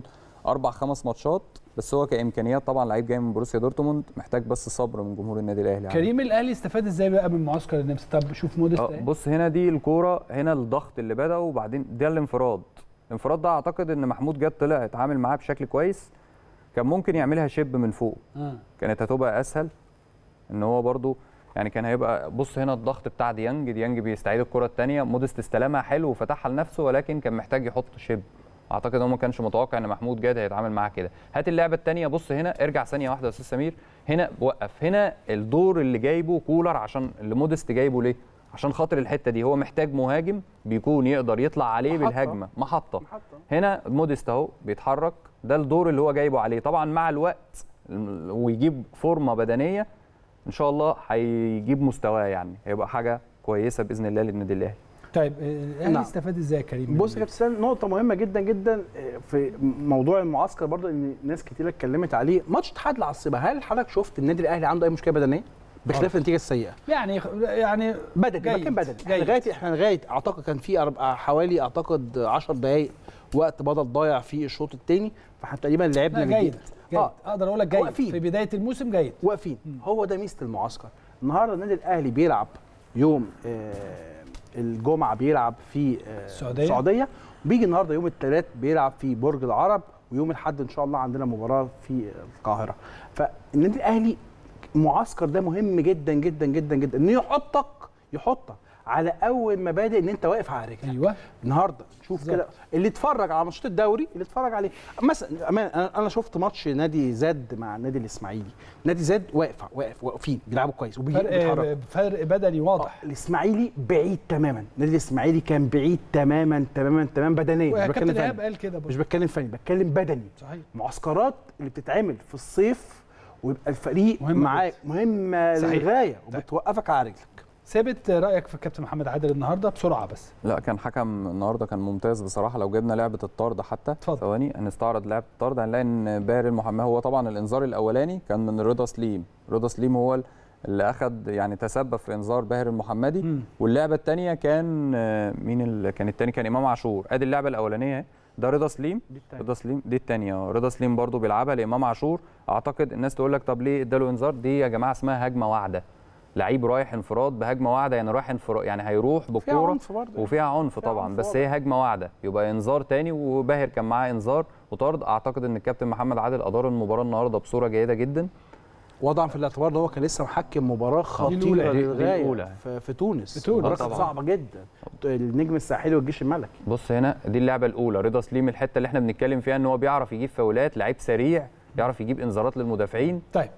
اربع خمس ماتشات بس هو كامكانيات طبعا لعيب جاي من بروسيا دورتموند محتاج بس صبر من جمهور النادي الاهلي يعني. كريم الاهلي استفاد ازاي بقى من معسكر النمسا طب شوف موديست اه اهي. بص هنا دي الكوره هنا الضغط اللي بدا وبعدين ده الانفراد الانفراد ده اعتقد ان محمود جد طلع اتعامل معاه بشكل كويس كان ممكن يعملها شيب من فوق آه. كانت هتبقى اسهل ان هو برضو يعني كان هيبقى بص هنا الضغط بتاع ديانج ديانج بيستعيد الكره الثانيه موديست استلمها حلو وفتحها لنفسه ولكن كان محتاج يحط شيب اعتقد هو ما كانش متوقع ان محمود جاد هيتعامل معاه كده هات اللعبه الثانيه بص هنا ارجع ثانيه واحده يا استاذ سمير هنا وقف هنا الدور اللي جايبه كولر عشان اللي موديست جايبه ليه عشان خاطر الحته دي هو محتاج مهاجم بيكون يقدر يطلع عليه محطة. بالهجمه محطه محطة. هنا موديست اهو بيتحرك ده الدور اللي هو جايبه عليه طبعا مع الوقت ويجيب فورمه بدنيه ان شاء الله هيجيب مستواه يعني هيبقى حاجه كويسه باذن الله للنادي الاهلي طيب آه، الاهلي نعم. استفاد ازاي يا كريم بص يا من- كابتن سلام نقطة مهمة جدا جدا آه، في موضوع المعسكر برضه ان ناس كتير اتكلمت عليه ماتش اتحاد العاصمة هل حضرتك شفت النادي الاهلي عنده اي مشكلة بدنية؟ بخلاف النتيجة السيئة يعني يعني بدني جيد، مكان بدني احنا جيد. لغايه احنا لغايه اعتقد كان في أرب- حوالي اعتقد 10 دقائق وقت بدل ضايع في الشوط الثاني فاحنا تقريبا لعبنا لا من جيد الدقيقة- جيد اه اقدر اقول لك جيد واقفين. في بدايه الموسم جيد واقفين هو ده ميزه المعسكر النهارده النادي الاهلي بيلعب يوم آه الجمعه بيلعب في آه السعودية. السعوديه بيجي النهارده يوم الثلاث بيلعب في برج العرب ويوم الاحد ان شاء الله عندنا مباراه في القاهره فالنادي الاهلي المعسكر ده مهم جدا جدا جدا جدا انه يحطك يحطك على اول مبادئ ان انت واقف على رجلك ايوه النهارده شوف بالظبط. كده اللي اتفرج على ماتشات الدوري اللي اتفرج عليه مثلا أمان- انا أنا شفت ماتش نادي زد مع النادي الاسماعيلي نادي زد واقف واقف واقفين بيلعبوا كويس وبيتحركوا فرق فرق بدني واضح الاسماعيلي بعيد تماما النادي الاسماعيلي كان بعيد تماما تماما تماما بدنيا مش وكابتن بتكلم ايهاب فني قال كده مش برضه بتكلم فني بتكلم بدني صحيح معسكرات اللي بتتعمل في الصيف ويبقى الفريق مهمة معاك مهمه صحيح. للغايه وبتوقفك على رجلك ثابت رايك في كابتن محمد عادل النهارده بسرعه بس لا كان حكم النهارده كان ممتاز بصراحه لو جبنا لعبه الطرد حتى اتفضل. ثواني هنستعرض لعبه الطرد هنلاقي ان باهر المحماه هو طبعا الانذار الاولاني كان من رضا سليم رضا سليم هو اللي اخذ يعني تسبب في انذار باهر المحمدي مم. واللعبه الثانيه كان آه، مين اللي كان الثاني كان امام عاشور ادي اللعبه الاولانيه اهي ده رضا سليم دي التانية. رضا سليم دي الثانيه رضا سليم برضو بيلعبها لامام عاشور اعتقد الناس تقول لك طب ليه اداله انذار دي يا جماعه اسمها هجمه واعده لعيب رايح انفراد بهجمه واعده يعني رايح انفراد يعني هيروح فيها بالكوره عنف برضه وفيها عنف فيها طبعا عنف بس واضح. هي هجمه واعده يبقى انذار تاني وباهر كان معاه انذار وطرد اعتقد ان الكابتن محمد عادل ادار المباراه النهارده بصوره جيده جدا وضعا في الاعتبار ان هو كان لسه محكم مباراه خطيره الأولى. دي- دي للغايه الأولى. في, في تونس في تونس. مباراه طبعاً. كانت صعبه جدا النجم الساحلي والجيش الملكي بص هنا دي اللعبه الاولى رضا سليم الحته اللي احنا بنتكلم فيها ان هو بيعرف يجيب فاولات لعيب سريع يعرف يجيب انذارات للمدافعين طيب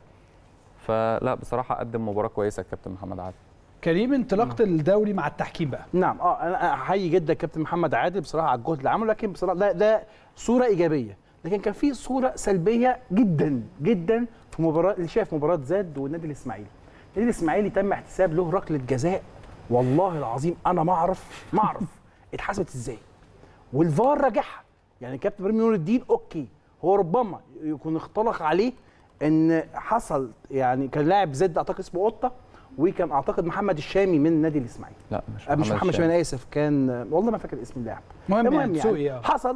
فلا بصراحه قدم مباراه كويسه الكابتن محمد عادل كريم انطلاقه الدوري مع التحكيم بقى نعم اه انا احيي جدا كابتن محمد عادل بصراحه على الجهد اللي عمله لكن بصراحه ده ده صوره ايجابيه لكن كان في صوره سلبيه جدا جدا في مباراه اللي شاف مباراه زاد والنادي الاسماعيلي النادي الاسماعيلي تم احتساب له ركله جزاء والله العظيم انا ما اعرف ما اعرف اتحسبت ازاي والفار راجعها يعني كابتن ابراهيم نور الدين اوكي هو ربما يكون اختلق عليه ان حصل يعني كان لاعب زد اعتقد اسمه قطه وكان اعتقد محمد الشامي من النادي الاسماعيلي لا مش آه، مش محمد الشامي. شامي انا اسف كان والله ما فاكر اسم اللاعب مهم يعني دسوقي اه حصل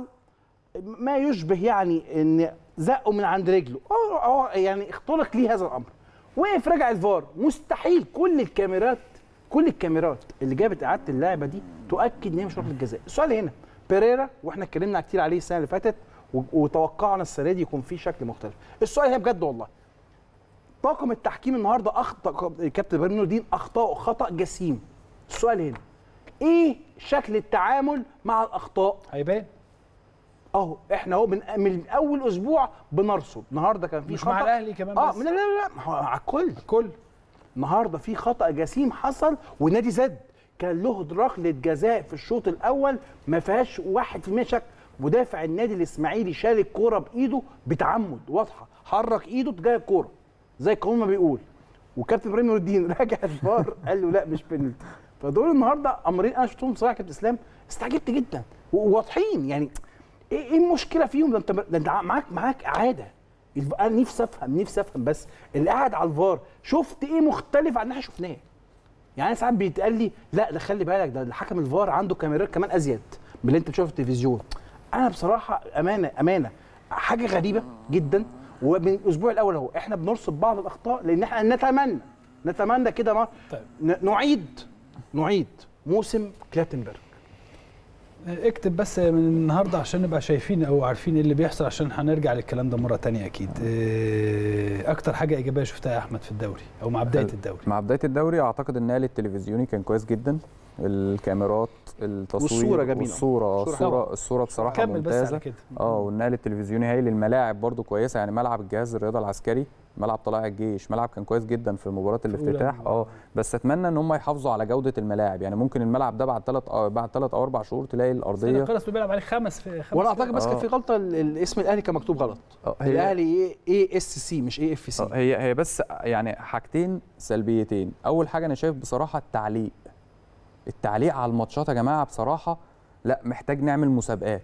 ما يشبه يعني ان زقه من عند رجله أو أو يعني اختلق ليه هذا الامر وقف رجع الفار مستحيل كل الكاميرات كل الكاميرات اللي جابت اعاده اللعبه دي تؤكد ان هي مش ركله جزاء السؤال هنا بيريرا واحنا اتكلمنا كتير عليه السنه اللي فاتت و- وتوقعنا السنه دي يكون في شكل مختلف السؤال هنا بجد والله طاقم التحكيم النهارده اخطا الكابتن ابراهيم نور الدين اخطاء خطا جسيم السؤال هنا ايه شكل التعامل مع الاخطاء هيبان اهو احنا اهو من من اول اسبوع بنرصد النهارده كان في مش خطا مع الاهلي كمان اه بس لا لا لا ما هو على الكل كل النهارده في خطا جسيم حصل ونادي زد كان له ركله جزاء في الشوط الاول ما فيهاش 1% شك مدافع النادي الاسماعيلي شال الكوره بايده بتعمد واضحه حرك ايده تجاه الكوره زي القانون ما بيقول وكابتن ابراهيم نور الدين راجع الفار قال له لا مش بنالتي فدول النهارده امرين انا شفتهم بصراحه يا كابتن اسلام استعجبت جدا وواضحين يعني ايه ايه المشكله فيهم ده انت ده انت معاك معاك اعاده الف- انا نفسي افهم نفسي افهم بس اللي قاعد على الفار شفت ايه مختلف عن اللي احنا شفناه يعني أنا ساعات بيتقال لي لا ده خلي بالك ده الحكم الفار عنده كاميرات كمان ازيد من اللي انت بتشوفه في التلفزيون انا بصراحه امانه امانه حاجه غريبه جدا ومن الاسبوع الاول اهو احنا بنرصد بعض الاخطاء لان احنا نتمنى نتمنى كده ما طيب. ن- نعيد نعيد موسم كلاتنبرج اكتب بس من النهارده عشان نبقى شايفين او عارفين ايه اللي بيحصل عشان هنرجع للكلام ده مره تانية اكيد إيه، اكتر حاجه ايجابيه شفتها يا احمد في الدوري او مع بدايه الدوري مع بدايه الدوري اعتقد النقل التلفزيوني كان كويس جدا الكاميرات التصوير والصورة جميلة. والصوره الصورة الصوره الصوره بصراحه كمل بس على ممتازه كده اه والنقل التلفزيوني هايل الملاعب برضو كويسه يعني ملعب الجهاز الرياضه العسكري ملعب طلائع الجيش ملعب كان كويس جدا في مباراه أولى الافتتاح مباراة. اه بس اتمنى ان هم يحافظوا على جوده الملاعب يعني ممكن الملعب ده بعد ثلاث بعد ثلاث او اربع شهور تلاقي سنة الارضيه خلص بيلعب عليه خمس في خمس وانا اعتقد بس كان آه. في غلطه ال- الاسم الاهلي كان مكتوب غلط آه، هي الاهلي اي اس سي مش اي اف آه، سي هي هي بس يعني حاجتين سلبيتين اول حاجه انا شايف بصراحه التعليق التعليق على الماتشات يا جماعه بصراحه لا محتاج نعمل مسابقات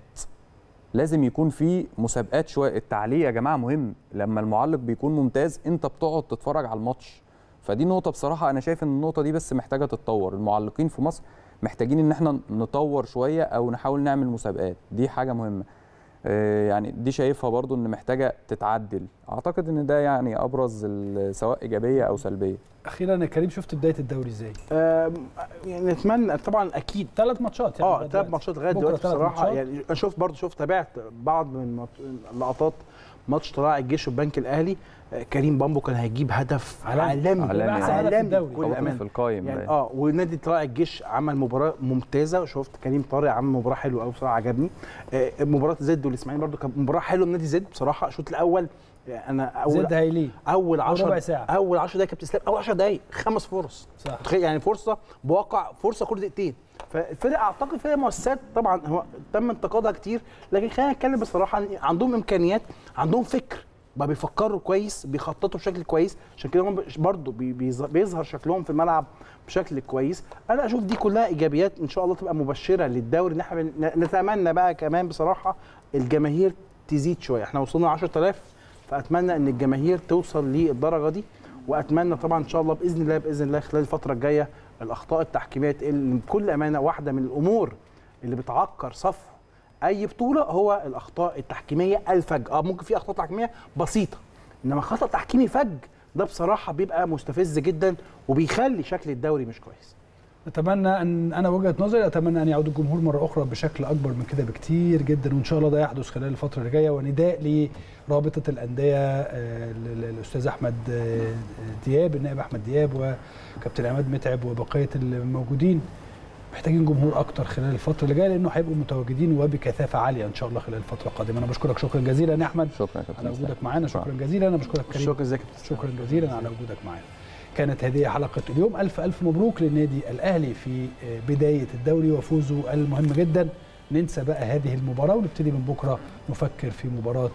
لازم يكون في مسابقات شويه التعليق يا جماعه مهم لما المعلق بيكون ممتاز انت بتقعد تتفرج على الماتش فدي نقطه بصراحه انا شايف ان النقطه دي بس محتاجه تتطور المعلقين في مصر محتاجين ان احنا نطور شويه او نحاول نعمل مسابقات دي حاجه مهمه آه، يعني دي شايفها برضو ان محتاجه تتعدل اعتقد ان ده يعني ابرز ال- سواء ايجابيه او سلبيه اخيرا يا كريم شفت بدايه الدوري ازاي آم، يعني نتمنى طبعا اكيد ثلاث ماتشات يعني اه لغاية ثلاث دلوقتي. ماتشات لغايه بكرة دلوقتي تلات بصراحه ماتشات. يعني انا شفت برضه شفت تابعت بعض من المات- اللقطات ماتش طلائع الجيش والبنك الاهلي آه، كريم بامبو كان هيجيب هدف عالمي. عالمي عالمي. أحسن هدف في الدوري. بكل أو امان في القايم يعني باين. اه ونادي طلائع الجيش عمل مباراه ممتازه وشفت كريم طارق عمل مباراه حلوه قوي بصراحه عجبني آه مباراه زد والاسماعيلي برضو كانت مباراه حلوه من نادي زد بصراحه الشوط الاول آه، انا اول زد هايلين اول 10 ربع ساعة. اول 10 دقايق كابتن اسلام اول 10 دقايق خمس فرص صح متخيل يعني فرصه بواقع فرصه كل دقيقتين فالفرق اعتقد فرق مؤسسات طبعا هو تم انتقادها كتير لكن خلينا نتكلم بصراحه إن عندهم امكانيات عندهم فكر بقى بيفكروا كويس بيخططوا بشكل كويس عشان كده هم برضه بيظهر شكلهم في الملعب بشكل كويس انا اشوف دي كلها ايجابيات ان شاء الله تبقى مبشره للدوري ان احنا بن- نتمنى بقى كمان بصراحه الجماهير تزيد شويه احنا وصلنا 10000 فاتمنى ان الجماهير توصل للدرجه دي واتمنى طبعا ان شاء الله باذن الله باذن الله خلال الفتره الجايه الاخطاء التحكيميه تقل بكل امانه واحده من الامور اللي بتعكر صفو اي بطوله هو الاخطاء التحكيميه الفج اه ممكن في اخطاء تحكيميه بسيطه انما خطا تحكيمي فج ده بصراحه بيبقى مستفز جدا وبيخلي شكل الدوري مش كويس اتمنى ان انا وجهه نظري اتمنى ان يعود الجمهور مره اخرى بشكل اكبر من كده بكتير جدا وان شاء الله ده يحدث خلال الفتره اللي جايه ونداء لرابطه الانديه آه، ل- ل- الاستاذ احمد آه، دياب النائب احمد دياب وكابتن عماد متعب وبقيه الموجودين محتاجين جمهور اكتر خلال الفتره اللي جايه لانه هيبقوا متواجدين وبكثافه عاليه ان شاء الله خلال الفتره القادمه انا بشكرك شكرا جزيلا يا احمد شكرا يا كابتن على إسلام. وجودك معانا شكرا جزيلا انا بشكرك كريم شكرا ازيك شكرا جزيلا على وجودك معنا كانت هذه حلقة اليوم ألف ألف مبروك للنادي الأهلي في بداية الدوري وفوزه المهم جدا ننسى بقى هذه المباراة ونبتدي من بكرة نفكر في مباراة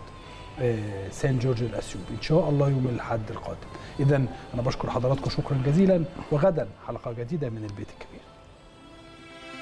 آه، سان جورج الأثيوبي إن شاء الله يوم الأحد القادم إذا أنا بشكر حضراتكم شكرا جزيلا وغدا حلقة جديدة من البيت الكبير